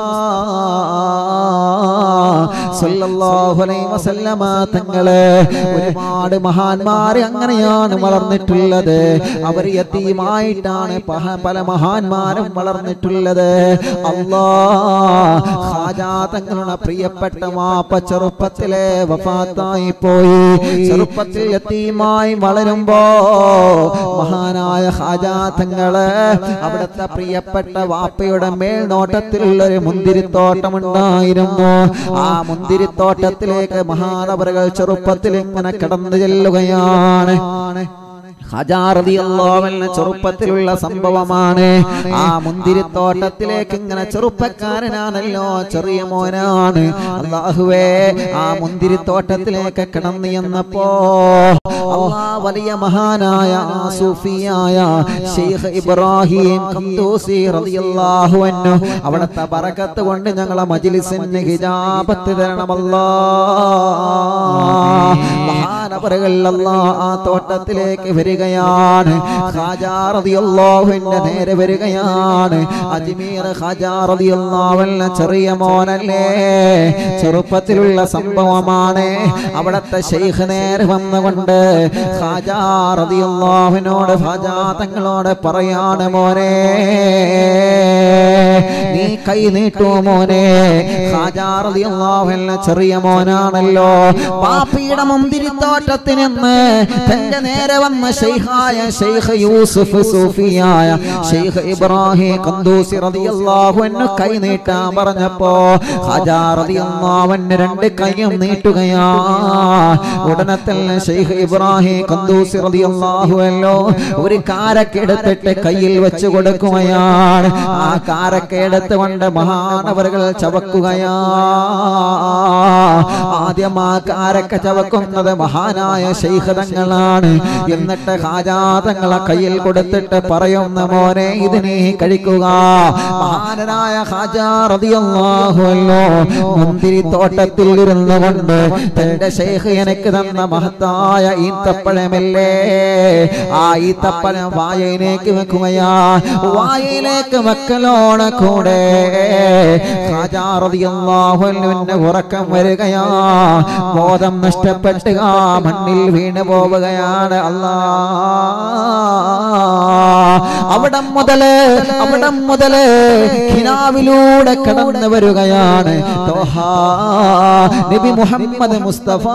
സല്ലല്ലാഹു അലൈഹി വസല്ലമ തങ്ങള് ഒരുപാട് മഹാന്മാര് അങ്ങനെയാണ് വളർന്നിട്ടുള്ളത് അവർ യത്തീമായിട്ടാണ് പഹ- പല മഹാന്മാരും വളർന്നിട്ടുള്ളത് അല്ലാ ഖാജാ തങ്ങളുടെ പ്രിയപ്പെട്ട മാപ്പ ചെറുപ്പത്തിലെ വഫാത്തായി പോയി ചെറുപ്പത്തിൽ യത്തീമായി വളരുമ്പോ മഹാനായ ഖാജാ തങ്ങള് അവിടുത്തെ പ്രിയപ്പെട്ട വാപ്പയുടെ മേൽനോട്ടത്തിലുള്ള ഒരു മുന്തിരിത്തോട്ടമുണ്ടായിരുന്നു ആ മുന്തിരിത്തോട്ടത്തിലേക്ക് മഹാനവറുകൾ ചെറുപ്പത്തിൽ ഇങ്ങനെ കടന്നു ചെല്ലുകയാണ് ഹജാറതിയല്ലോവെന്ന ചെറുപ്പത്തിലുള്ള സംഭവമാണ് ആ മുന്തിരിത്തോട്ടത്തിലേക്ക് ഇങ്ങനെ ചെറുപ്പക്കാരനാണല്ലോ ചെറിയ മോനാണ് അള്ളാഹുവേ ആ മുന്തിരിത്തോട്ടത്തിലേക്ക് കിടന്നു എന്നപ്പോ അള്ളാ വലിയ മഹാനായ ആ സൂഫിയായ ഷെയ്ഖ് ഇബ്രാഹിം ഖംദൂസി റളിയല്ലാഹു അൻഹു അവിടുത്തെ ബറക്കത്ത് കൊണ്ട് ഞങ്ങളെ മജ്ലിസിന് ഹിജാബത്ത് തരണമല്ലാ മഹാനവറുകൾ അല്ലാ ആ തോട്ടത്തിലേക്ക് വരികയാണ് ഖാജാ റളിയല്ലാഹുവിന്റെ നേരെ വരികയാണ് അജ്മീർ ഖാജാ റളിയല്ലാഹുവിന്റെ ചെറിയ മോനല്ലേ ചെറുപ്പത്തിലുള്ള സംഭവമാണ് അവിടത്തെ ഷെയ്ഖ് നേരെ വന്നുകൊണ്ട് ഖാജാ റളിയല്ലാഹുവിനോട് ഖാജാ തങ്ങളോട് പറയാണ് മോനെ നീ കൈ നീട്ടൂ മോനെ ഖാജാ റളിയല്ലാഹുവിന്റെ ചെറിയ മോനാണല്ലോ പാപ്പിയുടെ മുന്തിരിത്തോട്ടത്തിൽ നിന്ന് തന്റെ നേരെ വന്ന ഷെയ്ഖായ ഷെയ്ഖ് യൂസുഫ് സൂഫിയായ ഷെയ്ഖ് ഇബ്രാഹിം കന്തൂസി റളിയല്ലാഹു അൻഹു കൈ നീട്ടാൻ പറഞ്ഞപ്പോ ഖാജാ റളിയല്ലാഹു അൻഹു രണ്ട് കൈയും നീട്ടുകയാ ഉടനെ തന്നെ ഷെയ്ഖ് ഇബ്രാഹിം കന്തൂസി റളിയല്ലാഹു അല്ലോ ഒരു കാരക്ക എടുത്തിട്ട് കയ്യിൽ വെച്ച് കൊടുക്കുകയാണ് ആ കാരക്ക എടുത്തുകൊണ്ട് മഹാനവറുകൾ ചവക്കുകയാ ആദ്യം ആ കാരക്ക ചവക്കുന്നത് മഹാനായ ശൈഖ് തങ്ങളാണ് എന്നിട്ട് ഹാജാതങ്ങളെ കയ്യിൽ കൊടുത്തിട്ട് പറയുന്ന മോനെ ഇത് നീ കഴിക്കുക മഹാനായ ഹാജാ റളിയല്ലാഹു അല്ലോ മുന്തിരി തോട്ടത്തിൽ ഇരുന്നു കൊണ്ട് തന്റെ ശൈഖ് എനിക്ക് തന്ന മഹത്തായ ഈത്തപ്പഴമല്ലേ ആ ഈത്തപ്പഴം വായയിലേക്ക് വെക്കുകയാ വായയിലേക്ക് വെക്കലോടെ കൂടെ ഹാജാ റളിയല്ലാഹു അൻഹുവിന്റെ ഉറക്കം വരികയാ ബോധം നഷ്ടപ്പെട്ട് ആ മണ്ണിൽ വീണു പോവുകയാണ് അല്ലാ അവിടം മുതല് അവിടം മുതല് ഖിനാവിലൂടെ കടന്നു വരികയാണ് തോഹാ നബി മുഹമ്മദ് മുസ്തഫ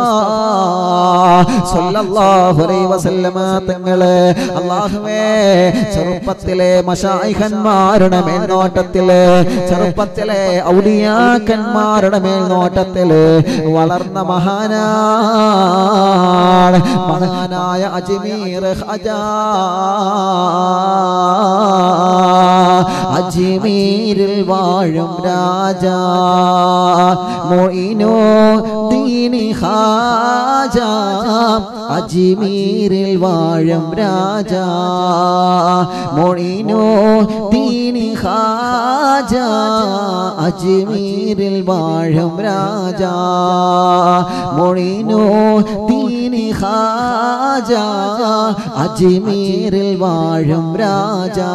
സല്ലല്ലാഹു അലൈഹി വസല്ലമ തങ്ങള് അല്ലാഹുവേ ചെറുപ്പത്തിലെ മശായിഖന്മാരുടെ മേൽനോട്ടത്തില് ചെറുപ്പത്തിലെ ഔലിയാക്കന്മാരുടെ മേൽനോട്ടത്തില് വളർന്ന മഹാനാണ് മഹാനായ അജ്മീർ ഖജാ അജ്മീരിൽ വാഴും രാജാ മൊയിനോ ദീനി ഹാജ അജ്മീരിൽ വാഴും രാജാ മൊയിനോ ദീനി ഹാജ അജ്മീരിൽ വാഴും രാജാ മൊഴിനോ ദീനി ഹാജ അജ്മീരിൽ വാഴും രാജാ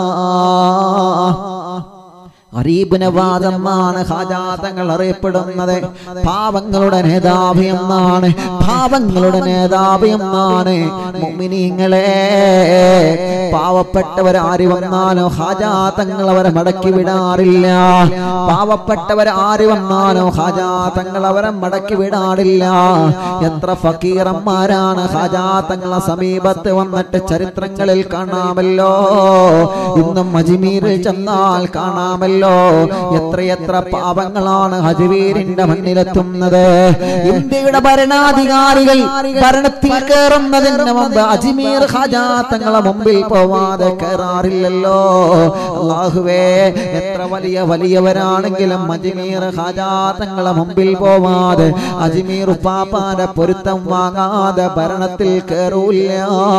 ഗരീബ് നവാദ് എന്നാണ് ഹാജാതങ്ങൾ അറിയപ്പെടുന്നത് പാവങ്ങളുടെ നേതാവ് എന്നാണ് പാവങ്ങളുടെ നേതാവ് എന്നാണ് മുഅ്മിനീങ്ങളെ പാവപ്പെട്ടവർ ആര് വന്നാലോ ഹാജാതങ്ങൾ അവരെ മടക്കി വിടാറില്ല പാവപ്പെട്ടവർ ആര് വന്നാലോ ഹാജാതങ്ങൾ അവരെ മടക്കി വിടാറില്ല എത്ര ഫക്കീറന്മാരാണ് ഹാജാതങ്ങളെ സമീപത്ത് വന്നിട്ട് ചരിത്രങ്ങളിൽ കാണാമല്ലോ ഇന്നും അജ്മീരിൽ ചെന്നാൽ കാണാമല്ലോ എത്രയെത്ര പാപങ്ങളാണ് അജ്മീരിന്റെ മണ്ണിലെത്തുന്നത് ഇന്ത്യയുടെ ഭരണാധികാരികൾ ഭരണത്തിൽ കയറുന്നതിന് മുമ്പ് അജ്മീർ ഹാജാത്തങ്ങളെ മുമ്പിൽ പോവാതെ കയറാറില്ലല്ലോ അള്ളാഹുവേ എത്ര വലിയ വലിയവരാണെങ്കിലും അജ്മീർ ഹാജാത്തങ്ങളെ മുമ്പിൽ പോവാതെ അജ്മീർ ഉപ്പാപ്പാന്റെ പൊരുത്തം വാങ്ങാതെ ഭരണത്തിൽ കയറൂല്ല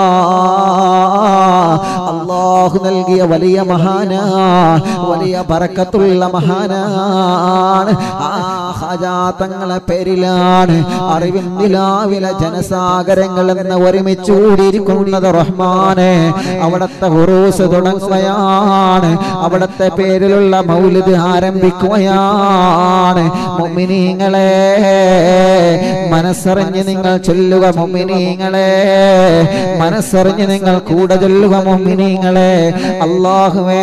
അള്ളാഹു നൽകിയ വലിയ മഹാനാ വലിയ ബറക്കത്തുള്ള മഹാനാണ് ആ ഹാജാത്തങ്ങളെ പേരിലാണ് അറിവിൻ നിലാവിലെ ജനസാഗരങ്ങൾ എന്ന് ഒരുമിച്ച് കൂടിയിരിക്കുന്നത് റഹ്മാനെ അവിടത്തെ ഉറൂസ് തുടങ്ങുകയാണ് അവിടത്തെ പേരിലുള്ള മൗലിദ് ആരംഭിക്കുകയാണ് മുഅ്മിനീങ്ങളെ മനസ്സറിഞ്ഞ് നിങ്ങൾ ചൊല്ലുക മുഅ്മിനീങ്ങളെ മനസ്സറിഞ്ഞ് നിങ്ങൾ കൂടെ ചൊല്ലുക മുഅ്മിനീങ്ങളെ അല്ലാഹുവേ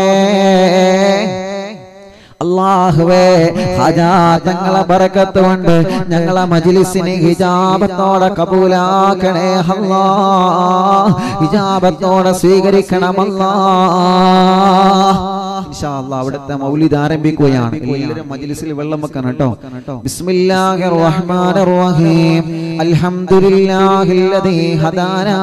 അള്ളാഹുവേ ഹജാതങ്ങളെ ബറക്കത്ത് കൊണ്ട് ഞങ്ങളെ മജ്ലിസിനെ ഹിജാബത്തോടെ കബൂലാക്കണേ അല്ലാ ഹിജാബത്തോടെ സ്വീകരിക്കണമല്ലാ ഇൻഷാ അല്ലാ അവിടുത്തെ മൗലിദ് ആരംഭിക്കുകയാണ് എല്ലാവരും മജ്ലിസിൽ വെള്ളം വെക്കണം കേട്ടോ ബിസ്മില്ലാഹിർ റഹ്മാനിർ റഹീം الحمد لله الذي هدانا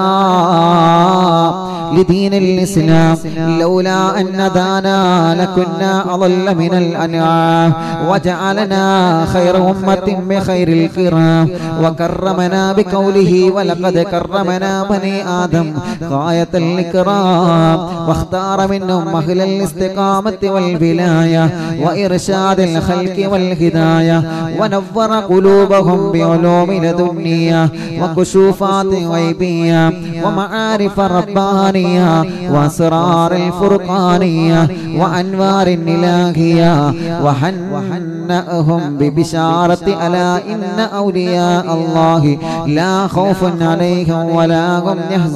لدين الإسلام لولا أن هدانا لكنا أضل من الأنعام وجعلنا خير أمة بخير الكرام وكرمنا بقوله ولقد كرمنا بني آدم غاية الإكرام واختار منهم أهل الاستقامة والولاية وإرشاد الخلق والهداية ونور قلوبهم بعلوم لدنيا وكشوفات غيبية ومعارف ربانية وأسرار الفرقانية وأنوار إلهية وحنأهم ببشارة ألا إن أولياء الله لا خوف عليهم ولا هم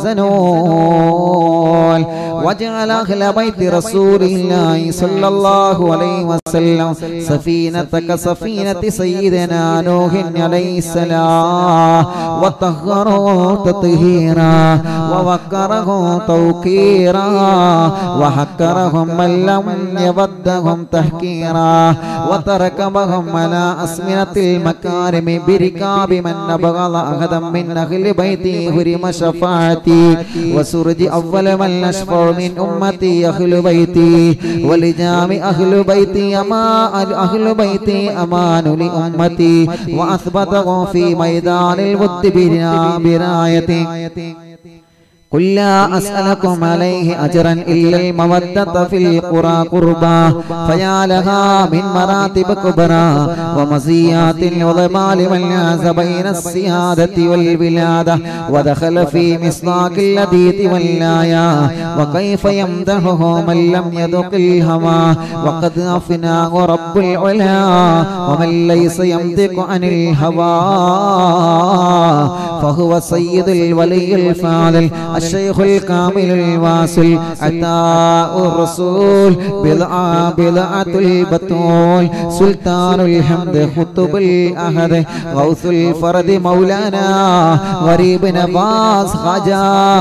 يحزنون وجعل أهل بيت رسول الله صلى الله عليه وسلم سفينة كسفينة سيدنا نوح عليه السلام وطهره تطهيرا ووقره توقيرا وحكرهم من لم يودهم تحكيرا وتركبهم على أسمنة المكارم بركاب من أبغض أحدا من أهل بيتي هرم شفاعتي وسرج أول من أشفع من أمتي أهل بيتي ولجام أهل بيتي أما أهل بيتي أمان لأمتي وأثبته في ميدان الود بنا- برايتي قل لا أسألكم عليه أجرا إلا المودة في القرى قربا فيا لها من مراتب كبرى ومزيات عظمى لمن عاز بين السيادة والولادة ودخل في مصداق اللذيذ واللايا وكيف يمدحه من لم يذق الهوى وقد أفناه رب العلا ومن ليس يمدق عن الهوى فهو سيد الولي الفاضل الشيخ الكامل الواصل عطاء الرسول بضعة بضعة البتول سلطان الحمد خطب الأحد غوث الفرد مولانا غريب نباس خجا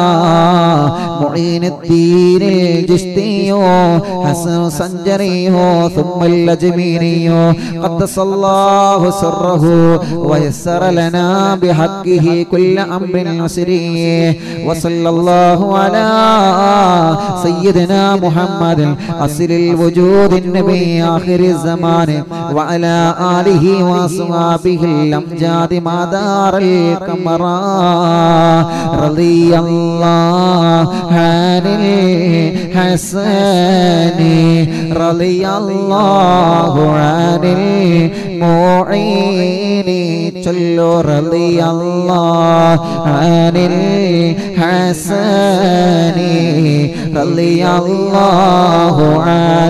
معين الدين الجشتي حسن سنجري ثم اللجميني قدس الله سره ويسر لنا بحقه كل أمر عسري وصلى الله على سيدنا محمد أصل الوجود النبي آخر الزمان وعلى آله وأصحابه الأمجاد ما دار القمر رضي الله عن الحسن رضي الله عن المعين صلوا رضي الله عن الحسن رضي الله عن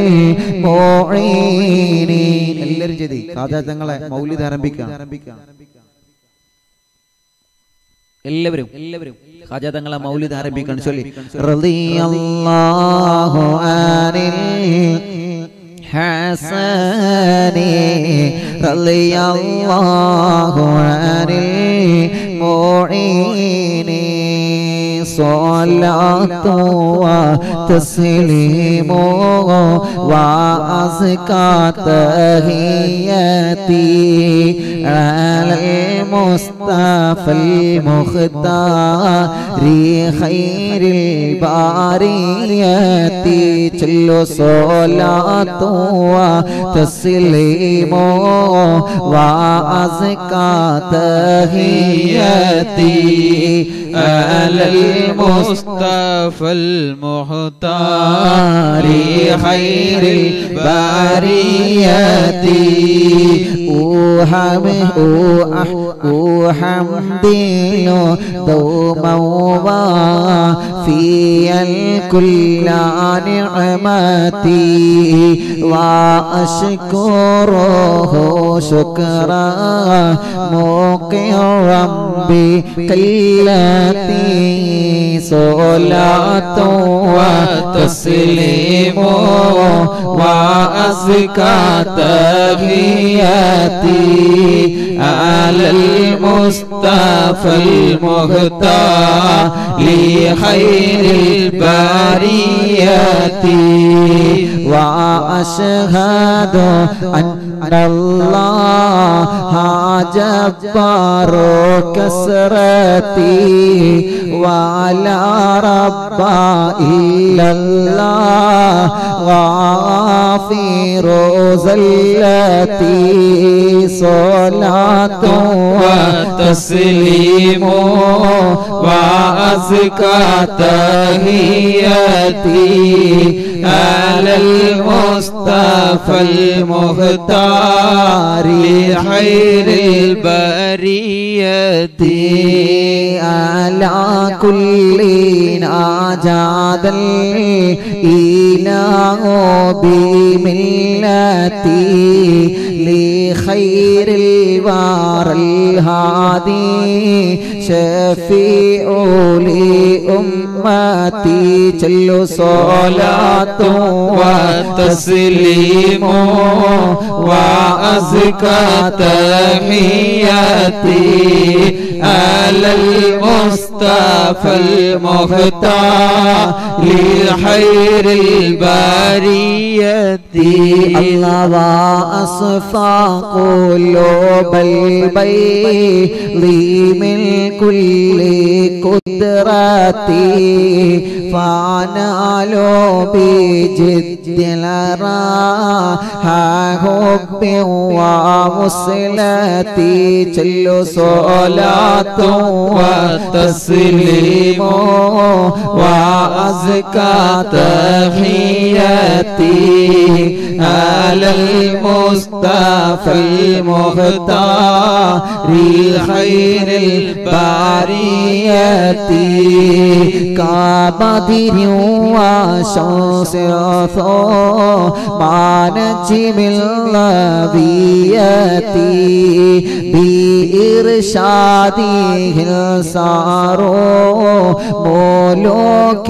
المعين എല്ലാവരും ചെയ്തി സാധാ തങ്ങളെ മൗലിദ് ആരംഭിക്കാം എല്ലാവരും എല്ലാവരും ഖാജ തങ്ങളെ മൗലിദ് ആരംഭിക്കണം ചൊല്ലി റളിയല്ലാഹു അനിൽ ഹസനി റളിയല്ലാഹു അനിൽ മുഈനി صلاة وتسليم وأزكى تهيتي على المصطفى المختار خير البارية جل صلاة وتسليم وأزكى تهيتي على المصطفى المختار خير البرية أوحمه أحمدي دوما وفي الكل نعمتي وأشكره شكرا مقرا بكلتي صلاة وتسليم وأزكى تحياتي على المصطفى المختار لخير البرية وأشهد أن أن الله جبار كسرتي ولا رب إلا الله غافر زلتي صلاة وتسليم وأزكى تهيتي على المصطفى المختار خير البرية على كل نجاد الإله بملتي لخير الوار الهادي شفيع لأمتي جل صلاة وتسليم وأزكى تحياتي على المصطفى المختار لخير البرية الله وأصفى قلوب البيض من كل قدرتي فنالوا بجد لرا حب ومصلتي جل صلاة وتسليم وأزكى تحياتي على المصطفى المختار خير البرية كبدر وشمس ما نجم الغبية بإرشاده الصاروا ملوك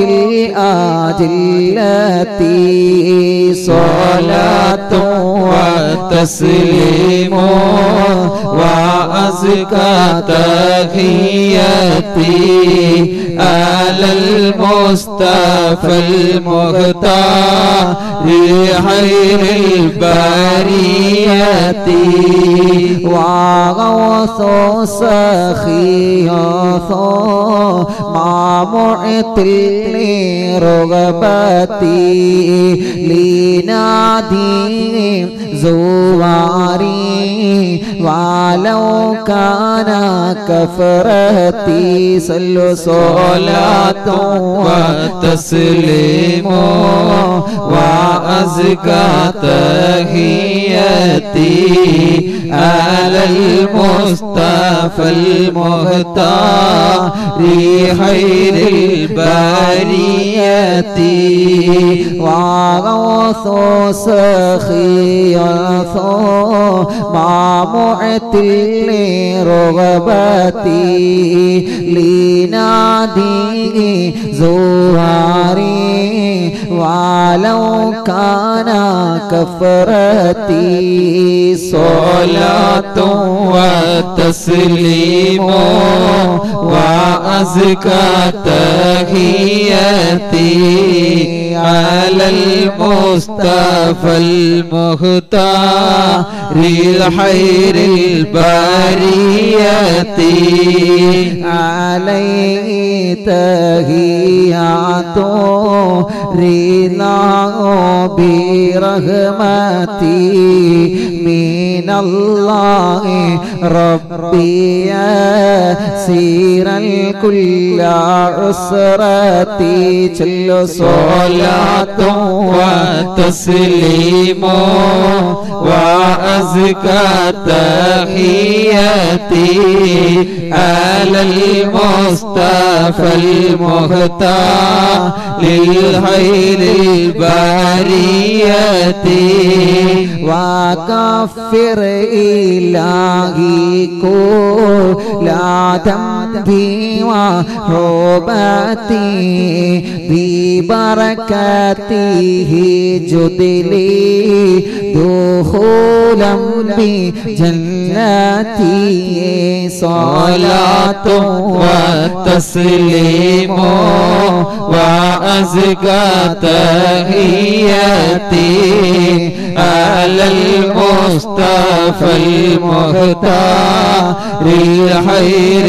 الأجلة صلاة وتسليم وأزكى تحياتي على المصطفى المختار خير البرية وغوث سخيث مع معطل رغبتي لنادي زواري ولو كان كفرتي صلوا صلاة وتسليم وأزكى تحياتي على المصطفى المختار خير البرية وغوث سخيث مع معتل رغبتي لنادي زواري ولو كان كفرتي صلاة وتسليم وأزكى تحياتي على المصطفى المختار الخير البرية عليه تهيات رضا برحمتي من الله ربي يسير الكل عسرتي جل صلاة وتسليم وأزكى تحياتي على المصطفى المختار للخير البرية وكفر إلهي كل لا ذنبي وعوبتي ببركاته جدلي دخولا بجنتي صلاة وتسليم وأزكى تحياتي على المصطفى المختار الخير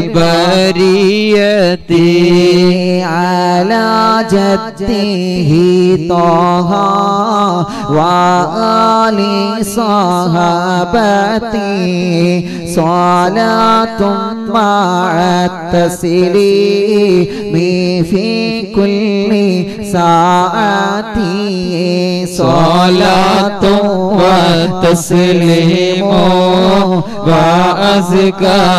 البرية على جده طه وآل صحابتي صلاة مع التسليم في كل ساعة صلاة وتسليم وأزكى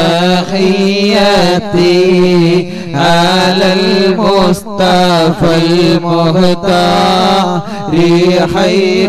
تحياتي على المصطفى المختار خير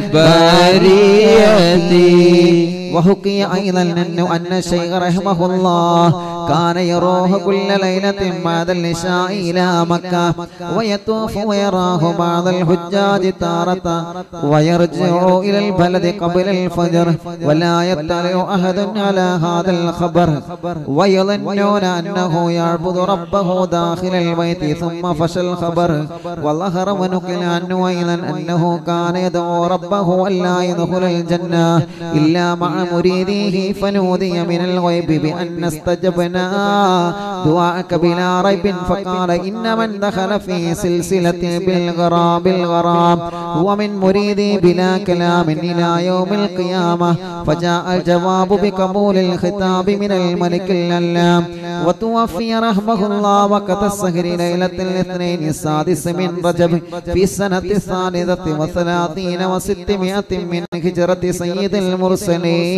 البرية وحكي أيضا أنه أن الشيخ رحمه الله كان يروح كل ليلة بعد العشاء إلى مكة ويطوف ويراه بعض الحجاج تارة ويرجع إلى البلد قبل الفجر ولا يطلع أحد على هذا الخبر ويظنون أنه يعبد ربه داخل البيت ثم فشى الخبر وظهر ونقل عنه أيضا أنه كان يدعو ربه ألا يدخل الجنة إلا مع مريديه فنودي من الغيب بأن استجبنا دعاءك بلا ريب فقال إن من دخل في سلسلة بالغرام بالغرام هو من مريدي بلا كلام إلى يوم القيامة فجاء الجواب بقبول الخطاب من الملك الألام وتوفي رحمه الله وقت السهر ليلة الاثنين السادس من رجب في السنة الثالثة وثلاثين وستمائة من هجرة سيد المرسلين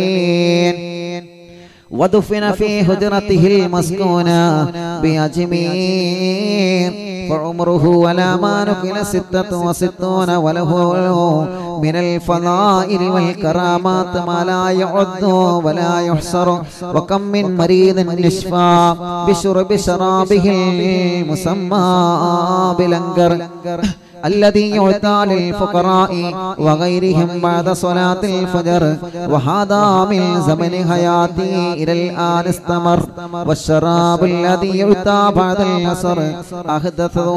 ودفن في هجرته المسكونة بأجمير فعمره ولا ما نقل ستة وستون وله من الفضائل والكرامات ما لا يعد ولا يحصر وكم من مريض يشفى بشرب شرابه المسمى بلنجر الذي يعطى للفقراء وغيرهم بعد صلاة الفجر وهذا من زمن حياتي إلى الآن استمر والشراب الذي يعطى بعد العصر أحدثه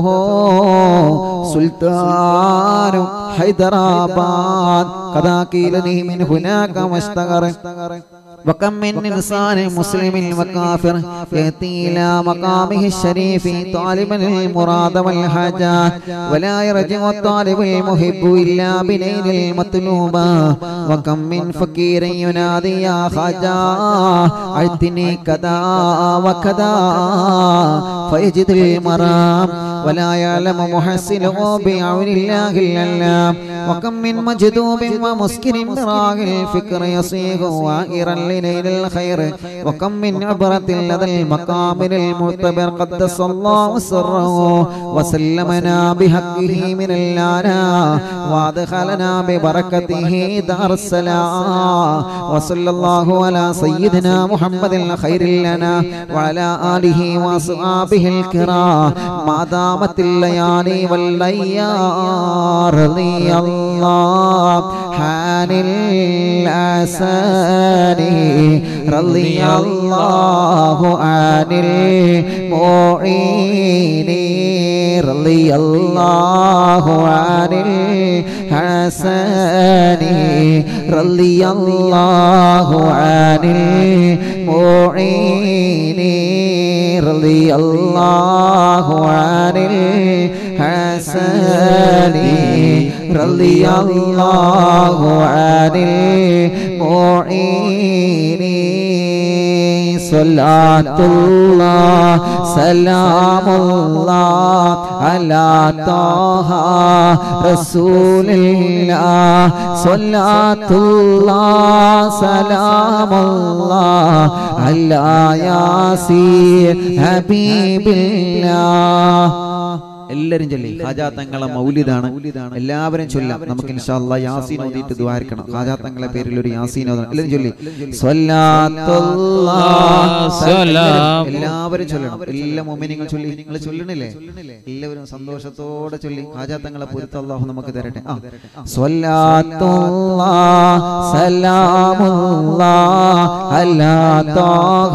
سلطان حيدراباد قد قيل لي من هناك واشتغر وكم من إنسان مسلم وكافر يأتي إلى مقامه الشريف طالبا المراد والحاجات ولا يرجع الطالب المحب إلا بنيل المطلوبة وكم من فقير ينادي يا خجا أعطني كذا وكذا فيجد المرام ولا يعلم محسنه بعون الله الألام وكم من مجذوب ومسكر براغ الفكر يصيغ وائرا لنيل الخير وكم من عبرة لدى المقامر المعتبر قدس الله سره وسلمنا بحقه من اللانا وادخلنا ببركته دار السلام وصلى الله على سيدنا محمد الخير لنا وعلى آله وصحابه الكرام ما دامت الليالي والليال رضي الله عن الأساني رضي الله عن المعين رضي الله عن الحسن رضي الله عن المعين رضي الله عن الحسن رضي الله عن المعين صلاة الله سلام الله على طه رسول الله صلاة الله سلام الله على ياسين حبيب الله എല്ലാരും ചൊല്ലി ഖാജാ തങ്ങളെ മൗലിദാണ് എല്ലാവരും ചൊല്ലാം നമുക്ക് ഇൻഷാല്ലാ യാസീൻ ഓതിയിട്ട് ദ്വാരിക്കണം ഖാജാ തങ്ങളെ പേരിൽ ഒരു യാസീൻ ഓതണം എല്ലാരും ചൊല്ലി സ്വലാത്തുല്ലാ സലാം. എല്ലാവരും ചൊല്ലണം എല്ലാ മോമിനിങ്ങൾ ചൊല്ലി നിങ്ങൾ ചൊല്ലണില്ലേ എല്ലാവരും സന്തോഷത്തോടെ ചൊല്ലി ഖാജാ തങ്ങളെ പൊരുത്ത അള്ളാഹു നമുക്ക് തരട്ടെ ആ സ്വലാത്തുല്ലാ സലാമുല്ലാ അലാ താഹ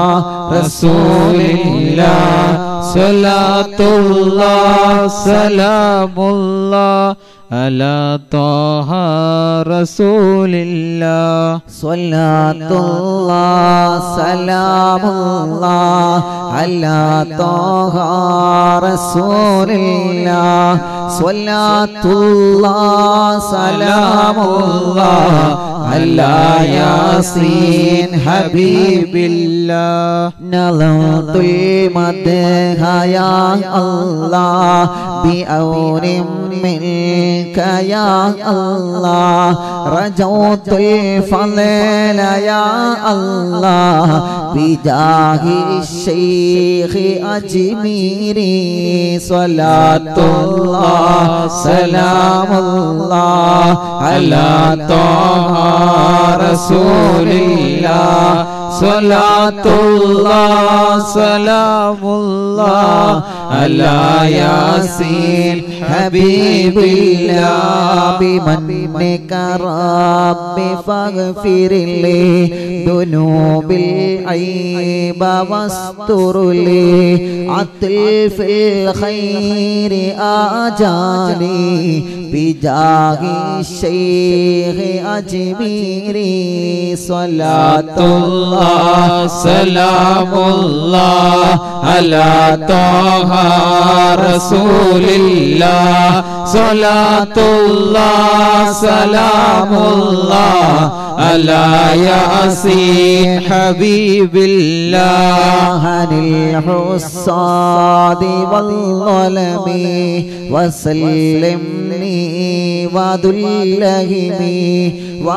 റസൂലില്ലാ സ്വലാത്തുല്ലാ സലാമുല്ലാ അലാ ത്വാഹ റസൂലില്ലാ സ്വലാത്തുല്ലാ സലാമുല്ലാ അലാ താഹ റസൂലില്ലാ സ്വലാത്തുല്ലാ സലാമുല്ലാ അലാ യാസീൻ ഹബീബില്ലാ نظرت المدح يا الله بأون منك يا الله رجوت الفضل يا الله بجاه الشيخ أجميري صلاة الله سلام الله على طه رسول الله صلاة الله سلام الله على ياسين حبيب الله بمنك رب فاغفر لي ذنوب العيب واستر لي عطل في الخير آجالي بجاه الشيخ أجميري صلاة الله سلام الله على طه رسول الله صلاة الله سلام الله على ياسين حبيب الله عن الحصاد والظلم وسلمني وذلهم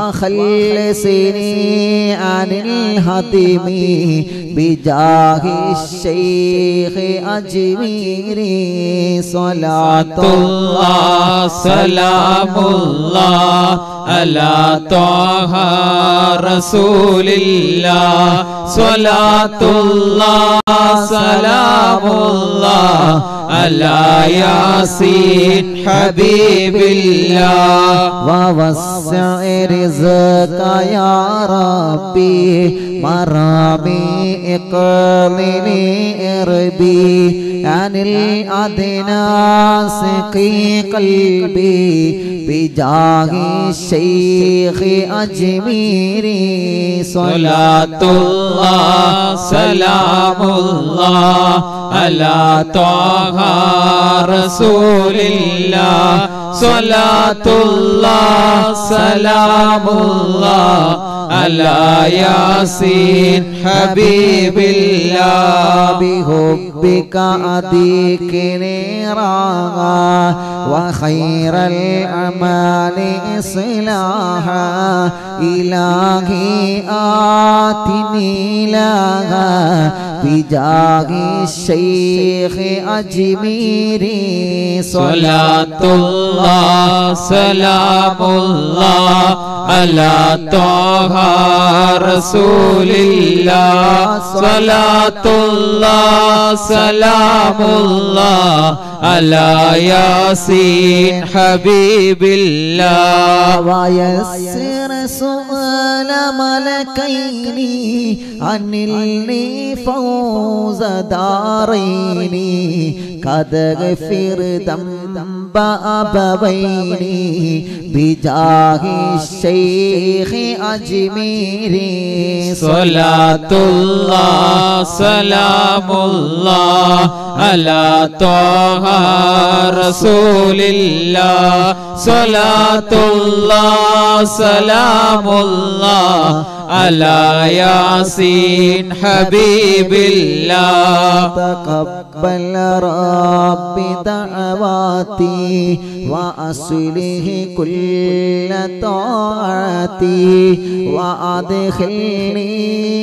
وخلصني عن الهدم بجاه الشيخ أجميري صلاة الله سلام الله على طه رسول الله صلاة الله سلام الله على ياسين حبيب الله ووسع رزق يا ربي مرامي اقلني اربي عن الأدناس قي قلبي بجاه الشيخ أجميري صلاة الله سلام الله على طه رسول الله صلاة الله سلام الله على ياسين حبيب الله بحبك أديكني راغا وخير الأعمال إصلاحا إلهي آتني لها بجاه الشيخ أجميري صلاة الله سلام الله على طه رسول الله صلاة الله سلام الله على ياسين حبيب الله ويسر سؤال ملكين أنلني فوز دارين قد غفر ذنب أبوين بجاه الشيخ أجميري صلاة الله سلام الله على طه رسول الله صلاة الله سلام الله على ياسين حبيب الله تقبل رب دعواتي وأصله كل طاعتي وأدخلني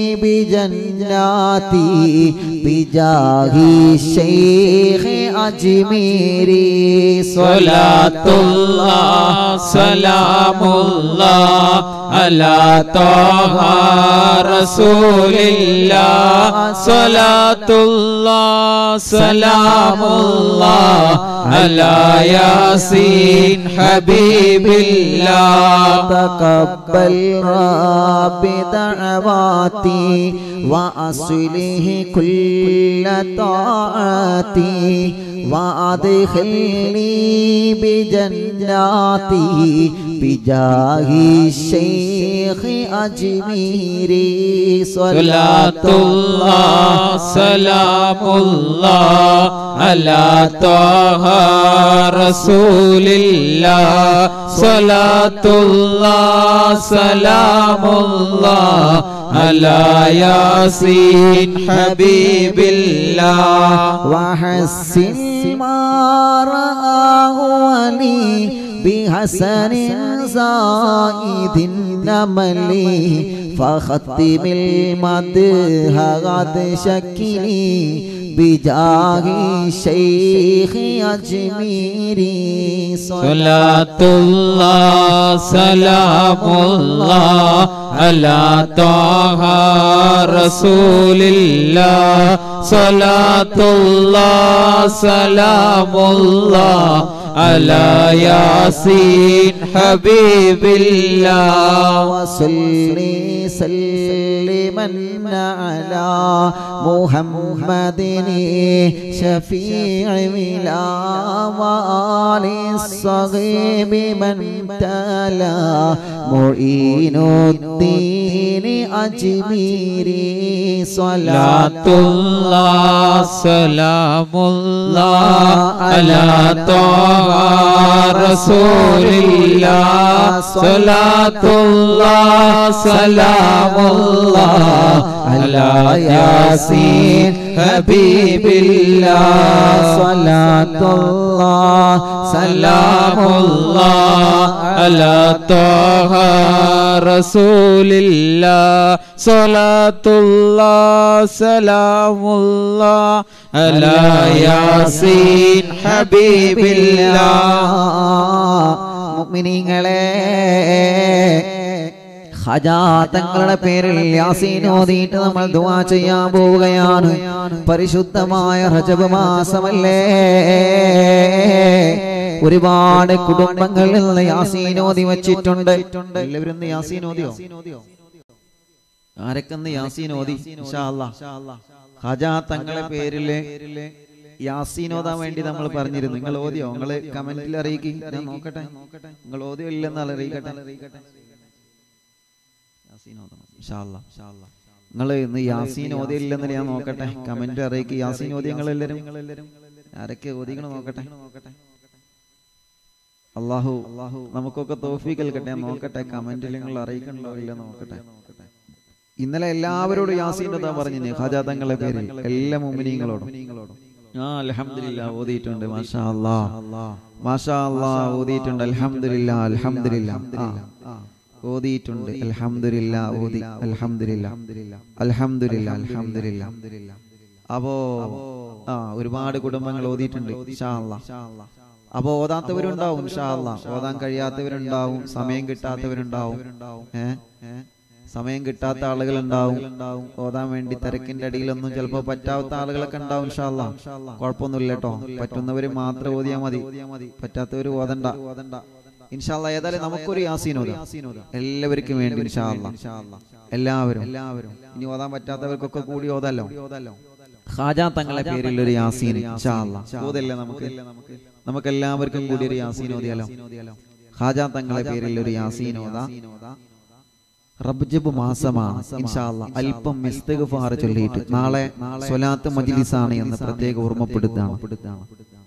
بجناتي بجاه الشيخ أجميري صلاة الله سلام الله على طه رسول الله صلاة الله سلام الله على ياسين حبيب الله تقبل رب دعواتي وأصله كل طاعتي وأدخلني بجناتي بجاه الشيخ أجميري صلاة الله سلام الله على طه رسول الله صلاة الله سلام الله على ياسين حبيب الله وحسن ما رآه ولي بحسن زائد النمل فختم المدح قد شكلي بجاه الشيخ أجميري صلاة الله سلام الله على طه رسول الله صلاة الله سلام الله على ياسين حبيب الله وصلي سلما على محمد شفيع ولا وآل الصغيب من تلا معين الدين أجميري صلاة صلاة الله سلام الله على طه رسول الله صلاة الله سلام الله على ياسين حبيب الله صلاة الله سلام الله على طه رسول الله صلاة الله سلام الله على ياسين حبيب الله മുഅ്മിനീങ്ങളെ ഖജാ തങ്ങളുടെ പേരിൽ യാസീൻ ഓതിയിട്ട് നമ്മൾ ദുആ ചെയ്യാൻ പോവുകയാണ് പരിശുദ്ധമായ റജബ് മാസമല്ലേ ഒരുപാട് കുടുംബങ്ങളിൽ നിന്ന് യാസീൻ ഓതി വെച്ചിട്ടുണ്ട് എല്ലാവരും ഇന്ന് യാസീൻ ഓതിയോ ആരൊക്കെ ഇന്ന് യാസീൻ ഓതി ഇൻഷാ അല്ലാ. ഖജാ തങ്ങളെ പേരില് യാസീൻ ഓതാൻ വേണ്ടി നമ്മൾ പറഞ്ഞിരുന്നു നിങ്ങൾ ഓതിയോ നിങ്ങൾ കമന്റിൽ അറിയിക്കും ഞാൻ നോക്കട്ടെ നിങ്ങൾ ഓതിയോ ഇല്ലെന്ന് അറിയിക്കട്ടെ യാസീൻ ഓതണം ഇൻഷാ അല്ലാ. നിങ്ങൾ ഇന്ന് യാസീൻ ഓതിയില്ലെന്ന് ഞാൻ നോക്കട്ടെ കമന്റ് അറിയിക്കും യാസീൻ ഓതി നിങ്ങൾ എല്ലാവരും ആരൊക്കെ ഓതിക്കണം നോക്കട്ടെ അള്ളാഹു നമുക്കൊക്കെ തോഫീക്ക് നൽകട്ടെ ഞാൻ നോക്കട്ടെ കമന്റിൽ നിങ്ങൾ അറിയിക്കണല്ലോ ഇല്ല നോക്കട്ടെ ഇന്നലെ എല്ലാവരോടും യാസീൻ ഓതാൻ പറഞ്ഞു ഖാജാ തങ്ങളെ പേര് എല്ലാ മുമിനീങ്ങളോടും ആ അൽഹംദുലില്ലാ ഓതിയിട്ടുണ്ട് മാഷാ അല്ലാ മാഷാ അല്ലാ ഓതിയിട്ടുണ്ട് അൽഹംദുലില്ലാ അൽഹംദുലില്ലാ ആ, ഓതിയിട്ടുണ്ട് അൽഹംദുലില്ലാ ഓതി അൽഹംദുലില്ലാ അൽഹംദുലില്ലാ അൽഹംദുലില്ലാ അപ്പോ ആ ഒരുപാട് കുടുംബങ്ങൾ ഓതിയിട്ടുണ്ട് ഇൻഷാ അല്ലാ അപ്പൊ ഓതാത്തവരുണ്ടാവും ഇൻഷാ അല്ലാ ഓതാൻ കഴിയാത്തവരുണ്ടാവും സമയം കിട്ടാത്തവരുണ്ടാവും ഏ സമയം കിട്ടാത്ത ആളുകൾ ഉണ്ടാവും ഓതാൻ വേണ്ടി തിരക്കിന്റെ അടിയിലൊന്നും ചിലപ്പോ പറ്റാത്ത ആളുകളൊക്കെ ഉണ്ടാവും ഇൻഷാ അല്ലാ കുഴപ്പമൊന്നുമില്ല കേട്ടോ പറ്റുന്നവര് മാത്രം ഓതിയാ മതി പറ്റാത്തവര് ഓതണ്ട ഇൻഷാല്ല ഏതായാലും നമുക്കൊരു യാസീൻ ഓതാം എല്ലാവർക്കും വേണ്ടി ഇൻഷാ അല്ലാ എല്ലാവരും എല്ലാവരും ഇനി ഓതാൻ പറ്റാത്തവർക്കൊക്കെ കൂടി ഓതല്ലോ ഖാജ തങ്ങളെ പേരിൽ ഒരു യാസീൻ ഇൻഷാ അല്ലാ ഓതല്ലേ നമുക്ക് നമുക്ക് എല്ലാവർക്കും കൂടി ഒരു യാസീൻ ഓതിയാലോ ഖാജ തങ്ങളെ പേരിൽ ഒരു യാസീൻ ഓതാ റബ്ജബ് മാസമാണ് ഇൻഷാ അല്ലാ അല്പം ഇസ്തിഗ്ഫാർ ചൊല്ലിയിട്ട് നാളെ സ്വലാത്ത് മജ്ലിസാണ് എന്ന് പ്രത്യേക ഓർമ്മപ്പെടുത്താണ്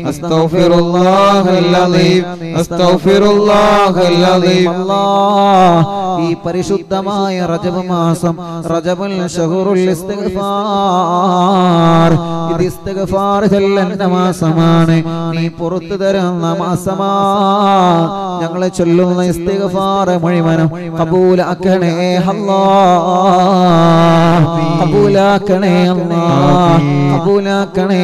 أستغفر الله العظيم أستغفر الله العظيم അല്ലാഹ് ഈ പരിശുദ്ധമായ റജബ് മാസം റജബുൽ ഷഹറുൽ ഇസ്തിഗ്ഫാർ ഇത് ഇസ്തിഗ്ഫാർ ചൊല്ലേണ്ട മാസമാണ് നീ പുറത്തു തരുന്ന മാസമാ ഞങ്ങളെ ചൊല്ലുന്ന ഇസ്തിഗ്ഫാർ മുഴുവനും കബൂലാക്കണേ അല്ലാഹ് കബൂലാക്കണേ അല്ലാഹ് കബൂലാക്കണേ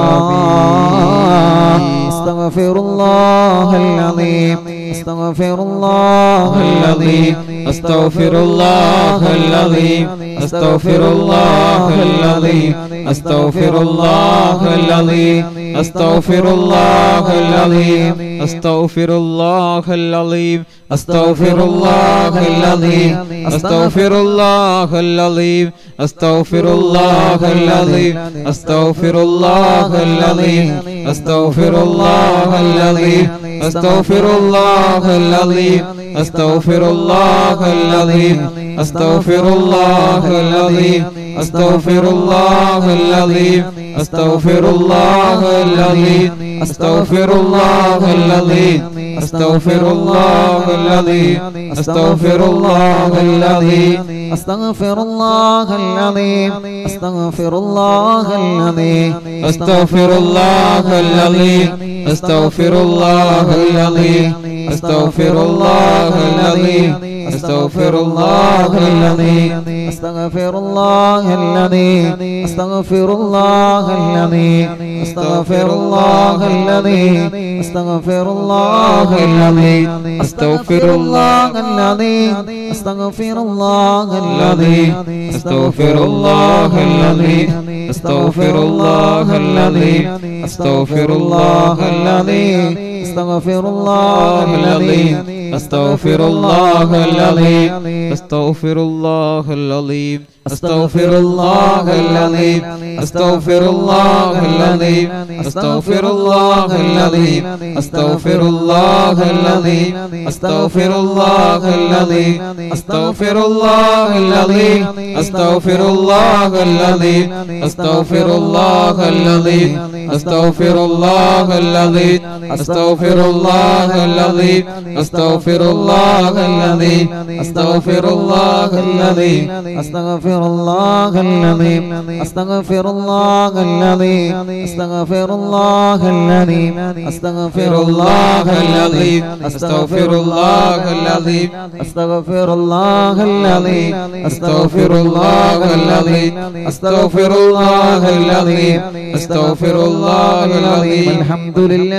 അല്ലാഹ് استغفر الله العظيم استغفر الله العظيم أستغفر الله العظيم أستغفر الله العظيم أستغفر الله العظيم أستغفر الله العظيم أستغفر الله العظيم أستغفر الله العظيم أستغفر الله العظيم أستغفر الله العظيم أستغفر الله العظيم أستغفر الله العظيم أستغفر الله العظيم أستغفر الله العظيم أستغفر الله العظيم أستغفر الله العظيم أستغفر الله العظيم أستغفر الله العظيم أستغفر الله العظيم أستغفر الله العظيم استغفر الله العظيم استغفر الله العظيم أستغفر الله العظيم أستغفر الله العظيم أستغفر الله العظيم أستغفر الله العظيم استغفر الله العظيم استغفر الله العظيم استغفر الله العظيم استغفر الله العظيم استغفر الله العظيم استغفر الله العظيم استغفر الله العظيم استغفر الله العظيم استغفر الله العظيم استغفر الله العظيم أستغفر الله العظيم أستغفر الله العظيم أستغفر الله العظيم أستغفر الله العظيم أستغفر الله العظيم أستغفر الله العظيم أستغفر الله العظيم أستغفر الله العظيم أستغفر الله العظيم أستغفر الله العظيم أستغفر الله العظيم أستغفر الله العظيم أستغفر الله العظيم أستغفر الله العظيم استغفر الله العظيم استغفر الله العظيم استغفر الله العظيم استغفر الله العظيم استغفر الله العظيم استغفر الله العظيم استغفر الله العظيم استغفر الله العظيم استغفر الله العظيم الحمد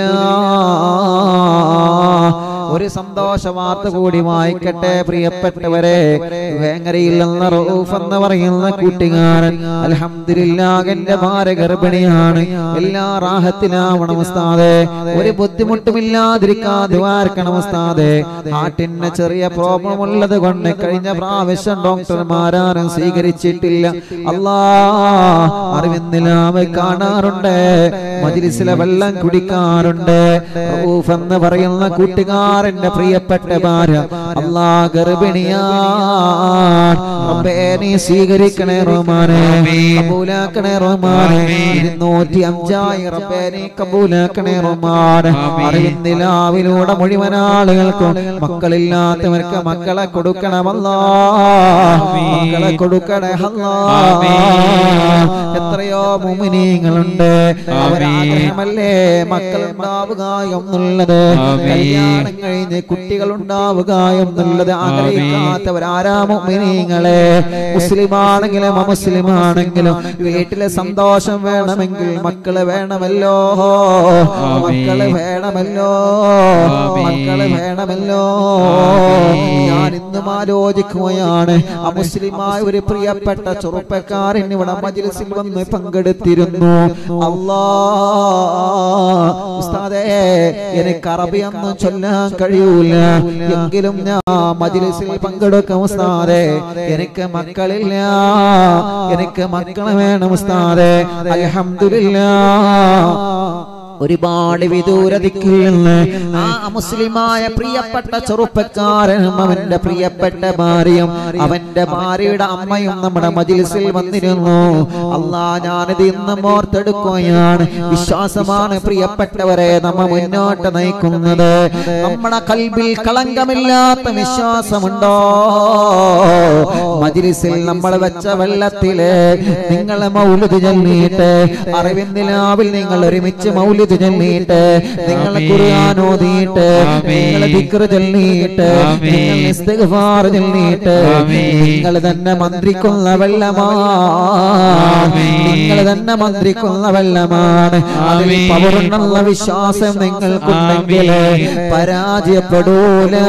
لله ഒരു സന്തോഷ വാർത്ത കൂടി വായിക്കട്ടെ പ്രിയപ്പെട്ടവരെ വേങ്ങരയിൽ നിന്ന് റഊഫ് എന്ന് പറയുന്ന കൂട്ടുകാരൻ അൽഹംദുലില്ലാഹ് ഭാര്യ ഗർഭിണിയാണ് എല്ലാ റാഹത്തിലാവണം ഉസ്താദെ ഒരു ബുദ്ധിമുട്ടുമില്ലാതിരിക്കാതെ വാർക്കണം ഉസ്താദെ ഹാർട്ടിന് ചെറിയ പ്രോബ്ലം ഉള്ളത് കൊണ്ട് കഴിഞ്ഞ പ്രാവശ്യം ഡോക്ടർമാരാരും സ്വീകരിച്ചിട്ടില്ല അല്ലാ അറിവിന്നിലാവ് കാണാറുണ്ട് മജിലിസിലെ വെള്ളം കുടിക്കാറുണ്ട് റഊഫ് എന്ന് പറയുന്ന കൂട്ടുകാരന്റെ പ്രിയപ്പെട്ട ഭാര്യ അല്ലാ ഗർഭിണിയാണ് റബ്ബേ നീ സ്വീകരിക്കണേ റഹ്മാനെ കബൂലാക്കണേ റഹ്മാനെ ഇരുന്നൂറ്റി അഞ്ചായി റബ്ബേ നീ കബൂലാക്കണേ റഹ്മാനെ അറിവിന്ദിലാവിലൂടെ മുഴുവൻ ആളുകൾക്കും മക്കളില്ലാത്തവർക്ക് മക്കളെ കൊടുക്കണമല്ലാ മക്കളെ കൊടുക്കണേ അല്ലാ എത്രയോ മുമിനീങ്ങളുണ്ട് അവരാഗ്രഹമല്ലേ മക്കളുണ്ടാവുക എന്നുള്ളത് കല്യാണം കഴിഞ്ഞ് കുട്ടികൾ ഉണ്ടാവുക എന്നുള്ളത് ആഗ്രഹിക്കാത്തവരാരാ മുമിനീങ്ങളെ മുസ്ലിമാണെങ്കിലും അമുസ്ലിമാണെങ്കിലും വീട്ടിലെ സന്തോഷം വേണമെങ്കിൽ മക്കള് വേണമല്ലോ മക്കള് വേണമല്ലോ മക്കള് വേണമല്ലോ ഞാൻ ഇന്നും ആലോചിക്കുകയാണ് അമുസ്ലിമായ ഒരു പ്രിയപ്പെട്ട ചെറുപ്പക്കാരൻ ഇവിടെ മജിലിസിൽ വന്ന് പങ്കെടുത്തിരുന്നു അല്ലാ ഉസ്താദേ എനിക്ക് അറബിയൊന്നും ചൊല്ലാൻ കഴിയൂല എങ്കിലും ഞാൻ മജിലിസിൽ പങ്കെടുക്കും ഉസ്താദേ എനിക്ക് മക്കളില്ല എനിക്ക് മക്കളെ വേണം ഉസ്താദേ അൽഹംദുലില്ലാ ഒരുപാട് വിദൂര ദിക്കിൽ നിന്ന് ആ മുസ്ലിമായ പ്രിയപ്പെട്ട ചെറുപ്പക്കാരനും അവന്റെ പ്രിയപ്പെട്ട ഭാര്യയും അവന്റെ ഭാര്യയുടെ അമ്മയും നമ്മുടെ മജിലിസിൽ വന്നിരുന്നു അല്ലാ ഞാനിത് ഇന്നും ഓർത്തെടുക്കുകയാണ് വിശ്വാസമാണ് പ്രിയപ്പെട്ടവരെ നമ്മ മുന്നോട്ട് നയിക്കുന്നത് നമ്മുടെ കൽബിൽ കളങ്കമില്ലാത്ത വിശ്വാസമുണ്ടോ മജിലിസിൽ നമ്മൾ വെച്ച വെള്ളത്തില് നിങ്ങൾ മൗലിദ് ചൊല്ലിയിട്ട് അറിവിന്ദിലാവിൽ നിങ്ങൾ ഒരുമിച്ച് മൗലിദ് ചൊല്ലിയിട്ട് നിങ്ങൾ ഖുർആൻ ഓതിയിട്ട് നിങ്ങൾ ദിക്ർ ചൊല്ലിയിട്ട് നിങ്ങൾ ഇസ്തിഗ്ഫാർ ചൊല്ലിയിട്ട് നിങ്ങൾ തന്നെ മന്ത്രിക്കുന്ന വെള്ളമാണ് നിങ്ങൾ തന്നെ മന്ത്രിക്കുന്ന വെള്ളമാണ് അതിൽ പവറുള്ള വിശ്വാസം നിങ്ങൾക്കുണ്ടെങ്കിൽ പരാജയപ്പെടൂല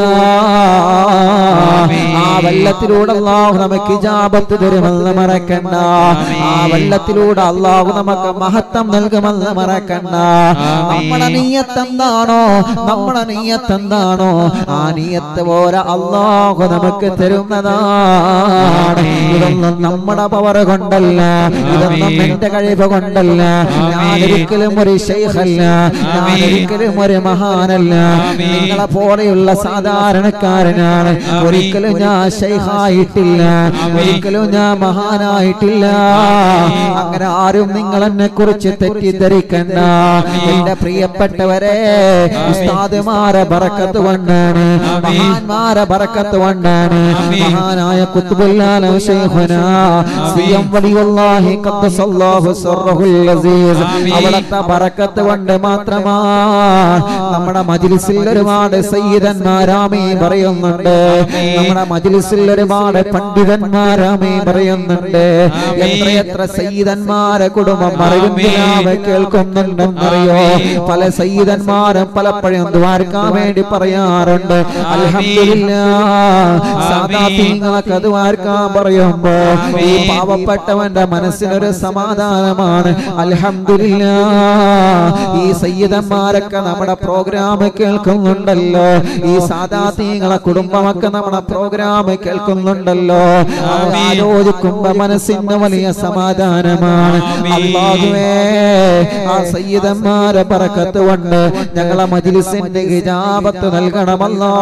ആ വെള്ളത്തിലൂടെ അള്ളാഹു നമുക്ക് ഇജാബത്ത് തരുമെന്ന് മറക്കണ്ട ആ വെള്ളത്തിലൂടെ അള്ളാഹു നമുക്ക് മഹത്വം നൽകുമെന്ന് മറക്കണ്ട നമ്മുടെ നീയത്ത് എന്താണോ നമ്മുടെ നീയത്ത് എന്താണോ ആ നീയത്ത് പോലെ അള്ളാഹു നമുക്ക് തരുന്നതാണ് ഇതൊന്നും നമ്മുടെ പവർ കൊണ്ടല്ല ഇതൊന്നും എന്റെ കഴിവ് കൊണ്ടല്ല ഞാൻ ഒരിക്കലും ഒരു ഷെയ്ഖല്ല ഞാൻ ഒരിക്കലും ഒരു മഹാനല്ല നിങ്ങളെ പോലെയുള്ള സാധാരണക്കാരനാണ് ഒരിക്കലും ഞാൻ ഷെയ്ഖായിട്ടില്ല ഒരിക്കലും ഞാൻ മഹാനായിട്ടില്ല അങ്ങനെ ആരും നിങ്ങൾ എന്നെ കുറിച്ച് തെറ്റിദ്ധരിക്കണ്ട എന്റെ പ്രിയപ്പെട്ടവരെ ഉസ്താദുമാരെ ബറക്കത്ത് കൊണ്ടാണ് മഹാന്മാരെ ബറക്കത്ത് കൊണ്ടാണ് മഹാനായ കുത്തുബുല്ലാല ശൈഖുന സിയം വലിയുള്ളാഹി ഖദ്ദസല്ലാഹു സിർറഹുൽ അസീസ് അവിടുത്തെ ബറക്കത്ത് കൊണ്ട് മാത്രമാണ് നമ്മുടെ മജ്ലിസിൽ ഒരുപാട് സയ്യിദന്മാരാമേ പറയുന്നുണ്ട് നമ്മുടെ മജ്ലിസിൽ ഒരുപാട് പണ്ഡിതന്മാരാമേ പറയുന്നുണ്ട് എത്ര എത്ര സയ്യിദന്മാരെ കുടുംബം അറിവിന്ദിനാവ് കേൾക്കുന്നുണ്ടെന്നറിയോ പല സയ്യിദന്മാരും പലപ്പോഴും ദ്വാരക്കാൻ വേണ്ടി പറയാറുണ്ട് അൽഹംദുലില്ലാ സാദാത്യങ്ങളൊക്കെ ദ്വാരക്കാൻ പറയുമ്പോ ഈ പാവപ്പെട്ടവന്റെ മനസ്സിനൊരു സമാധാനമാണ് അൽഹംദുലില്ലാ ഈ സയ്യിദന്മാരൊക്കെ നമ്മുടെ പ്രോഗ്രാം കേൾക്കുന്നുണ്ടല്ലോ ഈ സാദാത്യങ്ങളെ കുടുംബമൊക്കെ നമ്മുടെ പ്രോഗ്രാം കേൾക്കുന്നുണ്ടല്ലോ അവർ ആലോചിക്കുമ്പോ മനസ്സിന് വലിയ സമാധാനമാണ് അള്ളാഹുവേ ആ സയ്യിദന്മാരെ പറക്കത്ത് കൊണ്ട് ഞങ്ങളെ മജിലിസിന്റെ ഹിജാബത്ത് നൽകണമല്ലോ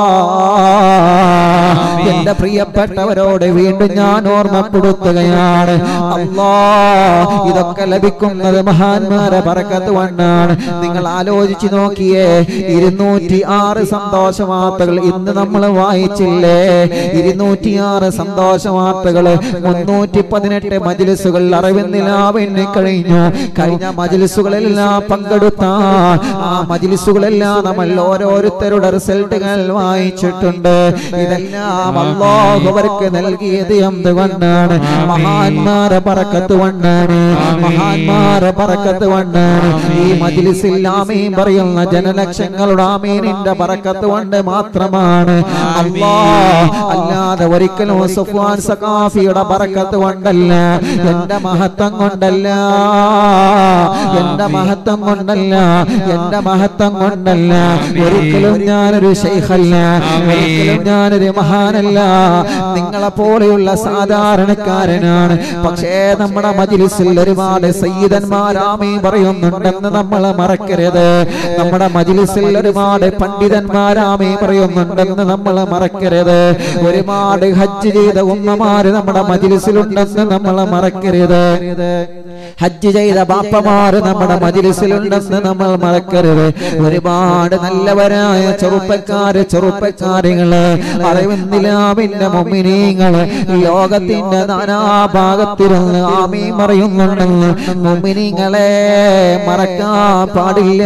എന്റെ പ്രിയപ്പെട്ടവരോട് വീണ്ടും ഞാൻ ഓർമ്മപ്പെടുത്തുകയാണ് അല്ലാ ഇതൊക്കെ ലഭിക്കുന്നത് മഹാന്മാരെ പറക്കത്ത് കൊണ്ടാണ് നിങ്ങൾ ആലോചിച്ചു നോക്കിയേ ഇരുന്നൂറ്റി ആറ് സന്തോഷ വാർത്തകൾ ഇന്ന് നമ്മൾ വായിച്ചില്ലേ ഇരുന്നൂറ്റി ആറ് സന്തോഷ വാർത്തകൾ മുന്നൂറ്റി പതിനെട്ട് മജിലിസുകൾ അറിവിന്നിലാവിന് കഴിഞ്ഞു കഴിഞ്ഞ മജിലിസുകളെല്ലാം പങ്കെടുത്ത ആ മജിലിസുകളെല്ലാം നമ്മൾ ഓരോരുത്തരുടെ റിസൾട്ടുകൾ വായിച്ചിട്ടുണ്ട് ഇതെല്ലാം അള്ളാഹു അവർക്ക് നൽകിയത് എന്തുകൊണ്ടാണ് മഹാന്മാരെ പറക്കത്ത് കൊണ്ടാണ് മഹാന്മാരെ പറക്കത്ത് കൊണ്ടാണ് ഈ മജിലിസിൽ ആമീൻ പറയുന്ന ജനലക്ഷങ്ങളുടെ ആമീനിന്റെ പറക്കത്ത് കൊണ്ട് മാത്രമാണ് അല്ലാ അല്ലാതെ ഒരിക്കലും സുഫ്വാൻ സഖാഫിയുടെ പറക്കത്ത് കൊണ്ടല്ല എന്റെ മഹത്വം കൊണ്ടല്ല എന്റെ മഹത്വം കൊണ്ടല്ല എന്റെ മഹത്വം കൊണ്ടല്ല ഒരിക്കലും ഞാനൊരു ശൈഖല്ല ഒരിക്കലും ഞാനൊരു മഹാനല്ല നിങ്ങളെ പോലെയുള്ള സാധാരണക്കാരനാണ് പക്ഷേ നമ്മുടെ മജിലിസിൽ ഒരുപാട് സയ്യിദന്മാരാമേ പറയുന്നുണ്ടെന്ന് നമ്മൾ മറക്കരുത് നമ്മുടെ മജിലിസിൽ ഒരുപാട് പണ്ഡിതന്മാരാമേ പറയുന്നുണ്ടെന്ന് നമ്മൾ മറക്കരുത് ഒരുപാട് ഹജ്ജ് ചെയ്ത ഉമ്മമാര് നമ്മുടെ മജിലിസിലുണ്ടെന്ന് നമ്മൾ മറക്കരുത് ഹജ്ജ് ചെയ്ത ബാപ്പമാര് നമ്മുടെ മജിലിസിലുണ്ടെന്ന് നമ്മൾ മറക്കരുത് ഒരുപാട് നല്ലവരായ ചെറുപ്പക്കാര് ചെറുപ്പക്കാരികള് അറിവിന്ദിലാമിന്റെ മുമ്മിനീങ്ങള് ലോകത്തിന്റെ നാനാഭാഗത്തിരുന്ന് ആമീ മറിയുന്നുണ്ടെന്ന് മുമ്മിനീങ്ങളെ മറക്കാൻ പാടില്ല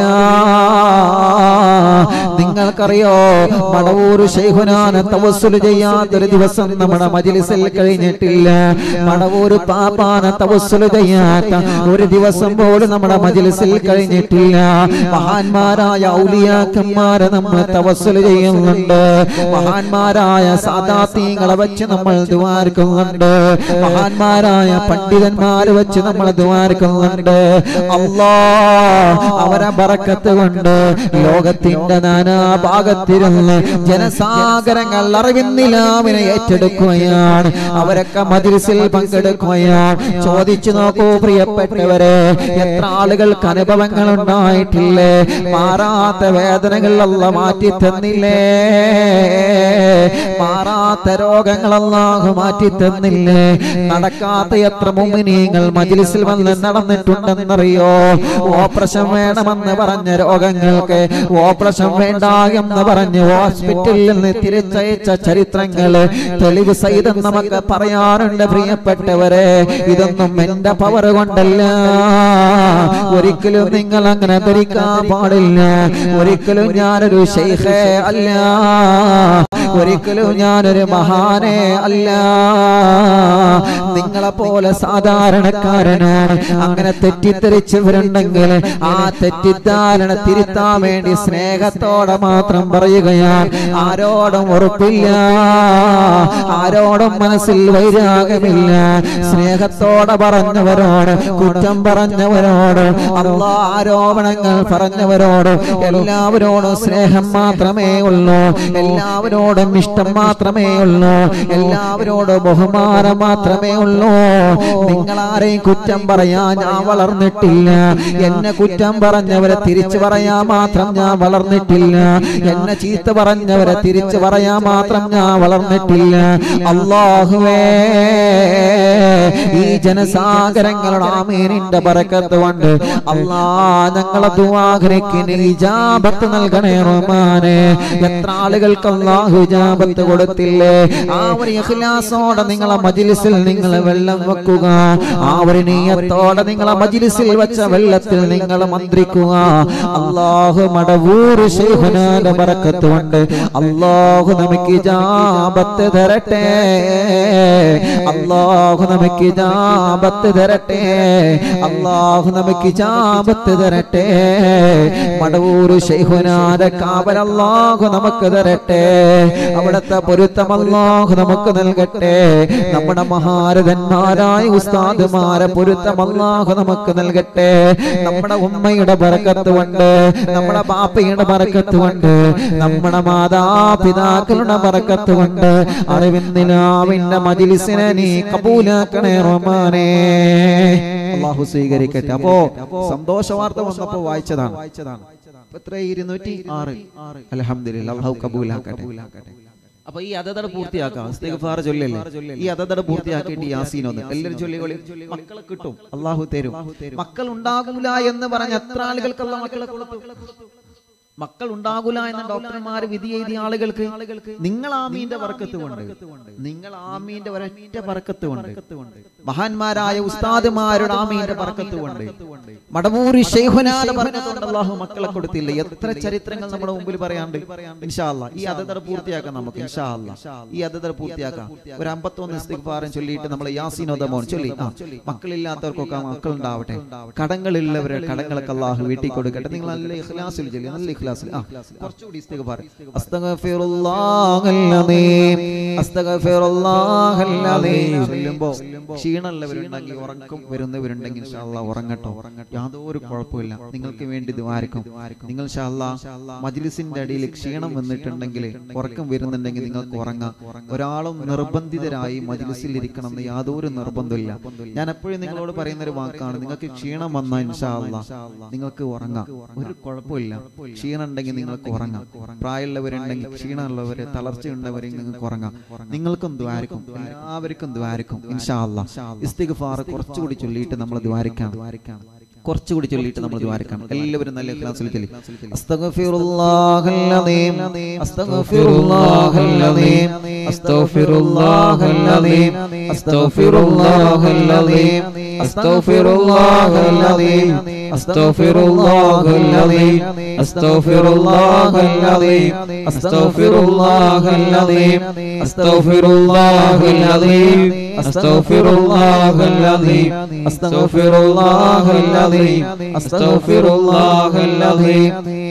നിങ്ങൾക്കറിയോ മടവൂര് ശൈഖുനാന തവസ്സുൽ ചെയ്യാത്തൊരു ദിവസം നമ്മുടെ മജിലിസിൽ കഴിഞ്ഞിട്ടില്ല മടവൂര് പാപ്പാന തവസ്സുൽ ചെയ്യാത്ത ഒരു ദിവസം പോലും നമ്മുടെ മജിലിസിൽ കഴിഞ്ഞിട്ടില്ല മഹാന്മാരായ ഔലിയാക്കന്മാരെ നമ്മൾ തവസ്സുൽ ചെയ്യുന്നുണ്ട് മഹാന്മാരായ സാദാത്യങ്ങളെ വെച്ച് നമ്മൾ ദ്വാരിക്കുന്നുണ്ട് മഹാന്മാരായ പണ്ഡിതന്മാരെ വെച്ച് നമ്മൾ ദ്വാരിക്കുന്നുണ്ട് അല്ലാ അവരെ ബറക്കത്ത് കൊണ്ട് ലോകത്തിന്റെ നാനാഭാഗത്തിരുന്ന് ജനസാഗരങ്ങൾ അറിവിന്നിലാവിനെ ഏറ്റെടുക്കുകയാണ് അവരൊക്കെ മജിലിസിൽ പങ്കെടുക്കുകയാണ് ചോദിച്ചു നോക്കൂ പ്രിയപ്പെട്ട പ്രിയപ്പെട്ടവരെ എത്ര ആളുകൾക്ക് അനുഭവങ്ങൾ ഉണ്ടായിട്ടില്ലേ മാറാത്ത വേദനകൾ അല്ല മാറ്റി തന്നില്ലേ മാറാത്ത രോഗങ്ങൾ അല്ലാഹു മാറ്റി തന്നില്ലേ നടക്കാത്ത എത്ര മുമിനീങ്ങൾ മജിലിസിൽ വന്ന് നടന്നിട്ടുണ്ടെന്നറിയോ ഓപ്പറേഷൻ വേണമെന്ന് പറഞ്ഞ രോഗങ്ങൾക്ക് ഓപ്പറേഷൻ വേണ്ട എന്ന് പറഞ്ഞ് ഹോസ്പിറ്റലിൽ നിന്ന് തിരിച്ചയച്ച ചരിത്രങ്ങള് തെളിവ് സഹിതം നമുക്ക് പറയാറുണ്ട് പ്രിയപ്പെട്ടവരെ ഇതൊന്നും എന്റെ പവർ കൊണ്ടല്ല ഒരിക്കലും നിങ്ങൾ അങ്ങനെ ധരിക്കാൻ പാടില്ല ഒരിക്കലും ഞാനൊരു ശൈഖേ അല്ല ഒരിക്കലും ഞാനൊരു മഹാനെ അല്ല നിങ്ങളെ പോലെ സാധാരണക്കാരനാണ് അങ്ങനെ തെറ്റിദ്ധരിച്ചവരുണ്ടെങ്കിൽ ആ തെറ്റിദ്ധാരണ തിരുത്താൻ വേണ്ടി സ്നേഹത്തോടെ മാത്രം പറയുകയാണ് ആരോടും ഉറപ്പില്ല ആരോടും മനസ്സിൽ വൈരാഗമില്ല സ്നേഹത്തോടെ പറഞ്ഞവരോട് കുറ്റം പറഞ്ഞവരോട് അള്ളാ ആരോപണങ്ങൾ പറഞ്ഞവരോട് എല്ലാവരോടും സ്നേഹം മാത്രമേ ഉള്ളൂ എല്ലാവരോടും ഇഷ്ടം മാത്രമേ ഉള്ളൂ എല്ലാവരോടും ബഹുമാനം മാത്രമേ ഉള്ളൂ നിങ്ങളാരെയും കുറ്റം പറയാൻ ഞാൻ വളർന്നിട്ടില്ല എന്നെ കുറ്റം പറഞ്ഞവരെ തിരിച്ചു പറയാൻ മാത്രം ഞാൻ വളർന്നിട്ടില്ല എന്നെ ചീത്ത പറഞ്ഞവരെ തിരിച്ചു പറയാൻ മാത്രം ഞാൻ വളർന്നിട്ടില്ല അള്ളാഹുവേ ഈ ജനസാഗരങ്ങളുടെ ആമീനിന്റെ ബറക്കത്ത് കൊണ്ട് അള്ളാ ഞങ്ങളെ ദുവാഗ്രഹിക്കുന്ന ഇജാബത്ത് നൽകണേ റഹ്മാനെ എത്ര ആളുകൾക്ക് അള്ളാഹു ഇജാബത്ത് കൊടുത്തില്ലേ ആ ഒരു ഇഖ്ലാസോടെ നിങ്ങളെ മജിലിസിൽ നിങ്ങൾ വെള്ളം വെക്കുക ആ ഒരു നീയത്തോടെ നിങ്ങളെ മജിലിസിൽ വെച്ച വെള്ളത്തിൽ നിങ്ങൾ മന്ത്രിക്കുക അള്ളാഹു മടവൂർ ശൈഖുനാന്റെ ബറക്കത്ത് കൊണ്ട് അള്ളാഹു നമുക്ക് ഇജാബത്ത് തരട്ടെ അള്ളാഹു നമുക്ക് ഇജാബത്ത് തരട്ടെ അള്ളാഹു നമുക്ക് ഇജാബത്ത് തരട്ടെ മടവൂർ ശൈഖുനാന്റെ കാവൽ അള്ളാഹു നമുക്ക് തരട്ടെ അവിടുത്തെ പൊരുത്തം അള്ളാഹു നമുക്ക് നൽകട്ടെ നമ്മുടെ മഹാരഥന്മാരായ ഉസ്താദുമാരെ പൊരുത്തം അള്ളാഹു നമുക്ക് നൽകട്ടെ നമ്മുടെ ഉമ്മയുടെ ബറക്കത്ത് കൊണ്ട് നമ്മുടെ ബാപ്പയുടെ ബറക്കത്ത് കൊണ്ട് നമ്മുടെ മാതാപിതാക്കളുടെ ബറക്കത്ത് കൊണ്ട് അറിവിന്ദിനാവിന്റെ മജിലിസിനെ നീ കബൂലാക്കണേ റഹ്മാനേ അള്ളാഹു സ്വീകരിക്കട്ടെ അപ്പോ സന്തോഷ വാർത്ത വന്നപ്പോ വായിച്ചതാണ് ഇപ്പൊ എത്ര ഇരുന്നൂറ്റി ആറ് അലഹമില്ല അള്ളാഹു കബൂലാക്കട്ടെ അപ്പൊ ഈ അതതട പൂർത്തിയാക്കാം ഇസ്തിഗ്ഫാർ ചൊല്ലല്ലേ ഈ അതതട പൂർത്തിയാക്കേണ്ടി യാസീൻ ഒന്ന് എല്ലാവരും ചൊല്ലിക്കൊള്ളി മക്കളെ കിട്ടും അള്ളാഹു തരും മക്കൾ ഉണ്ടാകൂല എന്ന് പറഞ്ഞ എത്ര ആളുകൾക്ക് അള്ളാഹ് മക്കളെ കൊടുത്തു മക്കൾ ഉണ്ടാകൂല എന്ന ഡോക്ടർമാർ വിധി എഴുതിയ ആളുകൾക്ക് നിങ്ങൾ ആമീന്റെ വർക്കത്ത് കൊണ്ട് നിങ്ങൾ ആമീന്റെ ഒരൊറ്റ വർക്കത്ത് കൊണ്ട് മഹാന്മാരായ ഉസ്താദുമാരുടെ ആമീന്റെ വർക്കത്ത് കൊണ്ട് മടവൂരി ഷെയ്ഖുനാന്റെ വർക്കത്ത് കൊണ്ട് അള്ളാഹു മക്കളെ കൊടുത്തില്ല എത്ര ചരിത്രങ്ങൾ നമ്മുടെ മുമ്പിൽ പറയാണ്ട് ഇൻഷാ അല്ലാ ഈ അതതട പൂർത്തിയാക്കാം നമുക്ക് ഇൻഷാ അല്ലാ ഈ അതതട പൂർത്തിയാക്കാം ഒരു അമ്പത്തൊന്ന് ഇസ്തിഗ്ഫാറും ചൊല്ലിയിട്ട് നമ്മൾ യാസീനോദമോൻ ചൊല്ലി ആ മക്കളില്ലാത്തവർക്കൊക്കെ മക്കൾ ഉണ്ടാവട്ടെ കടങ്ങളുള്ളവരെ കടങ്ങളൊക്കെ അള്ളാഹു വീട്ടിൽ കൊടുക്കട്ടെ നിങ്ങൾ നല്ല ഇഖ്ലാസിൽ ചൊല്ലി നല്ല ഇഖ്ലാസിൽ ആ കുറച്ചുകൂടി ഇസ്തിഗ്ഫാർ അസ്തഗ്ഫിറുല്ലാഹല്ലദീം അസ്തഗ്ഫിറുല്ലാഹല്ലദീം ചൊല്ലുമ്പോ ക്ഷീണമുള്ളവരുണ്ടെങ്കിൽ ഉറക്കം വരുന്നവരുണ്ടെങ്കിൽ ഇൻഷാ അല്ലാ ഉറങ്ങട്ടോ യാതൊരു കുഴപ്പമില്ല നിങ്ങൾക്ക് വേണ്ടി ദ്വാരക്കും നിങ്ങൾ ഇൻഷാ അല്ലാ മജ്ലിസിന്റെ അടിയിൽ ക്ഷീണം വന്നിട്ടുണ്ടെങ്കിൽ ഉറക്കം വരുന്നുണ്ടെങ്കിൽ നിങ്ങൾക്ക് ഉറങ്ങാം ഒരാളും നിർബന്ധിതരായി മജ്ലിസിൽ ഇരിക്കണം എന്ന് യാതൊരു നിർബന്ധമില്ല ഞാൻ എപ്പോഴും നിങ്ങളോട് പറയുന്ന ഒരു വാക്കാണ് നിങ്ങൾക്ക് ക്ഷീണം വന്നാൽ ഇൻഷാ അല്ലാ നിങ്ങൾക്ക് ഉറങ്ങാം ഒരു കുഴപ്പമില്ല ക്ഷീണം ഉണ്ടെങ്കിൽ നിങ്ങൾക്ക് ഉറങ്ങാം പ്രായമുള്ളവരുണ്ടെങ്കിൽ ക്ഷീണമുള്ളവര് തളർച്ചയുള്ളവരെ നിങ്ങൾക്ക് ഉറങ്ങാം നിങ്ങൾക്കും ദ്വാരക്കും എല്ലാവർക്കും ദ്വാരക്കും ഇൻഷാ അല്ലാ ഇസ്തിഗ്ഫാർ കുറച്ചുകൂടി ചൊല്ലിയിട്ട് നമ്മൾ ദ്വാരിക്കാം കുറച്ചുകൂടി ചൊല്ലിയിട്ട് നമ്മൾ ദ്വാരക്കണം എല്ലാവരും നല്ല ക്ലാസ്സിൽ ചൊല്ലി അസ്തഗ്ഫിറുല്ലാഹല്ലദീം അസ്തഗ്ഫിറുല്ലാഹല്ലദീം അസ്തഗ്ഫിറുല്ലാഹല്ലദീം അസ്തഗ്ഫിറുല്ലാഹല്ലദീം അസ്തഗ്ഫിറുല്ലാഹല്ലദീം അസ്തഗ്ഫിറുല്ലാഹല്ലദീം അസ്തഗ്ഫിറുല്ലാഹല്ലദീം അസ്തഗ്ഫിറുല്ലാഹല്ലദീം അസ്തഗ്ഫിറുല്ലാഹല്ലദീം അസ്തഗ്ഫിറുല്ലാഹല്ലദീം അസ്തഗ്ഫിറുല്ലാഹല്ലദീം അസ്തഗ്ഫിറുല്ലാഹല്ലദീം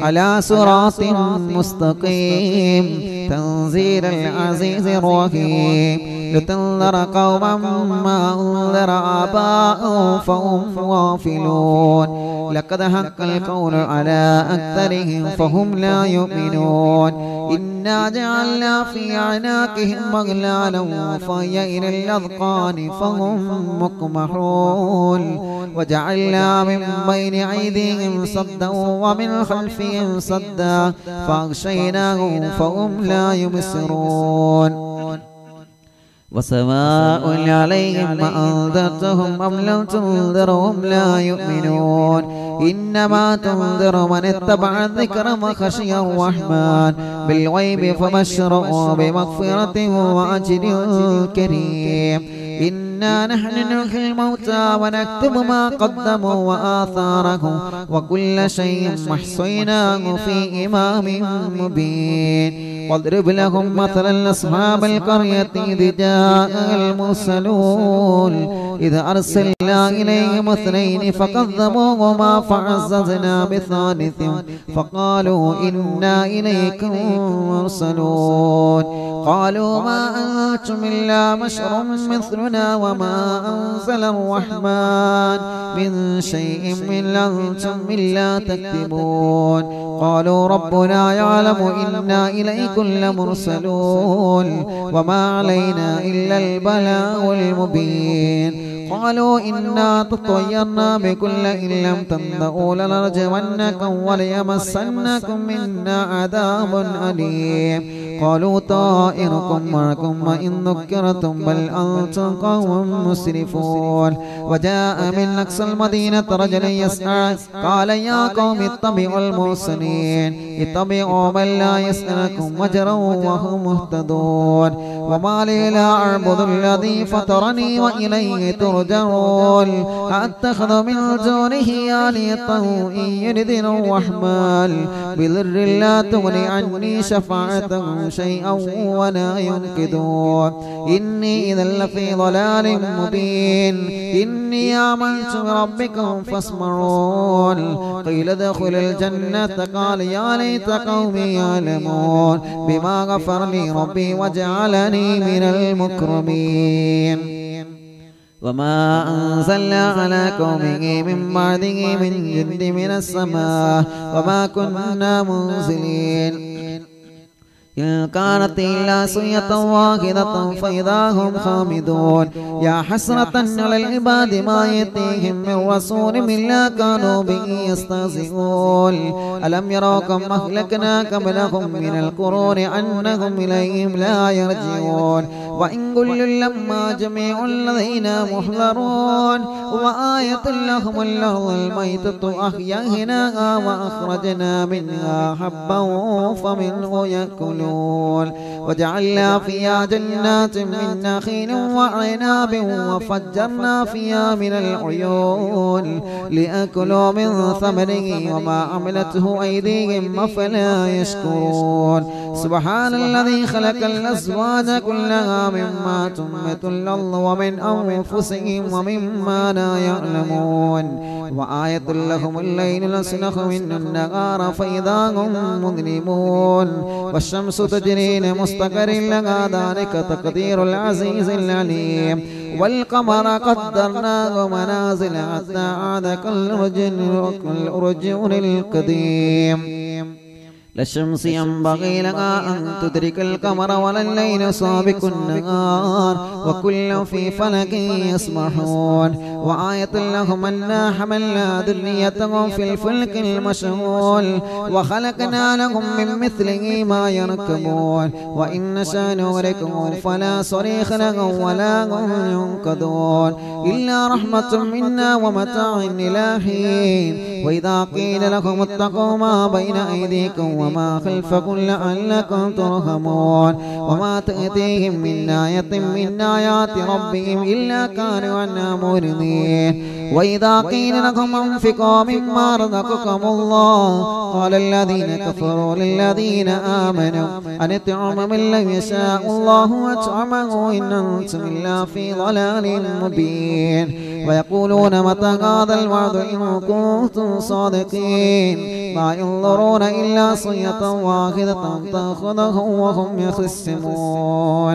على صراط مستقيم تنزيل العزيز الرحيم لتنذر قوما ما أنذر آباءهم فهم غافلون لقد حق القول على أكثرهم فهم لا يؤمنون إنا جعلنا في أعناقهم مغلالا فهي إلى الأذقان فهم مقمحون وجعلنا من بين أيديهم صدا ومن خلفهم صدا فأغشيناهم فهم لا يبصرون وسواء عليهم أنذرتهم أم لم تنذرهم لا يؤمنون إنما تنذر من اتبع الذكر وخشي الرحمن بالغيب فبشره بمغفرة وأجر كريم إنا نحن نحيي الموتى ونكتب ما قدموا وآثارهم وكل شيء محصيناه في إمام مبين واضرب لهم مثلا أصحاب القرية إذ جاء المرسلون إذا أرسلنا إليهم اثنين فكذبوهما فعززنا بثالث فقالوا إنا إليكم مرسلون قالوا ما أنتم إلا بشر مثلنا وما أنزل الرحمن من شيء من أنتم إلا تكذبون قالوا ربنا يعلم إنا إليكم لمرسلون وما علينا إلا البلاء المبين قالوا إنا تطيرنا بكل إن لم تنبؤوا لنرجمنكم وليمسنكم منا عذاب أليم قالوا طائركم معكم وإن ذكرتم بل أنتم قوم مسرفون وجاء من أقصى المدينة رجل يسعى قال يا قوم اتبعوا المرسلين اتبعوا من لا يسألكم وجرا وهم مهتدون وما لي لا أعبد الذي فطرني وإليه ترجعون أتخذ من دونه آلهة إن يردن الرحمن بضر لا تغني عني شفاعتهم شيئا ولا ينقذون إني إذا لفي ضلال مبين إني آمنت بربكم فاسمعون قيل ادخل الجنة قال يا ليت قومي يعلمون بما غفر لي ربي وجعلني من المكرمين وما أنزلنا على قومه من بعده من جند من السماء وما كنا منزلين إن كانت إلا سيئة واحدة فإذا هم خامدون يا حسرة على العباد ما يأتيهم من رسول إلا كانوا به يستهزئون ألم يروا كم أهلكنا قبلهم من القرون أنهم إليهم لا يرجعون وإن كل لما جميع الذين محضرون وآية لهم الأرض الميتة أحييناها وأخرجنا منها حبا فمنه يأكلون وجعلنا فيها جنات من نخيل وعناب وفجرنا فيها من العيون لأكلوا من ثمره وما عملته أيديهم أفلا يشكرون سبحان الذي خلق الأزواج كلها مما تنبت الأرض ومن أنفسهم ومما لا يعلمون وآية لهم الليل نسلخ منه النهار فإذا هم مظلمون والشمس تجري لمستقر لها ذلك تقدير العزيز العليم والقمر قدرناه منازل حتى عاد كالأرجون القديم للشمس ينبغي لها أن تدرك القمر ولا الليل سابق النهار وكل في فلك يسبحون وآية لهم أنا حملنا ذريتهم في الفلك المشهول وخلقنا لهم من مثله ما يركبون وإن نشاء نغرقهم فلا صريخ لهم ولا هم ينقذون إلا رحمة منا ومتاع إلى حين وإذا قيل لهم اتقوا ما بين أيديكم وما خلفكم لعلكم ترحمون وما تأتيهم من آية من آيات ربهم إلا كانوا عنها معرضين وإذا قيل لهم انفقوا مما رزقكم الله قال الذين كفروا للذين آمنوا أن اطعم من لم يشاء الله أطعمه إن أنتم إلا في ضلال مبين ويقولون متى هذا الوعد إن كنتم صادقين ما ينظرون إلا صية واحدة تأخذهم وهم يخصمون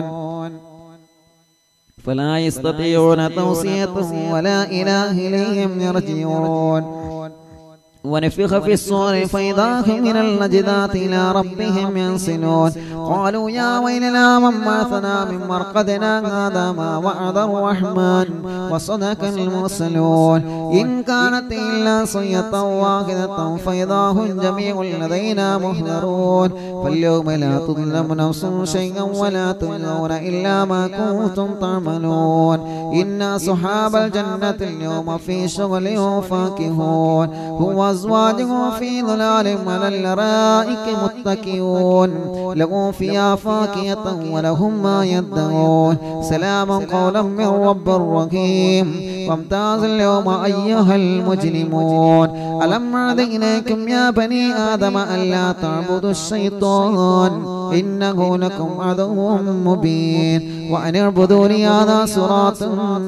فلا يستطيعون توصية ولا إلى أهلهم يرجعون ونفخ في الصور فإذا هم من النجدات إلى ربهم ينسلون قالوا يا ويلنا من بعثنا من مرقدنا هذا ما وعد الرحمن وصدق المرسلون إن كانت إلا صية واحدة فإذا هم جميع لدينا مهدرون فاليوم لا تظلم نفس شيئا ولا تجزون إلا ما كنتم تعملون إن أصحاب الجنة اليوم في شغل فاكهون هو أزواجه في ظلال على الأرائك متكئون لهم فيها فاكهة ولهم ما يدعون سلام قولا من رب رحيم وامتاز اليوم أيها المجرمون ألم أعد إليكم يا بني آدم ألا تعبدوا الشيطان إنه لكم عدو مبين وأن اعبدوني هذا صراط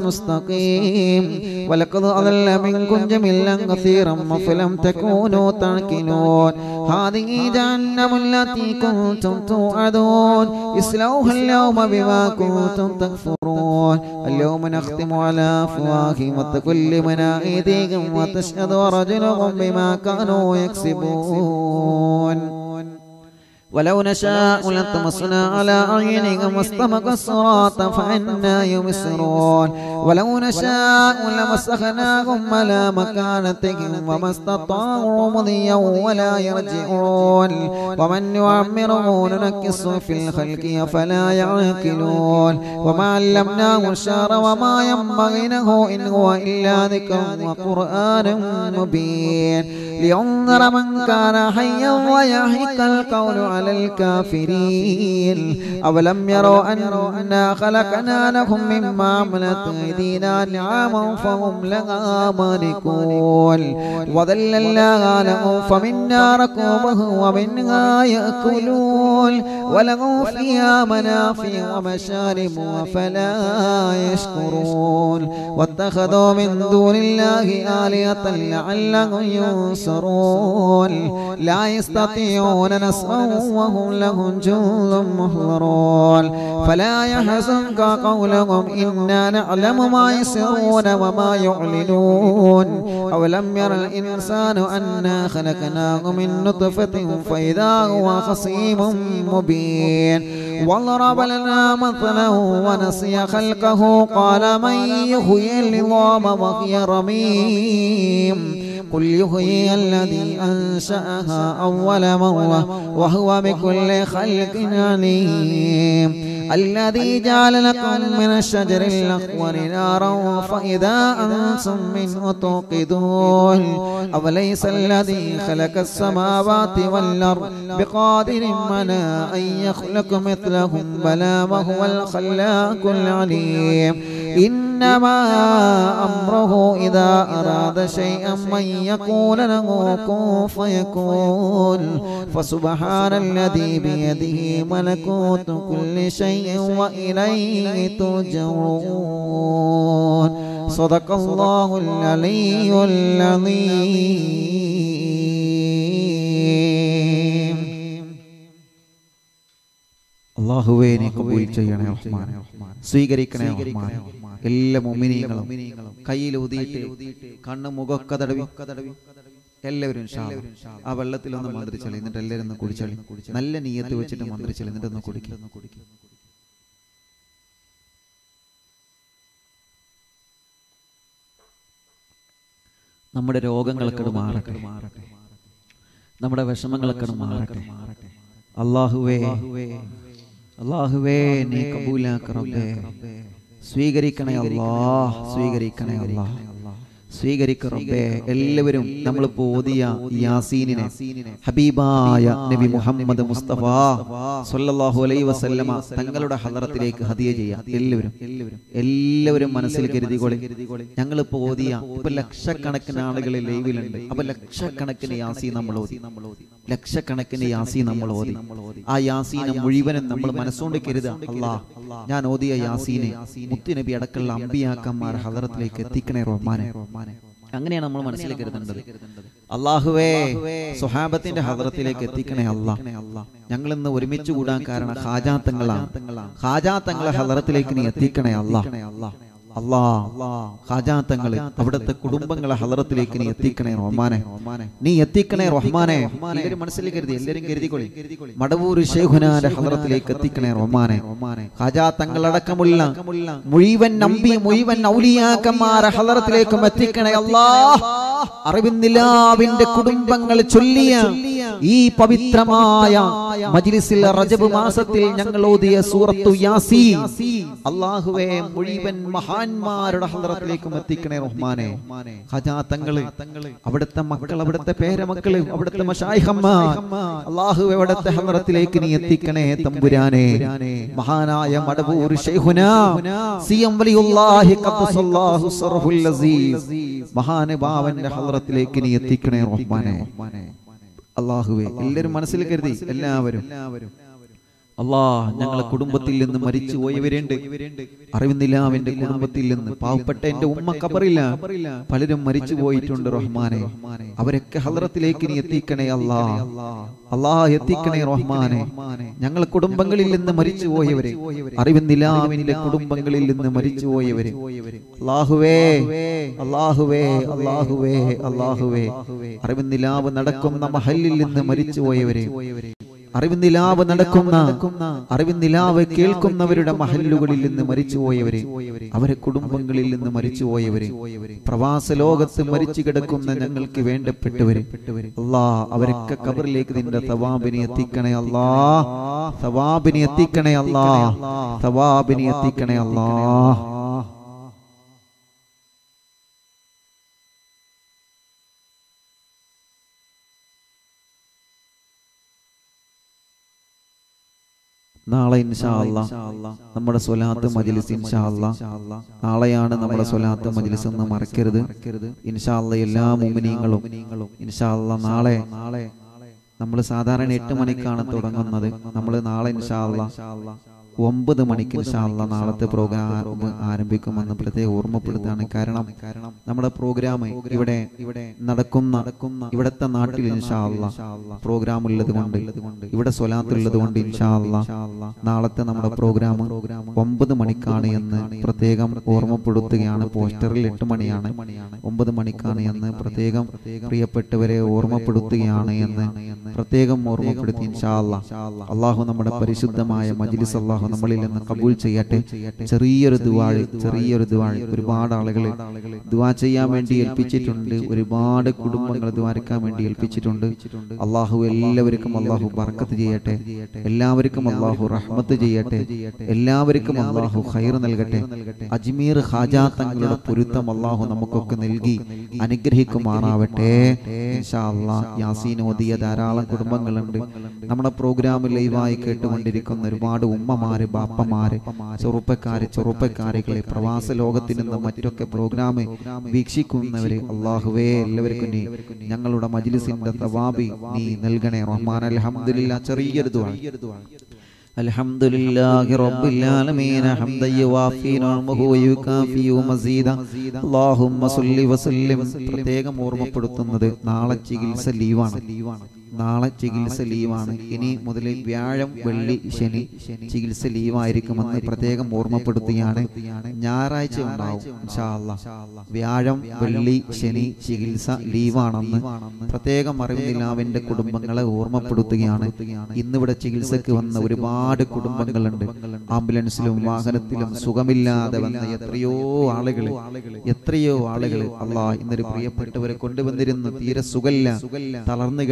مستقيم ولقد أضل منكم جميلا كثيرا فلم تكونوا تعقلون هذه جهنم التي كنتم توعدون اسلوها اليوم بما كنتم تكفرون اليوم نختم على أفواههم وتكلمنا أيديهم وتشهد أرجلهم بما كانوا يكسبون ولو نشاء لطمسنا على أعينهم واستمق الصراط فأنا يبصرون ولو نشاء لمسخناهم على مكانتهم وما استطاعوا مضيا ولا يرجعون ومن يعمره ننكس في الخلق فلا يعقلون وما علمناه الشعر وما ينبغي له إن هو إلا ذكر وقرآن مبين لينذر من كان حيا ويحق القول على الكافرين أولم يروا أنا خلقنا لهم مما عملت أيدينا نعاما فهم لها مالكون وذللناها لهم فمنا ركوبه ومنها يأكلون ولهم فيها منافع ومشارب وفلا يشكرون واتخذوا من دون الله آلهة لعلهم ينصرون لا يستطيعون نصرا وهم لهم جند محضرون فلا يحزنك قولهم إنا نعلم ما يسرون وما يعلنون أولم ير الإنسان أنا خلقناه من نطفة فإذا هو خصيم مبين وضرب لنا مثله ونسي خلقه قال من يحيي العظام وهي رميم قل يحيي الذي أنشأها أول مرة وهو بكل خلق عليم الذي جعل لكم من الشجر الأخضر نارا فإذا أنتم منه توقدون أوليس الذي خلق السماوات والأرض بقادر على أن يخلق مثلهم بلى وهو الخلاق العليم إنما أمره إذا أراد شيئا من يقول له كن فيكون فسبحان الذي بيده ملكوت كل شيء وإليه ترجعون صدق الله العلي العظيم അള്ളാഹുവേ നീ കബൂൽ ചെയ്യണേ റഹ്മാൻ സ്വീകരിക്കണേ റഹ്മാൻ എല്ലാ മുമിനീങ്ങളും കയ്യിൽ ഊതിയിട്ട് കണ്ണ് മുഖമൊക്കെ തടവി എല്ലാവരും ഇൻഷാ അല്ലാ. ആ വെള്ളത്തിൽ ഒന്ന് മന്ത്രിച്ചളി എന്നിട്ട് എല്ലാവരും ഒന്ന് കുടിച്ചളി നല്ല നീയത്ത് വെച്ചിട്ട് മന്ത്രിച്ചളി എന്നിട്ട് ഒന്ന് കുടിക്കും നമ്മുടെ രോഗങ്ങളൊക്കെ മാറട്ടെ നമ്മുടെ വിഷമങ്ങളൊക്കെ മാറട്ടെ അള്ളാഹുവേ അള്ളാഹുവേ നീ കബൂലാക്ക റബ്ബേ സ്വീകരിക്കണേ അല്ലാ സ്വീകരിക്കണേ അല്ലാ സ്വീകരിക്കും റബ്ബേ എല്ലാവരും നമ്മൾ ഓതിയ യാസീനിനെ ഹബീബായ നബി മുഹമ്മദ് മുസ്തഫ സല്ലല്ലാഹു അലൈഹി വസല്ലമ തങ്ങളുടെ ഹദറത്തിലേക്ക് ഹദിയ ചെയ്യാം എല്ലാവരും എല്ലാവരും മനസ്സിൽ കരുതികൊള്ളി ഞങ്ങൾ ഇപ്പൊ ഓതിയ ഇപ്പൊ ലക്ഷക്കണക്കിന് ആളുകൾ ലൈവിലുണ്ട് അപ്പൊ ലക്ഷക്കണക്കിന് യാസീൻ നമ്മൾ ഓതി ലക്ഷക്കണക്കിന് യാസീൻ നമ്മൾ ഓതി ആ യാസീനെ മുഴുവനും നമ്മൾ മനസ്സുകൊണ്ട് കരുതുക അല്ലാ ഞാൻ ഓതിയ യാസീനെ മുത്തുനബി അടക്കമുള്ള അമ്പിയാക്കന്മാർ ഹദറത്തിലേക്ക് എത്തിക്കണേ റഹ്മാനെ അങ്ങനെയാണ് നമ്മൾ മനസ്സിൽ കരുതേണ്ടത് അള്ളാഹുവേ സുഹാബത്തിന്റെ ഹദറത്തിലേക്ക് എത്തിക്കണേ അല്ലാ ഞങ്ങൾ ഇന്ന് ഒരുമിച്ച് കൂടാൻ കാരണം ഹാജാത്തങ്ങളാണ് ഹാജാത്തങ്ങളെ ഹദറത്തിലേക്ക് നീ എത്തിക്കണേ അല്ലാ അല്ലാ ഹാജാത്തങ്ങള് അവിടുത്തെ കുടുംബങ്ങളെ ഹദറത്തിലേക്ക് നീ എത്തിക്കണേ റഹ്മാനെ നീ എത്തിക്കണേ റഹ്മാനെ എല്ലാവരും മനസ്സിൽ കരുതി എല്ലാവരും കരുതിക്കൊള്ളി മടവൂർ ഷെയ്ഖുനാന്റെ ഹദറത്തിലേക്ക് എത്തിക്കണേ റഹ്മാനെ ഹാജാത്തങ്ങളടക്കമുള്ള മുഴുവൻ നമ്പി മുഴുവൻ ഔലിയാക്കന്മാരെ ഹദറത്തിലേക്കും എത്തിക്കണേ അല്ലാ അറിവിന്നിലാവിന്റെ കുടുംബങ്ങൾ ചൊല്ലിയ ഈ പവിത്രമായ മജ്ലിസിൽ റജബ് മാസത്തിൽ ഞങ്ങൾ ഓതിയ സൂറത്തു യാസീ അള്ളാഹുവേ മുഴുവൻ മഹാന്മാരുടെ ഹദറത്തിലേക്കും എത്തിക്കണേ റഹ്മാനെ ഹജാത്തങ്ങള് അവിടുത്തെ മക്കൾ അവിടുത്തെ പേരമക്കള് അവിടുത്തെ മഷായിഹന്മാർ അള്ളാഹുവെ അവിടുത്തെ ഹദറത്തിലേക്ക് നീ എത്തിക്കണേ തമ്പുരാനെ മഹാനായ മടവൂർ ശൈഖുന സി എം വലിയുല്ലാഹി ഖദ്ദസല്ലാഹു സർഹുൽ അസീസ് മഹാനുഭാവന്റെ ഹദറത്തിലേക്ക് നീ എത്തിക്കണേ റഹ്മാനെ അള്ളാഹുവെ എല്ലാവരും മനസ്സിൽ കരുതി എല്ലാവരും അല്ലാ ഞങ്ങളെ കുടുംബത്തിൽ നിന്ന് മരിച്ചു പോയവരുണ്ട് അറിവുന്നില്ല അവന്റെ കുടുംബത്തിൽ നിന്ന് പാവപ്പെട്ട എന്റെ ഉമ്മ കബറില്ല പലരും മരിച്ചു പോയിട്ടുണ്ട് റഹ്മാനെ അവരൊക്കെ ഹലറത്തിലേക്ക് നീ എത്തിക്കണേ അല്ലാ അല്ലാ എത്തിക്കണേ റഹ്മാനെ ഞങ്ങൾ കുടുംബങ്ങളിൽ നിന്ന് മരിച്ചു പോയവരെ അറിവുന്നിലാവിന്റെ കുടുംബങ്ങളിൽ നിന്ന് മരിച്ചു പോയവരെ അള്ളാഹുവേ അള്ളാഹുവേ അള്ളാഹുവേ അള്ളാഹുവേ അറിവുന്നിലാവ് നടക്കുന്ന മഹലിൽ നിന്ന് മരിച്ചു പോയവരെ അറിവിന്ദിലാവ് നടക്കുന്ന അറിവിന്ദിലാവ് കേൾക്കുന്നവരുടെ മഹല്ലുകളിൽ നിന്ന് മരിച്ചുപോയവരെ അവരെ കുടുംബങ്ങളിൽ നിന്ന് മരിച്ചുപോയവരെ പ്രവാസ ലോകത്ത് മരിച്ചു കിടക്കുന്ന ഞങ്ങൾക്ക് വേണ്ടപ്പെട്ടവരെ അല്ലാ അവരൊക്കെ കബറിലേക്ക് നിന്റെ തവാബിനെ എത്തിക്കണേ അല്ലാ തവാബിനെ എത്തിക്കണേ അല്ലാ തവാബിനെ എത്തിക്കണേ അല്ലാ നാളെ ഇൻഷാ അല്ലാ നമ്മുടെ സ്വലാത്ത് മജ്ലിസ് ഇൻഷാ അല്ലാ നാളെയാണ് നമ്മുടെ സ്വലാത്ത് മജ്ലിസ് എന്ന് മറക്കരുത് ഇൻഷാ അല്ലാ എല്ലാ മുമിനീങ്ങളും ഇൻഷാ അല്ലാ നാളെ നമ്മൾ സാധാരണ എട്ട് മണിക്കാണ് തുടങ്ങുന്നത് നമ്മൾ നാളെ ഇൻഷാ അല്ലാ ഒമ്പത് മണിക്ക് ഇൻഷാല്ല നാളത്തെ പ്രോഗ്രാം ആരംഭിക്കുമെന്ന് പ്രത്യേകം ഓർമ്മപ്പെടുത്താണ് കാരണം നമ്മുടെ പ്രോഗ്രാം ഇവിടെ ഇവിടെ നടക്കുന്ന ഇവിടത്തെ നാട്ടിൽ ഇൻഷാല്ല പ്രോഗ്രാം ഉള്ളത് കൊണ്ട് ഇവിടെ സ്വലാത്തുള്ളത് കൊണ്ട് ഇൻഷാല്ല നാളത്തെ നമ്മുടെ പ്രോഗ്രാം ഒമ്പത് മണിക്കാണ് എന്ന് പ്രത്യേകം ഓർമ്മപ്പെടുത്തുകയാണ് പോസ്റ്ററിൽ എട്ട് മണിയാണ് ഒമ്പത് മണിക്കാണ് എന്ന് പ്രത്യേകം പ്രിയപ്പെട്ടവരെ ഓർമ്മപ്പെടുത്തുകയാണ് എന്ന് പ്രത്യേകം ഓർമ്മപ്പെടുത്തി ഇൻഷാല്ല അള്ളാഹു നമ്മുടെ പരിശുദ്ധമായ മജ്ലിസ് അള്ളാഹു നമ്മളിൽ നിന്ന് കബൂൽ ചെയ്യട്ടെ ചെറിയൊരു ദുവാഴ് ചെറിയൊരു ദുവാഴ് ഒരുപാട് ആളുകൾ ദുവാ ചെയ്യാൻ വേണ്ടി ഏൽപ്പിച്ചിട്ടുണ്ട് ഒരുപാട് കുടുംബങ്ങൾ ദ്വാരക്കാൻ വേണ്ടി ഏൽപ്പിച്ചിട്ടുണ്ട് അള്ളാഹു എല്ലാവർക്കും അള്ളാഹു ബർക്കത്ത് ചെയ്യട്ടെ എല്ലാവർക്കും അള്ളാഹു റഹ്മത്ത് ചെയ്യട്ടെ എല്ലാവർക്കും അള്ളാഹു ഖൈർ നൽകട്ടെ അജ്മീർ ഹാജാ തങ്ങളുടെ പൊരുത്തം അള്ളാഹു നമുക്കൊക്കെ നൽകി അനുഗ്രഹിക്കുമാറാവട്ടെ ഇൻഷാ അല്ലാ യാസീൻ ഓതിയ ധാരാളം കുടുംബങ്ങളുണ്ട് നമ്മുടെ പ്രോഗ്രാം ലൈവായി കേട്ടുകൊണ്ടിരിക്കുന്ന ഒരുപാട് ഉമ്മമാര് ബാപ്പമാര് ചെറുപ്പക്കാര് ചെറുപ്പക്കാരികളെ പ്രവാസ ലോകത്തിൽ നിന്ന് മറ്റൊക്കെ പ്രോഗ്രാം വീക്ഷിക്കുന്നവര് അള്ളാഹുവേ എല്ലാവർക്കും നീ ഞങ്ങളുടെ മജ്ലിസിന്റെ തവാബി നീ നൽകണേ റഹ്മാൻ അൽഹംദുലില്ലാ ചെറിയൊരു ദുആ الحمد لله رب العالمين حمدا يوافي نعمه ويكافي مزيدا اللهم صل وسلم പ്രത്യേകം ഓർമ്മപ്പെടുത്തുന്നത് നാളെ ചികിത്സ ലീവാണ് നാളെ ചികിത്സ ലീവാണ് ഇനി മുതൽ വ്യാഴം വെള്ളി ശനി ചികിത്സ ലീവായിരിക്കുമെന്ന് പ്രത്യേകം ഓർമ്മപ്പെടുത്തുകയാണ് ഞായറാഴ്ച ഉണ്ടാവും ഇൻഷാ അല്ലാ. വ്യാഴം വെള്ളി ശനി ചികിത്സ ലീവാണെന്ന് പ്രത്യേകം അറിവില്ലാവിന്റെ കുടുംബങ്ങളെ ഓർമ്മപ്പെടുത്തുകയാണ് ഇന്നിവിടെ ചികിത്സക്ക് വന്ന ഒരുപാട് കുടുംബങ്ങളുണ്ട് ആംബുലൻസിലും വാഹനത്തിലും സുഖമില്ലാതെ വന്ന എത്രയോ ആളുകൾ എത്രയോ ആളുകൾ അള്ളാ ഇന്നൊരു പ്രിയപ്പെട്ടവരെ കൊണ്ടുവന്നിരുന്നു തീരെ സുഖല്ല തളർന്നു കിടക്കാണ്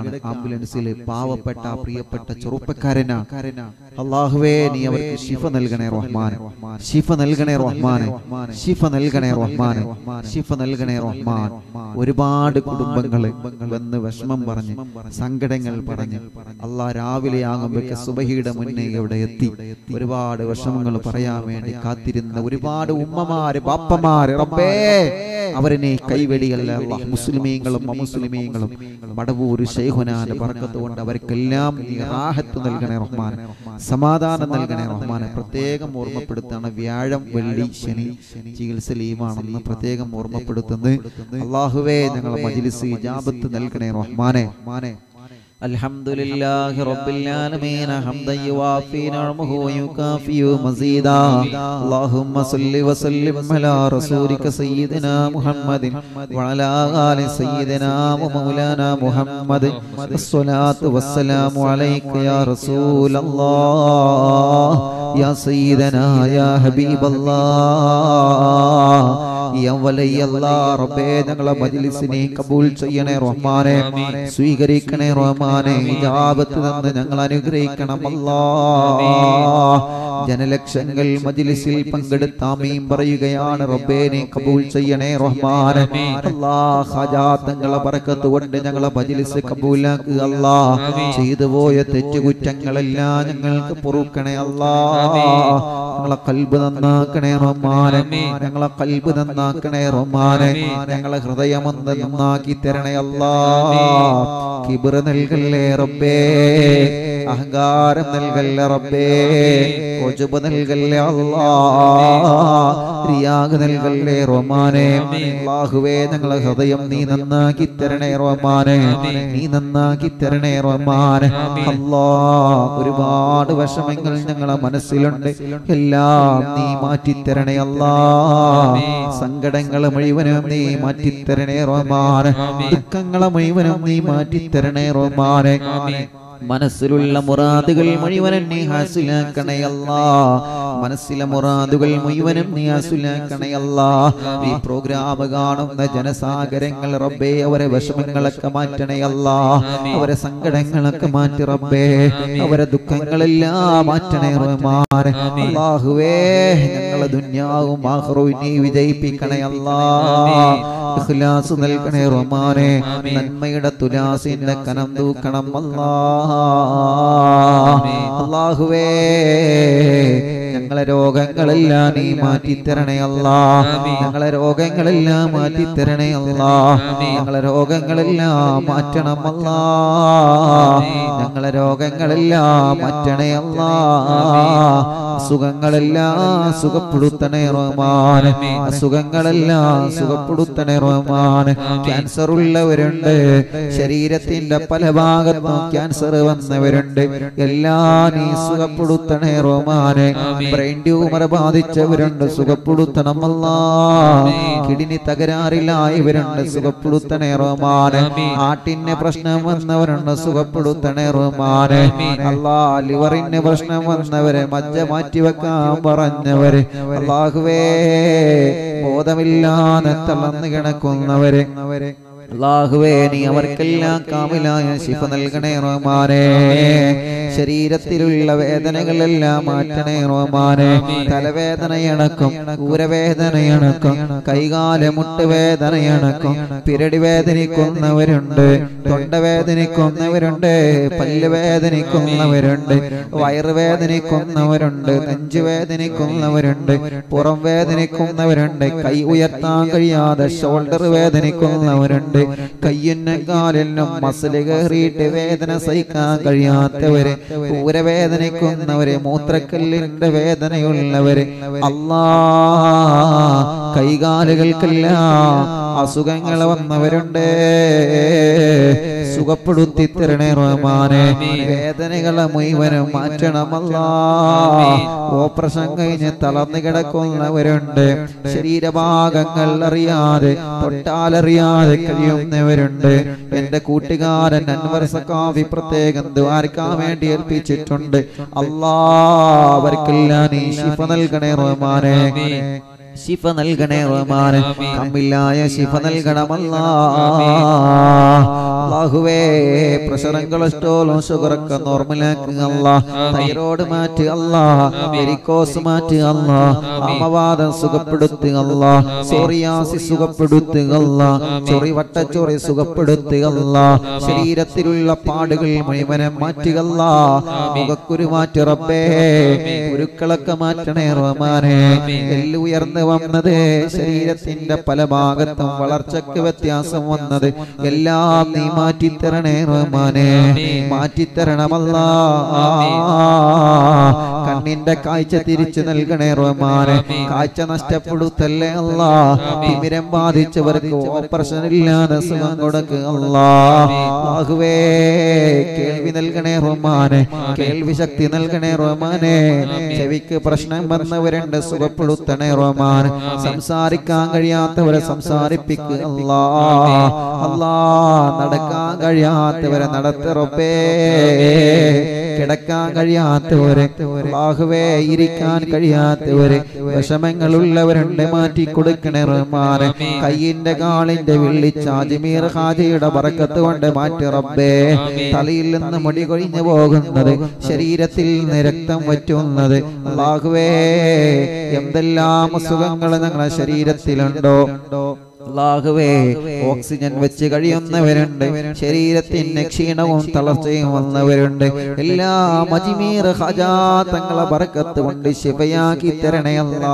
ആംബുലൻസിൽ പാവപ്പെട്ട പ്രിയപ്പെട്ട ചെറുപ്പക്കാരനാ അള്ളാഹുവേ നീ അവർക്ക് ശിഫ നൽകണേ റഹ്മാനെ ശിഫ നൽകണേ റഹ്മാനെ ശിഫ നൽകണേ റഹ്മാനെ ശിഫ നൽകണേ റഹ്മാൻ ഒരുപാട് കുടുംബങ്ങള് വന്ന് വിഷമം പറഞ്ഞ് സങ്കടങ്ങൾ പറഞ്ഞ് അള്ളാഹ് രാവിലെ ആകുമ്പോഴേക്ക് സുബഹിയുടെ മുന്നേ ഇവിടെ എത്തി ഒരുപാട് വിഷമങ്ങൾ പറയാൻ വേണ്ടി കാത്തിരുന്ന ഒരുപാട് ഉമ്മമാര് പാപ്പമാര് റബ്ബേ അവരെ നീ കൈവെടിയല്ല അല്ലാഹ് മുസ്ലിമീങ്ങളും അമുസ്ലിമീങ്ങളും മടവൂര് ശൈഖുനാന്റെ ബർക്കത്ത് കൊണ്ട് അവർക്കെല്ലാം നീ റാഹത്ത് നൽകണേ റഹ്മാൻ സമാധാനം നൽകണേ റഹ്മാനെ പ്രത്യേകം ഓർമ്മപ്പെടുത്താണ് വ്യാഴം വെള്ളി ശനി ചികിത്സ ലീവാണെന്ന് പ്രത്യേകം ഓർമ്മപ്പെടുത്തുന്നത് അള്ളാഹുവേ ഞങ്ങളെ മജിലിസ് ഇജാബത്ത് നൽകണേ റഹ്മാനെ الحمد لله رب العالمين حمدا يوافي نعمه ويكافئ مزيدا اللهم صل وسلم على رسولك سيدنا محمد وعلى آل سيدنا ومولانا محمد الصلاة والسلام عليك يا رسول الله يا سيدنا يا حبيب الله يا ولي الله ربേ ഞങ്ങളെ മജ്ലിസിനെ കബൂൽ ചെയ്യണേ റഹ്മാനെ സ്വീകരിക്കണേ റഹ്മാനെ ഇജാബത്ത് തന്ന് ഞങ്ങൾ അനുഗ്രഹിക്കണം അല്ലാ ജനലക്ഷങ്ങൾ മജ്ലിസിൽ പങ്കെടുത്ത ആമീൻ പറയുകയാണ് റബ്ബേ നീ കബൂൽ ചെയ്യണേ റഹ്മാനെ അല്ലാ ഹജാത്തങ്ങളെ ബറക്കത്ത് കൊണ്ട് ഞങ്ങളെ മജ്ലിസ് കബൂലാക്കുക അല്ലാ ചെയ്തു പോയ തെറ്റുകുറ്റങ്ങളെല്ലാം ഞങ്ങൾക്ക് പൊറുക്കണേ അല്ലാ ഞങ്ങളെ കൽബ് നന്നാക്കണേ റഹ്മാനെ ഞങ്ങളെ കൽബ് നന്നാക്കണേ റഹ്മാനെ ഞങ്ങളെ ഹൃദയമൊന്ന് നന്നാക്കി തരണേ അല്ലാ കിബിർ നൽകല്ലേ റബ്ബേ അഹങ്കാരം നൽകല്ലേ റബ്ബേ ഒജുബ് നൽകല്ലേ അല്ലാ റിയാഗ് നൽകല്ലേ റഹ്മാനെ അല്ലാഹുവേ ഞങ്ങളെ ഹൃദയം നീ നന്നാക്കി തരണേ റഹ്മാനെ നീ നന്നാക്കി തരണേ റഹ്മാനെ അല്ലാ ഒരുപാട് വിഷമങ്ങൾ ഞങ്ങളെ മനസ്സിലുണ്ട് എല്ലാം നീ മാറ്റിത്തരണേ അല്ലാ സങ്കടങ്ങൾ മുഴുവനും നീ മാറ്റിത്തരണേ റഹ്മാനെ ദുഃഖങ്ങളെ മുഴുവനും നീ മാറ്റിത്തരണേ റഹ്മാനെ മനസ്സിലുള്ള മുറാദുകൾ മുഴുവനും നീ ഹാസിലാക്കണയല്ല മനസ്സിലെ മുറാദുകൾ മുഴുവനും നീ ഹാസിലാക്കണയല്ല ഈ പ്രോഗ്രാം കാണുന്ന ജനസാഗരങ്ങൾ റബ്ബേ അവരെ വിഷമങ്ങളൊക്കെ മാറ്റണയല്ല അവരെ സങ്കടങ്ങളൊക്കെ മാറ്റി റബ്ബേ അവരെ ദുഃഖങ്ങളെല്ലാം മാറ്റണേ റഹ്മാനെ അല്ലാഹുവേ ഞങ്ങളെ ദുന്യാവും ആഖിറവും നീ വിജയിപ്പിക്കണേ അല്ലാ ഇഖ്ലാസ് നൽകണേ റഹ്മാനെ നന്മയുടെ തുലാസിന്റെ കനം തൂക്കണം അല്ലാ അല്ലാഹുവേ ഞങ്ങളെ രോഗങ്ങളെല്ലാം നീ മാറ്റിത്തരണേ അല്ലാ ഞങ്ങളെ രോഗങ്ങളെല്ലാം മാറ്റിത്തരണേ അല്ലാ ഞങ്ങളെ രോഗങ്ങളെല്ലാം മാറ്റണം അല്ലാ ഞങ്ങളെ രോഗങ്ങളെല്ലാം മാറ്റണേ അല്ലാ അസുഖങ്ങളെല്ലാം സുഖപ്പെടുത്തണേ റഹ്മാൻ അസുഖങ്ങളെല്ലാം സുഖപ്പെടുത്തണേ റഹ്മാൻ ക്യാൻസർ ഉള്ളവരുണ്ട് ശരീരത്തിന്റെ പല ഭാഗത്തും ക്യാൻസർ വന്നവരുണ്ട് എല്ലാം നീ സുഖപ്പെടുത്തണേ റഹ്മാനെ ബ്രെയിൻ ട്യൂമർ ബാധിച്ചവരുണ്ട് സുഖപ്പെടുത്തണം അല്ലാ കിഡ്നി തകരാറിലായവരുണ്ട് സുഖപ്പെടുത്തണേ റഹ്മാനെ ആട്ടിന് പ്രശ്നം വന്നവരുണ്ട് സുഖപ്പെടുത്തണേ റഹ്മാനെ അല്ലാ ലിവറിന് പ്രശ്നം വന്നവരെ മജ്ജ മാറ്റിവെക്കാൻ പറഞ്ഞവര് അള്ളാഹുവേ ബോധമില്ലാതെ തളർന്നു കിടക്കുന്നവരെ അള്ളാഹുവേ നീ അവർക്കെല്ലാം കാമിലായ ശിഫ നൽകണേ റഹ്മാനെ ശരീരത്തിലുള്ള വേദനകളെല്ലാം മാറ്റണേ റഹ്മാനെ തലവേദനയണക്കും ഊരവേദനയണക്കും കൈകാല മുട്ടുവേദനയണക്കും പിരടി വേദനിക്കുന്നവരുണ്ട് തൊണ്ട വേദനിക്കുന്നവരുണ്ട് പല്ല് വേദനിക്കുന്നവരുണ്ട് വയറ് വേദനിക്കുന്നവരുണ്ട് നെഞ്ചു വേദനിക്കുന്നവരുണ്ട് പുറം വേദനിക്കുന്നവരുണ്ട് കൈ ഉയർത്താൻ കഴിയാതെ ഷോൾഡർ വേദനിക്കുന്നവരുണ്ട് കയ്യിനും കാലിനും മസില് കയറിയിട്ട് വേദന സഹിക്കാൻ കഴിയാത്തവര് ഊരവേദനിക്കുന്നവര് മൂത്രക്കല്ലിന്റെ വേദനയുള്ളവര് അല്ലാ കൈകാലുകൾക്കെല്ലാം അസുഖങ്ങൾ വന്നവരുണ്ട് സുഖപ്പെടുത്തി തരണേ റഹ്മാനെ വേദനകളെ മുഴുവനും മാറ്റണമല്ല ഓപ്പറേഷൻ കഴിഞ്ഞ് തളർന്നു കിടക്കുന്നവരുണ്ട് ശരീരഭാഗങ്ങൾ അറിയാതെ തൊട്ടാലറിയാതെ കഴിയുന്നവരുണ്ട് എന്റെ കൂട്ടുകാരൻ അൻവർ സക്കാഫി പ്രത്യേകം ദ്വാരക്കാൻ വേണ്ടി ഏൽപ്പിച്ചിട്ടുണ്ട് അല്ലാ അവർക്കെല്ലാം നീ ശിഫ നൽകണേ റഹ്മാനെ ശിഫ നൽകണേ റഹ്മാനെ കമ്മില്ലായ ശിഫ നൽകണമല്ല അല്ലാഹുവേ പ്രഷറും കൊളസ്ട്രോളും ഷുഗറൊക്കെ നോർമലാക്കുക അല്ലാ തൈറോയ്ഡ് മാറ്റുക അല്ലാ വെരിക്കോസ് മാറ്റുക അല്ലാ അമവാദം സുഖപ്പെടുത്തുക അല്ലാ സോറിയാസി സുഖപ്പെടുത്തുക അല്ലാ ചൊറി വട്ടച്ചൊറി സുഖപ്പെടുത്തുക അല്ലാ ശരീരത്തിലുള്ള പാടുകൾ മുഴുവനും മാറ്റുക അല്ലാ മുഖക്കുരു മാറ്റി റബ്ബേ കുരുക്കളൊക്കെ മാറ്റണേ റഹ്മാനെ എല്ല് ഉയർന്നു വന്നത് ശരീരത്തിന്റെ പല ഭാഗത്തും വളർച്ചയ്ക്ക് വ്യത്യാസം വന്നത് എല്ലാം നീ മാറ്റിത്തരണേ റഹ്മാനെ മാറ്റിത്തരണമല്ല കണ്ണിന്റെ കാഴ്ച തിരിച്ചു നൽകണേ റഹ്മാനെ കാഴ്ച നഷ്ടപ്പെടുത്തല്ലേ അല്ല തിമിരം ബാധിച്ചവർക്ക് ഓപ്പറേഷൻ ഇല്ലാതെ സുഖം കൊടുക്കുക അല്ലാഹുവേ കേൾവി നൽകണേ റഹ്മാനെ കേൾവി ശക്തി നൽകണേ റഹ്മാനെ ചെവിക്ക് പ്രശ്നം വന്നവരുണ്ട് സുഖപ്പെടുത്തണേ റഹ്മാൻ സംസാരിക്കാൻ കഴിയാത്തവരെ സംസാരിപ്പിക്കുക അല്ലാ അല്ലാ നടക്കാൻ കഴിയാത്തവരെ നടത്തിറപ്പേ കിടക്കാൻ കഴിയാത്തവരെ അല്ലാഹുവേ ഇരിക്കാൻ കഴിയാത്തവരെ വിഷമങ്ങളുള്ളവരുണ്ട് മാറ്റി കൊടുക്കണേ റഹ്മാനെ കയ്യിന്റെ കാളിന്റെ വിള്ളിച്ച അജ്മീർ ഹാജിയുടെ ബറക്കത്ത് കൊണ്ട് മാറ്റി റബ്ബേ തലയിൽ നിന്ന് മുടി കൊഴിഞ്ഞു പോകുന്നത് ശരീരത്തിൽ നിന്ന് രക്തം വറ്റുന്നത് അല്ലാഹുവേ എന്തെല്ലാം അസുഖങ്ങൾ ഞങ്ങളുടെ ശരീരത്തിലുണ്ടോ അല്ലാഹുവേ ഓക്സിജൻ വെച്ച് കഴിയുന്നവരുണ്ട് ശരീരത്തിന് ക്ഷീണവും തളർച്ചയും വന്നവരുണ്ട് എല്ലാ മജിമീർ ഹജാ തങ്ങളെ ബറക്കത്ത് കൊണ്ട് ശിവയാക്കി തരണേ അല്ലാ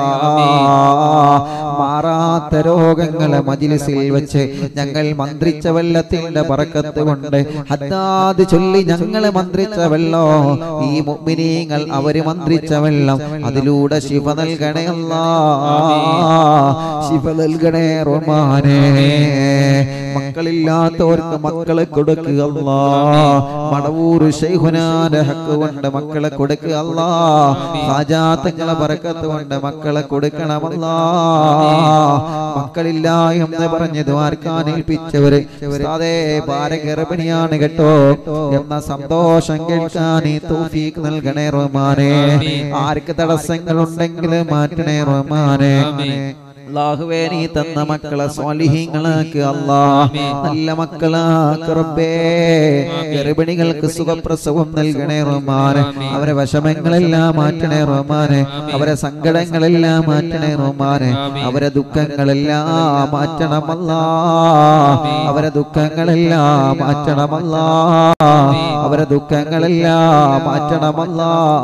മാറാത്ത രോഗങ്ങളെ മജിലിസിൽ വെച്ച് ഞങ്ങൾ മന്ത്രിച്ച വെള്ളത്തിന്റെ ബറക്കത്ത് കൊണ്ട് ഹദ്ദാദ് ചൊല്ലി ഞങ്ങളെ മന്ത്രിച്ച വെള്ളോ ഈ മുഅ്മിനീങ്ങൾ അവര് മന്ത്രിച്ച വെള്ളം അതിലൂടെ ശിവ നൽകണേ അല്ലാ ശിവ നൽകണേ റഹ്മാനേ മക്കളില്ലാത്തവർക്ക് മക്കളെ കൊടുക്കുക അല്ലാ മടവൂർ ശൈഖുനാന്റെ ഹക്ക് കൊണ്ട് മക്കളെ കൊടുക്കുക അല്ലാ ഹാജാത്തങ്ങളെ ബറക്കത്ത് കൊണ്ട് മക്കളെ കൊടുക്കണമല്ലാ മക്കളില്ല എന്ന് പറഞ്ഞ് ദ്വാരക്കാൻ ഏൽപ്പിച്ചവര് ഉസ്താദേ ഭാര്യ ഗർഭിണിയാണ് കേട്ടോ എന്ന സന്തോഷം കേൾക്കാൻ ഈ തൗഫീഖ് നൽകണേ റഹ്മാനെ ആർക്ക് തടസ്സങ്ങൾ ഉണ്ടെങ്കിൽ മാറ്റണേ റഹ്മാനെ അല്ലാഹുവേ നീ തന്ന മക്കളെ സ്വാലിഹീങ്ങളാക്ക് അല്ലാ നല്ല മക്കളാക്ക് റബ്ബേ ഗർഭിണികൾക്ക് സുഖപ്രസവം നൽകണേ റഹ്മാനെ അവരെ വിഷമങ്ങളെല്ലാം മാറ്റണേ റഹ്മാനെ അവരെ സങ്കടങ്ങളെല്ലാം മാറ്റണേ റഹ്മാനെ അവരെ ദുഃഖങ്ങളെല്ലാം മാറ്റണമല്ല അവരെ ദുഃഖങ്ങളെല്ലാം മാറ്റണമല്ല അവരെ ദുഃഖങ്ങളെല്ലാം മാറ്റണമല്ല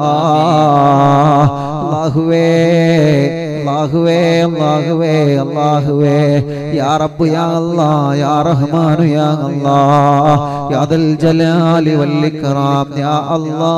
അല്ലാഹുവേ അല്ലാഹുവേ അല്ലാഹുവേ അല്ലാഹുവേ യാ റബ്ബ് യാ അല്ലാ യാ റഹ്മാനു യാ അല്ലാ യാ ദൽ ജലാലി വൽ ഇക്റാം യാ അല്ലാ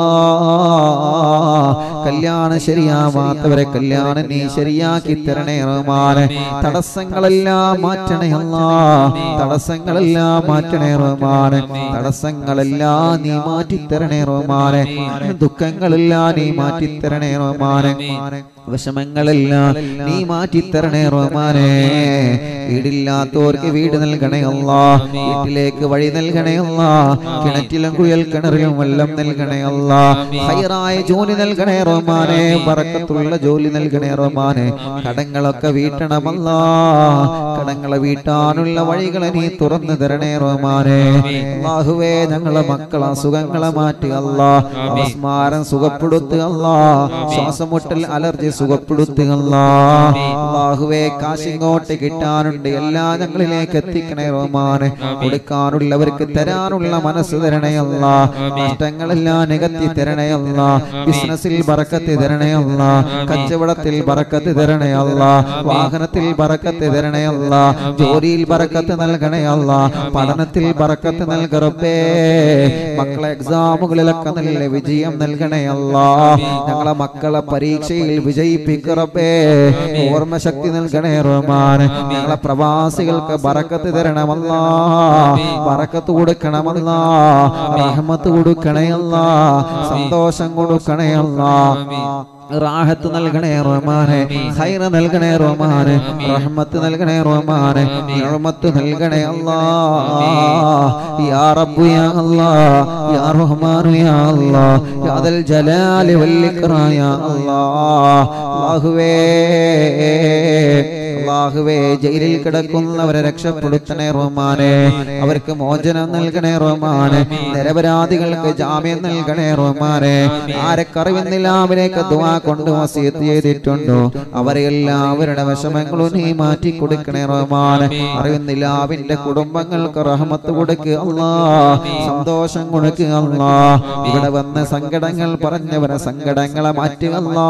കല്യാണം ശരിയാവാത്തവരെ കല്യാണം നീ ശരിയാക്കി തരണേ റഹ്മാനെ തടസ്സങ്ങളെല്ലാം മാറ്റണേ അല്ലാ തടസ്സങ്ങളെല്ലാം മാറ്റണേ റഹ്മാനെ തടസ്സങ്ങളെല്ലാം നീ മാറ്റി തരണേ റഹ്മാനെ ദുഃഖങ്ങളെല്ലാം നീ മാറ്റി തരണേ റഹ്മാനെ വിഷമങ്ങളെല്ലാം നീ മാറ്റിത്തരണേ റഹ്മാനെ വീടില്ലാത്തവർക്ക് വീട് നൽകണേ അല്ല വീട്ടിലേക്ക് വഴി നൽകണേ അല്ല കിണറ്റിലും കുയൽ കിണറിലും വെള്ളം നൽകണേ അല്ല ഹൈറായ ജോലി നൽകണേ റഹ്മാനെ പറക്കത്തുള്ള ജോലി നൽകണേ റഹ്മാനെ കടങ്ങളൊക്കെ വീട്ടണമല്ല കടങ്ങളെ വീട്ടാനുള്ള വഴികളെ നീ തുറന്നു തരണേ റഹ്മാനെ അല്ലാഹുവേ ഞങ്ങളെ മക്കളെ അസുഖങ്ങളെ മാറ്റുക അല്ല അവസ്മാരം സുഖപ്പെടുത്തുക അല്ല ശ്വാസം മുട്ടൽ അലർജി സുഖപ്പെടുത്തുക അല്ല അല്ലാഹുവേ കാശിങ്ങോട്ട് കിട്ടാനുണ്ട് എല്ലാം ഞങ്ങളിലേക്ക് എത്തിക്കണേ റഹ്മാനെ കൊടുക്കാനുള്ളവർക്ക് തരാനുള്ള മനസ്സ് തരണേ അല്ല നഷ്ടങ്ങളെല്ലാം നികത്തി തരണേ അല്ല ബിസിനസ്സിൽ ബറക്കത്ത് തരണേ അല്ല കച്ചവടത്തിൽ ബറക്കത്ത് തരണേ അല്ല വാഹനത്തിൽ ബറക്കത്ത് തരണേ അല്ല ജോലിയിൽ ബറക്കത്ത് നൽകണേ അല്ല പഠനത്തിൽ ബറക്കത്ത് നൽകറപ്പേ മക്കളെ എക്സാമുകളിലൊക്കെ നല്ല വിജയം നൽകണേ അല്ല ഞങ്ങളെ മക്കളെ പരീക്ഷയിൽ വിജയിപ്പിക്കറപ്പേ ഓർമ്മശക്തി നൽകണേ റഹ്മാൻ ഞങ്ങളെ പ്രവാസികൾക്ക് ബറക്കത്ത് തരണമല്ല ബറക്കത്ത് കൊടുക്കണമല്ല റഹ്മത്ത് കൊടുക്കണേ അല്ല സന്തോഷം കൊടുക്കണേ അല്ല റാഹത്ത് നൽകണേ റഹ്മാനെ ഖൈർ നൽകണേ റഹ്മാനെ റഹ്മത്ത് നൽകണേ റഹ്മാനെ നിഅമത്ത് നൽകണേ അല്ലാ യാ റബ്ബു യാ അല്ലാ യാ റഹ്മാനു യാ അല്ലാ യാ ദൽ ജലാലി വൽ ഇക്റാം യാ അല്ലാ അല്ലാഹുവേ അല്ലാ അള്ളാഹുവേ ജയിലിൽ കിടക്കുന്നവരെ രക്ഷപ്പെടുത്തണേ റഹ്മാനെ അവർക്ക് മോചനം നൽകണേ റഹ്മാനെ നിരപരാധികൾക്ക് ജാമ്യം നൽകണേ റഹ്മാനെ ആരക്കറിവുന്നില്ല അവരേക്ക് ദുആ കൊണ്ട് വസീത്ത് ചെയ്തിട്ടുണ്ടോ അവരെ എല്ലാവരുടെ വിഷമങ്ങളും നീ മാറ്റി കൊടുക്കണേ റഹ്മാനെ അറിയുന്നില്ല അവന്റെ കുടുംബങ്ങൾക്ക് റഹ്മത്ത് കൊടുക്കുക അല്ലാ സന്തോഷം കൊടുക്കുക അല്ലാ ഇവിടെ വന്ന് സങ്കടങ്ങൾ പറഞ്ഞവരെ സങ്കടങ്ങളെ മാറ്റുക അല്ലാ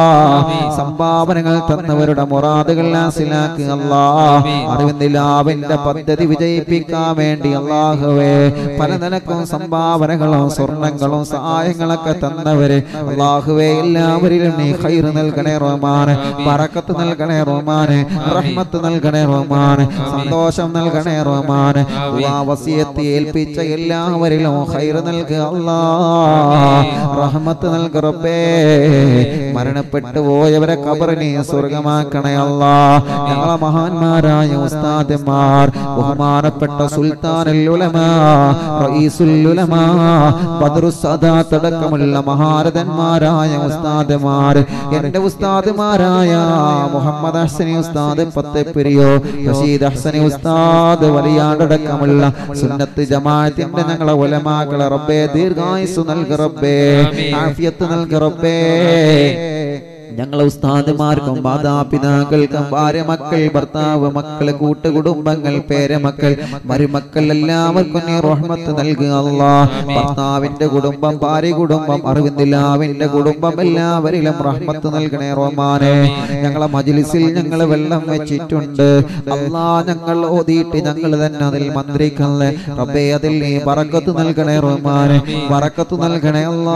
സംഭാവനകൾ തന്നവരുടെ മുറാദുകൾ ഹാസിലാക്കുക അല്ലാ അറിയുന്നില്ല അവന്റെ പദ്ധതി വിജയിപ്പിക്കാൻ വേണ്ടി അള്ളാഹുവേ പല നിലക്കും സംഭാവനകളും സ്വർണങ്ങളും സഹായങ്ങളൊക്കെ തന്നവര് അള്ളാഹുവേ എല്ലാവരിലും നീ ഖൈറ് നൽകണേ റഹ്മാന് പറക്കത്ത് നൽകണേ റഹ്മാന് റഹ്മത്ത് നൽകണേ റഹ്മാന് സന്തോഷം നൽകണേ റഹ്മാന് ദുആ വസിയത്ത് ഏൽപ്പിച്ച എല്ലാവരിലും ഖൈറ് നൽകുക അല്ലാ റഹ്മത്ത് നൽക റബ്ബേ മരണപ്പെട്ടു പോയവരെ കബറിനെ സ്വർഗമാക്കണേ അല്ലാ ഞങ്ങളെ മഹാന്മാരായ ഉസ്താദന്മാർ ബഹുമാനപ്പെട്ട സുൽത്താനുൽ ഉലമാ റഈസുൽ ഉലമാ ബദ്റുസ് സദാത്ത് അടക്കമുള്ള മഹാരഥന്മാരായ ഉസ്താദന്മാർ എന്റെ ഉസ്താദുമാരായ മുഹമ്മദ് ഹസനി ഉസ്താദ് പത്തെപ്പെരിയോ റഷീദ് ഹസനി ഉസ്താദ് വലിയാടടക്കമുള്ള സുന്നത്ത് ജമാഅത്തിന്റെ ഞങ്ങളെ ഉലമാക്കളെ റബ്ബേ ദീർഘായുസ് നൽക റബ്ബേ ആഫിയത്ത് നൽക റബ്ബേ ഞങ്ങളെ ഉസ്താദുമാർക്കും മാതാപിതാക്കൾക്കും ഭാര്യ മക്കൾ ഭർത്താവ് മക്കള് കൂട്ടുകുടുംബങ്ങൾ പേരമക്കൾ മരുമക്കൾ എല്ലാവർക്കും നീ റഹ്മത്ത് നൽകുക അല്ലാ ഭർത്താവിന്റെ കുടുംബം ഭാര്യ കുടുംബം അറിവിന്ദില്ലാവിന്റെ കുടുംബം എല്ലാവരിലും റഹ്മത്ത് നൽകണേ റഹ്മാനെ ഞങ്ങളെ മജിലിസിൽ ഞങ്ങൾ വെള്ളം വെച്ചിട്ടുണ്ട് അല്ലാ ഞങ്ങൾ ഓതിയിട്ട് ഞങ്ങൾ തന്നെ അതിൽ മന്ത്രിക്കല്ലേ റബ്ബേ അതിൽ നീ ബറക്കത്ത് നൽകണേ റഹ്മാനെ ബറക്കത്ത് നൽകണേ അല്ലാ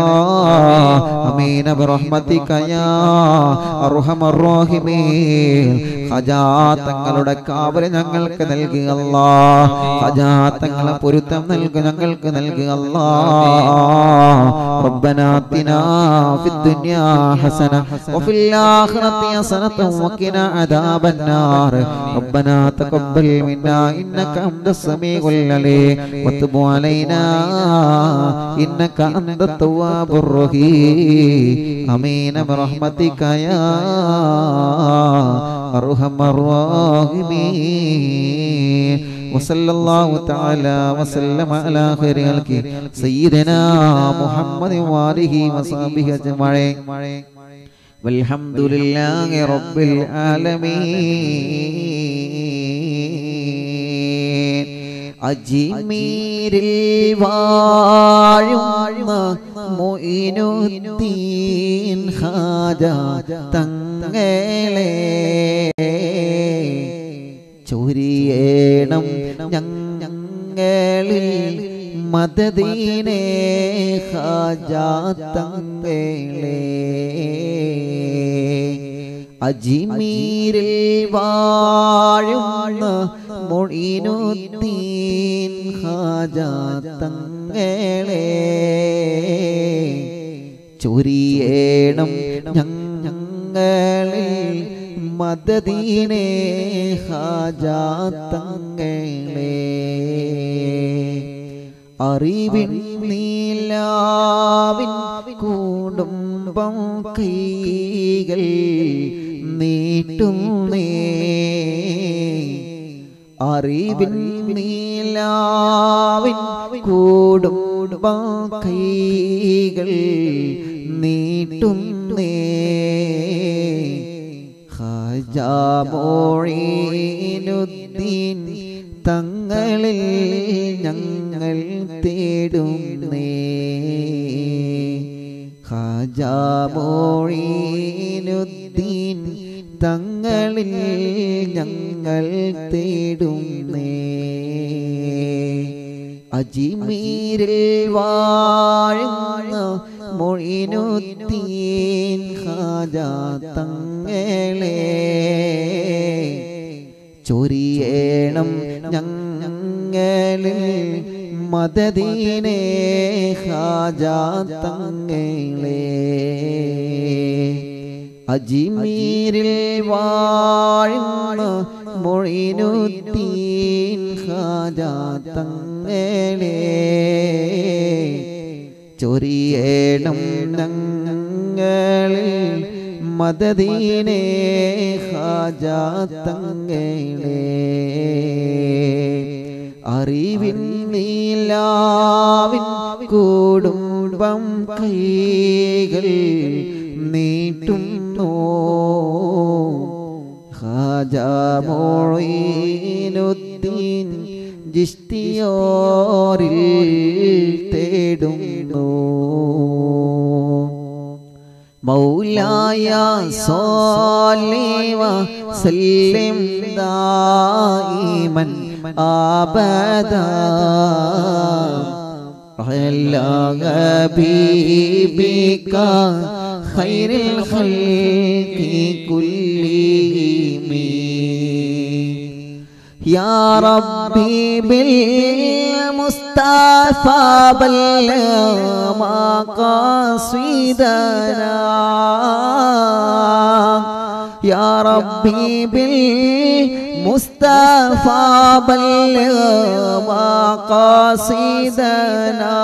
അമീന ബിറഹ്മതികയാ അർഹമർ റഹീമീൻ ഖജാ തങ്ങളുടെ കാവല് ഞങ്ങൾക്ക് നൽകുക അല്ലാ ഖജാ തങ്ങളെ പൊരുത്തം നൽകുക ഞങ്ങൾക്ക് നൽകുക അല്ലാ ربنا آتنا في الدنيا حسنة وفي الآخرة حسنة وقنا عذاب النار ربنا تقبل منا إنك أنت السميع العليم وتب علينا إنك أنت التواب الرحيم آمين برحمتك يا أرحم الراحمين وصلى الله تعالى وسلم على خير خلقه سيدنا محمد وآله وصحبه أجمعين والحمد لله رب العالمين അജ്മീരിൽ വാഴുന്ന മൊയിനുദ്ദീൻ ഹാജ തങ്ങളെ ചൊരിയേണം ഞങ്ങളിൽ മദദീനെ ഹാജ തങ്ങളെ അജ്മീരിൽ വാഴുന്ന മൊഴിനുദ്ദീൻ ഹാജ തങ്ങളെ ചൊരിയേണം ഞങ്ങളിൽ മദദീനെ ഹാജ തങ്ങളെ അറിവിൻ നീലാവിൻ കുടുംബം കൈകൾ നീട്ടുന്നേ അറിവിൻ നീലാവിൻ കൂടുംബം കൈകൾ നീട്ടുന്നേ ഖജാമോഴീനുദ്ദീൻ തങ്ങളിൽ ഞങ്ങൾ തേടുന്നേ ഖജാമോഴീനുദ്ദീൻ തങ്ങളിൽ ഞങ്ങൾ തേടുന്നേ അജിമീരിൽ വാഴുന്ന മൊഴിനുദ്ദീൻ ഹാജ തങ്ങളെ ചൊരിയേണം ഞങ്ങളിൽ മദദീനെ ഹാജ തങ്ങളെ അജിമീരിൽ വാഴുന്ന മൊഴിനുദ്ദീൻ ഹാജ തങ്ങളെ ചൊരിയേണം ഞങ്ങളിൽ മദദീനെ ഹാജാത്തങ്ങളെ അറിവിൻ നീലാവിൻ കൂടുംബം കൈകൾ നീട്ടുന്നു ഹാജമോയിനുദ്ദീൻ ജിസ്തിയോരിൽ തേടുന്നു മൗലായ സോലിവ സല്ലിം ദായിമൻ ആബദ على حبيبك خير الخلق كلهم يا ربي بالمصطفى بلغ مقاصدنا يا ربي بالمصطفى بلغ مقاصدنا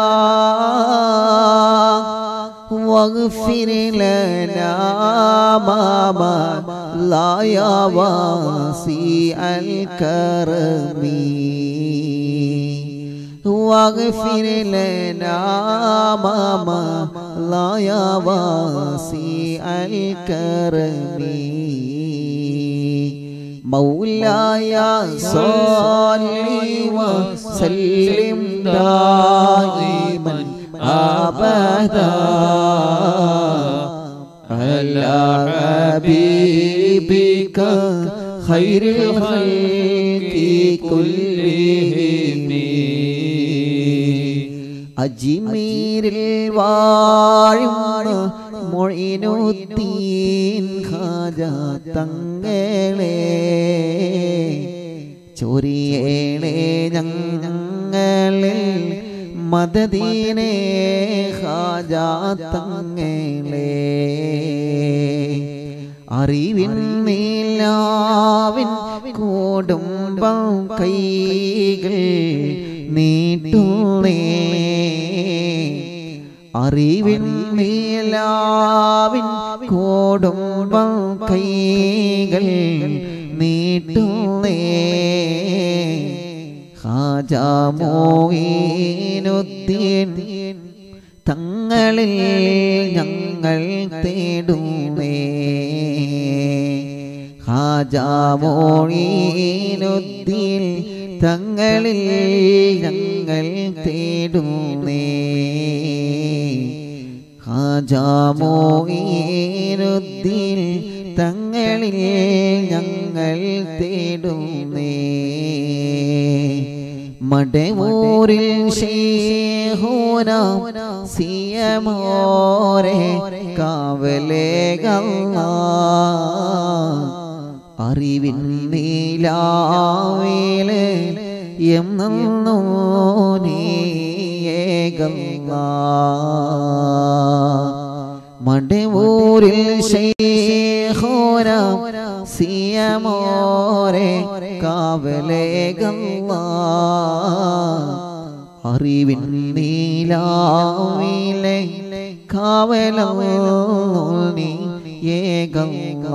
واغفر لنا ما لا يا واسع الكرم واغفر لنا ما لا يا واسع الكرم مولاي صل وسلم دائما أبدا على حبيبك خير الخلق كلهم അജ്മീരിൽ വാഴും മൊഴിനുദ്ദീൻ ഖാജ തങ്ങളെ ചൊരിയേണേ ഞങ്ങളിൽ മദദീനെ ഖാജ തങ്ങളെ അറിവിൻ നീലാവിൻ കൂടുംബം കൈകൾ നീട്ടുന്നേ അറിവിൻ നീലാവിൻ കൂടുംബം കൈകൾ നീട്ടുന്നേ ഹാജാമോയിനുദ്ദീൻ തങ്ങളിൽ ഞങ്ങൾ തേടുന്നേ ഹാജാമോയിനുദ്ദീൻ തങ്ങളിൽ ഞങ്ങൾ തേടുന്നേ ഹാജാമോയിനുദ്ദീൻ തങ്ങളിൽ ഞങ്ങൾ തേടുന്നേ മടവൂരിൽ ശേഹോന സിയമോരെ കാവലേകല്ല അറിവിൻ നീലാവേല് എന്നോ നീയേകല്ല മടവൂരിൽ ശേഖോര സിയമോരെ കാവലേകല്ല അറിവിൻ നീലാവിലെ കാവലോ നീ ഏകല്ല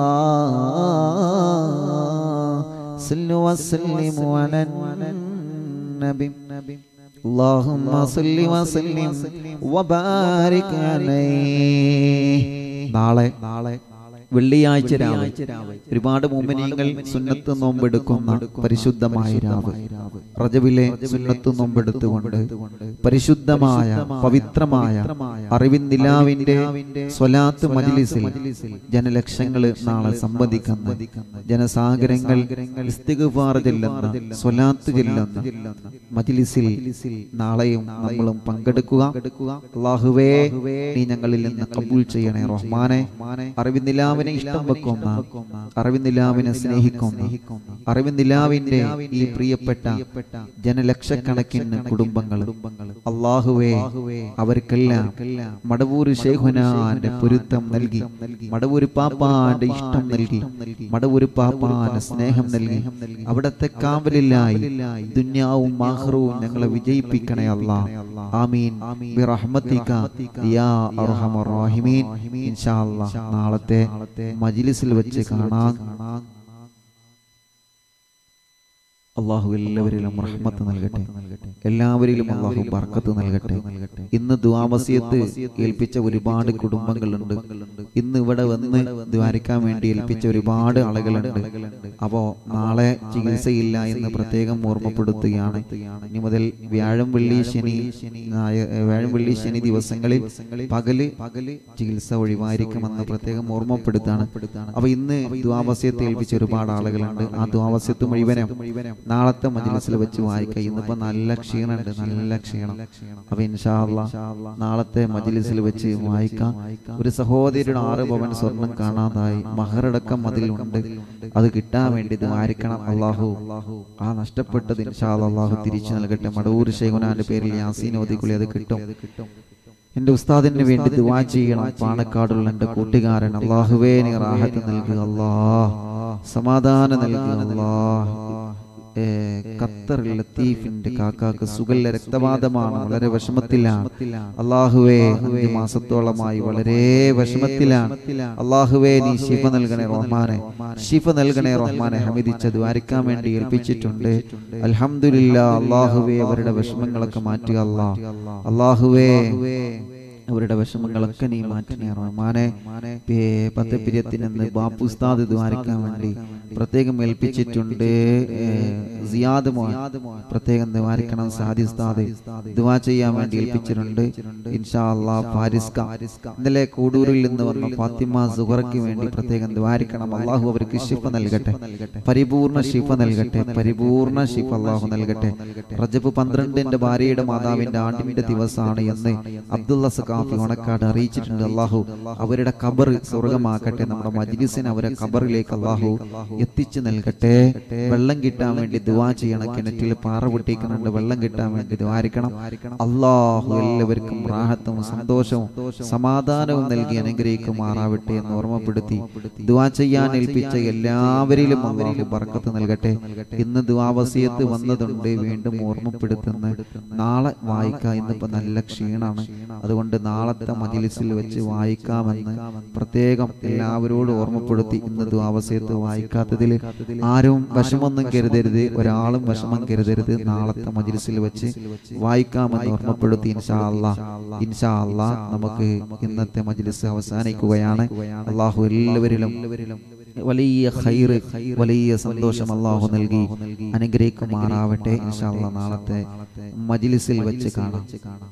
صلوا وسلموا على النبي اللهم صل وسلم وبارك عليه നാളെ നാളെ വെള്ളിയാഴ്ച രാവ് ഒരുപാട് മോമിനിയങ്ങൾ സുന്നത്ത് നോമ്പെടുക്കുന്ന പരിശുദ്ധമായ രാവ് റജവിലെ സുന്നത്ത് നോമ്പെടുത്തുകൊണ്ട് പരിശുദ്ധമായ പവിത്രമായ അറിവിൻ നിലാവിന്റെ സ്വലാത്ത് മജിലിസിൽ ജനലക്ഷങ്ങൾ നാളെ സംവദിക്കുന്ന ജനസാഗരങ്ങൾ ഇസ്തിഗ്ഫാർ ചെല്ലുന്ന സ്വലാത്ത് ചെല്ലുന്ന മജിലിസിൽ നാളെയും നമ്മളും പങ്കെടുക്കുക അള്ളാഹുവേ നീ ഞങ്ങളിൽ നിന്ന് കബൂൽ ചെയ്യണേ റഹ്മാനെ അറിവിന്ദിലാവിനെ ഇഷ്ടം വെക്കുന്ന അറിവിന്ദിലാവിനെ സ്നേഹിക്കുന്ന അറിവിന്ദിലാവിന്റെ ഈ പ്രിയപ്പെട്ട ജനലക്ഷക്കണക്കിന് കുടുംബങ്ങൾ അള്ളാഹുവേ അവർക്കെല്ലാം മടവൂർ ഷെയ്ഖുനാന്റെ പൊരുത്തം നൽകി മടവൂർ പാപ്പാന്റെ ഇഷ്ടം നൽകി മടവൂർ പാപ്പാന്റെ സ്നേഹം നൽകി അവിടത്തെ കാവലില്ലായി ദുന്യാവും മാഹ്റവും ഞങ്ങളെ വിജയിപ്പിക്കണേ അല്ലാ ആമീൻ ബിറഹ്മത്തിക യാ അർഹമർ റഹീമീൻ ഇൻഷാ അല്ലാ നാളത്തെ മജിലിസിൽ വെച്ച് കാണാൻ അള്ളാഹു എല്ലാവരിലും റഹ്മത്ത് നൽകട്ടെ എല്ലാവരിലും അള്ളാഹു ബർക്കത്ത് നൽകട്ടെ ഇന്ന് ദ്വാവസ്യത്ത് ഏൽപ്പിച്ച ഒരുപാട് കുടുംബങ്ങളുണ്ട് ഇന്ന് ഇവിടെ വന്ന് ദ്വാരിക്കാൻ വേണ്ടി ഏൽപ്പിച്ച ഒരുപാട് ആളുകളുണ്ട് അപ്പോ നാളെ ചികിത്സയില്ല എന്ന് പ്രത്യേകം ഓർമ്മപ്പെടുത്തുകയാണ് ഇനി മുതൽ വ്യാഴം വെള്ളി ശനി ഞായ- ഏ, വ്യാഴം വെള്ളി ശനി ദിവസങ്ങളിൽ പകല് പകല് ചികിത്സ ഒഴിവായിരിക്കുമെന്ന് പ്രത്യേകം ഓർമ്മപ്പെടുത്താണ് അപ്പൊ ഇന്ന് ദ്വാവസ്യത്തെ ഏൽപ്പിച്ച ഒരുപാട് ആളുകളുണ്ട് ആ ദ്വാവസ്യത്ത് മുഴുവനും നാളത്തെ മജ്ലിസിൽ വെച്ച് വായിക്കുക ഇന്നിപ്പോ നല്ല ക്ഷീണമുണ്ട് നല്ല ക്ഷീണം അപ്പൊ ഇൻഷാല്ല നാളത്തെ മജ്ലിസിൽ വെച്ച് വായിക്കാം ഒരു സഹോദരിയുടെ ആറ് പവൻ സ്വർണം കാണാതായി മഹറടക്കം അതിലുണ്ട് അത് കിട്ടാൻ വേണ്ടി ദ്വാരിക്കണം അള്ളാഹു ആ നഷ്ടപ്പെട്ടത് ഇൻഷാല്ല അള്ളാഹു തിരിച്ചു നൽകട്ടെ മടവൂർ ശൈഖുനാന്റെ പേരിൽ യാസീൻ ഓതിക്കുള്ളി അത് കിട്ടും എന്റെ ഉസ്താദിന് വേണ്ടി ദുവാ ചെയ്യണം പാണക്കാടുള്ള എന്റെ കൂട്ടുകാരൻ അള്ളാഹുവേ നീ റാഹത്ത് നൽകുക അല്ലാ സമാധാനം നൽകുക അല്ലാ ഏ, ഖത്തറിൽ ലത്തീഫിന്റെ കാക്കാക്ക് സുഗല്ല രക്തവാദമാണ് വളരെ വിഷമത്തിലാണ് അള്ളാഹുവേ അഞ്ച് മാസത്തോളമായി വളരെ വിഷമത്തിലാണ് അള്ളാഹുവേ നീ ശിഫ നൽകണേ റഹ്മാനെ ശിഫ നൽകണേ റഹ്മാനെ ഹമിദിച്ച് ദ്വാരിക്കാൻ വേണ്ടി ഏൽപ്പിച്ചിട്ടുണ്ട് അൽഹംദുലില്ലാ അള്ളാഹുവേ അവരുടെ വിഷമങ്ങളൊക്കെ മാറ്റുക അല്ലാ അള്ളാഹുവേ അവരുടെ വിഷമങ്ങളൊക്കെ നീ മാറ്റണേ റഹ്മാനെ പേ- പത്തപ്പിര്യത്തിനെന്ന് ബാപ്പു ഉസ്താദ് ദ്വാരിക്കാൻ വേണ്ടി പ്രത്യേകം ഏൽപ്പിച്ചിട്ടുണ്ട് ഏ, സിയാദ് മോൻ പ്രത്യേകം ദ്വാരിക്കണം സാദി ഉസ്താദ് ദുവാ ചെയ്യാൻ വേണ്ടി ഏൽപ്പിച്ചിട്ടുണ്ട് ഇൻഷാ അല്ലാ ഫാരിസ്ക ഇന്നലെ കൂടൂരിൽ നിന്ന് വന്ന ഫാത്തിമ സുഹറയ്ക്ക് വേണ്ടി പ്രത്യേകം ദ്വാരിക്കണം അള്ളാഹു അവർക്ക് ശിഫ നൽകട്ടെ പരിപൂർണ ശിഫ നൽകട്ടെ പരിപൂർണ ശിഫ അള്ളാഹു നൽകട്ടെ റജബ് പന്ത്രണ്ടിന്റെ ഭാര്യയുടെ മാതാവിന്റെ ആണ്ടിന്റെ ദിവസമാണ് എന്ന് അബ്ദുള്ള സഖാഫി ഉണക്കാട് അറിയിച്ചിട്ടുണ്ട് അള്ളാഹു അവരുടെ ഖബർ സ്വർഗമാക്കട്ടെ നമ്മുടെ മജ്ലിസിന് അവരെ ഖബറിലേക്ക് അള്ളാഹു എത്തിച്ചു നൽകട്ടെ വെള്ളം കിട്ടാൻ വേണ്ടി ദുവാ ചെയ്യണം കിണറ്റിൽ പാറ പൊട്ടിക്കുന്നുണ്ട് വെള്ളം കിട്ടാൻ വേണ്ടി ദ്വാരിക്കണം അള്ളാഹു എല്ലാവർക്കും റാഹത്തും സന്തോഷവും സമാധാനവും നൽകി അനുഗ്രഹിക്കുമാറാവട്ടെ എന്ന് ഓർമ്മപ്പെടുത്തി ദുവാ ചെയ്യാൻ ഏൽപ്പിച്ച എല്ലാവരിലും അള്ളാഹു ബർക്കത്ത് നൽകട്ടെ ഇന്ന് ദുവാവസിയത്ത് വന്നതുണ്ട് വീണ്ടും ഓർമ്മപ്പെടുത്തുന്ന നാളെ വായിക്കാം ഇന്നിപ്പോ നല്ല ക്ഷീണാണ് അതുകൊണ്ട് നാളത്തെ മജിലിസിൽ വെച്ച് വായിക്കാമെന്ന് പ്രത്യേകം എല്ലാവരോടും ഓർമ്മപ്പെടുത്തി ഇന്ന് ദുവാവസയത്ത് വായിക്കാത്തതിൽ ആരും വിഷമൊന്നും കരുതരുത് ഒരാളും വിഷമം കരുതരുത് നാളത്തെ മജിലിസിൽ വെച്ച് വായിക്കാമെന്ന് ഓർമ്മപ്പെടുത്തി ഇൻഷാ അല്ലാ ഇൻഷാ അല്ലാ നമുക്ക് ഇന്നത്തെ മജിലിസ് അവസാനിക്കുകയാണ് അള്ളാഹു എല്ലാവരിലും വലിയ ഖൈറ് വലിയ സന്തോഷം അള്ളാഹു നൽകി അനുഗ്രഹിക്കുമാറാവട്ടെ ഇൻഷാ അല്ലാ നാളത്തെ മജിലിസിൽ വെച്ച് കാണാം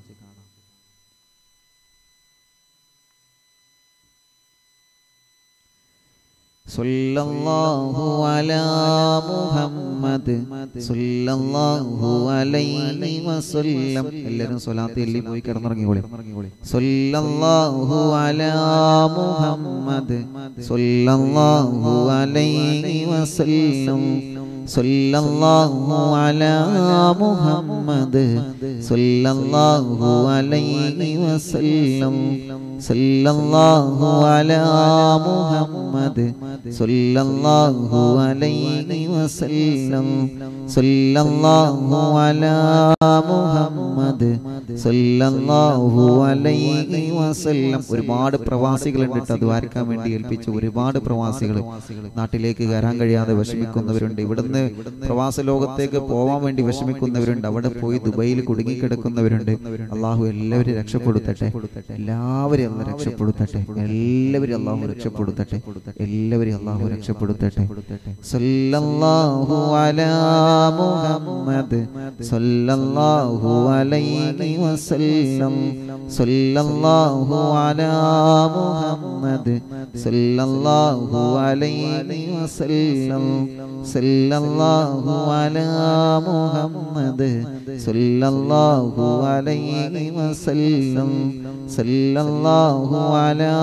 സല്ലല്ലാഹു അലാ മുഹമ്മദ് സല്ലല്ലാഹു അലൈഹി വസല്ലം എല്ലാവരും സ്വലാത്ത് എല്ലി പോയി കിടന്നുറങ്ങിക്കോളി സല്ലല്ലാഹു അലാ മുഹമ്മദ് സല്ലല്ലാഹു അലൈഹി വസല്ലം സല്ലല്ലാഹു അലാ മുഹമ്മദ് സല്ലല്ലാഹു അലൈഹി വസല്ലം സല്ലല്ലാഹു അലാ മുഹമ്മദ് സല്ലല്ലാഹു അലൈഹി വസല്ലം സല്ലല്ലാഹു അലാ മുഹമ്മദ് സല്ലല്ലാഹു അലൈഹി വസല്ലം ഒരുപാട് പ്രവാസികളുണ്ട് കേട്ടോ അത് വായിക്കാൻ വേണ്ടി ഏൽപ്പിച്ച ഒരുപാട് പ്രവാസികൾ നാട്ടിലേക്ക് കയറാൻ കഴിയാതെ വിഷമിക്കുന്നവരുണ്ട് ഇവിടുന്ന് പ്രവാസ ലോകത്തേക്ക് പോവാൻ വേണ്ടി വിഷമിക്കുന്നവരുണ്ട് അവിടെ പോയി ദുബൈയിൽ കുടുങ്ങിക്കിടക്കുന്നവരുണ്ട് അള്ളാഹു എല്ലാവരും രക്ഷപ്പെടുത്തട്ടെ എല്ലാവരും അല്ല രക്ഷപ്പെടുത്തട്ടെ എല്ലാവരും അള്ളാഹു രക്ഷപ്പെടുത്തട്ടെ എല്ലാവരും അള്ളാഹു രക്ഷപ്പെടുത്തട്ടെ സല്ലല്ലാഹു അലാ മുഹമ്മദ് സല്ലല്ലാഹു അലൈഹി വസല്ലം സല്ലല്ലാഹു അലാ മുഹമ്മദ് സല്ലല്ലാഹു അലൈഹി വസല്ലം സല്ലല്ലാഹു അലാ മുഹമ്മദ് സല്ലല്ലാഹു അലൈഹി വസല്ലം സല്ലല്ലാഹു അലാ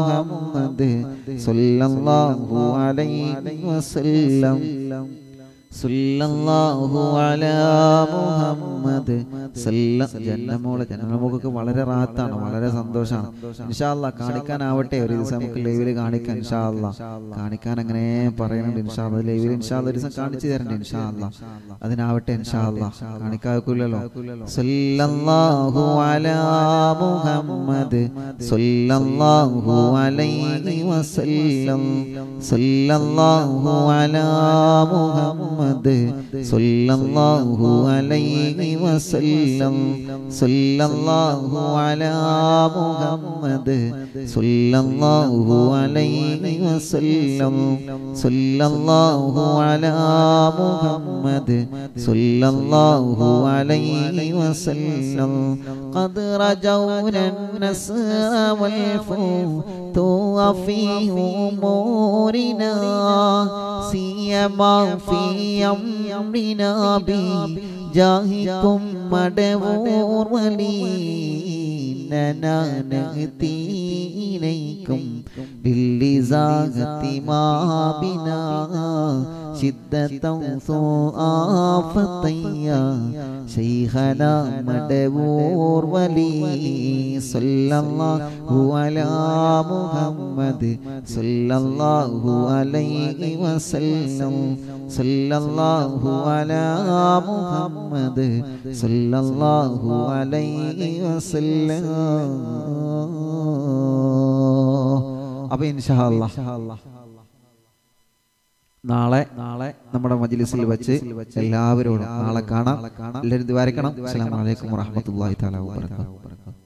മുഹമ്മദ് സല്ലല്ലാഹു അലൈഹി വസല്ലം സല്ലല്ലാഹു അലാ മുഹമ്മദ് സല്ല ജന്നമോളെ ജന്നമോൾക്ക് വളരെ റാത്താണ് വളരെ സന്തോഷമാണ് ഇൻഷാല്ല കാണിക്കാനാവട്ടെ ഒരു ദിവസം നമുക്ക് ലൈവിൽ കാണിക്കാം ഇൻഷാല്ല കാണിക്കാൻ അങ്ങനെ പറയുന്നുണ്ട് ഇൻഷാല്ല ലൈവിൽ ഇൻഷാല്ല ഒരു ദിവസം കാണിച്ചു തരണ്ടേ ഇൻഷാല്ല അതിനാവട്ടെ ഇൻഷാല്ല കാണിക്കാക്കൂലല്ലോ സല്ലല്ലാഹു അലാ മുഹമ്മദ് സല്ലല്ലാഹു അലൈഹി വസല്ലം സല്ലല്ലാഹു അലാ മുഹമ്മദ് സല്ലല്ലാഹു അലൈഹി വസല്ലം സല്ലല്ലാഹു അലാ മുഹമ്മദ് സല്ലല്ലാഹു അലൈഹി വസല്ലം സല്ലല്ലാഹു അലാ മുഹമ്മദ് സല്ലല്ലാഹു അലൈഹി വസല്ലം قد رجونا النصر والفتوح في أمورنا سيما في أمرنا بجاهكم مدبور ولينا نأتي إليكم باللزاغة ما بنا شدة سوء فتيا شيخنا مدبور ولي صلى الله على محمد صلى الله عليه وسلم صلى الله على محمد صلى الله عليه وسلم അപ്പൊ ഇൻഷാല്ല നാളെ നാളെ നമ്മുടെ മജ്ലിസിൽ വെച്ച് എല്ലാവരോടും നാളെ കാണാം എല്ലാവരും ദ്വാരക്കണം അസ്സലാമു അലൈക്കും വറഹ്മത്തുള്ളാഹി തആല വബറകാതുഹു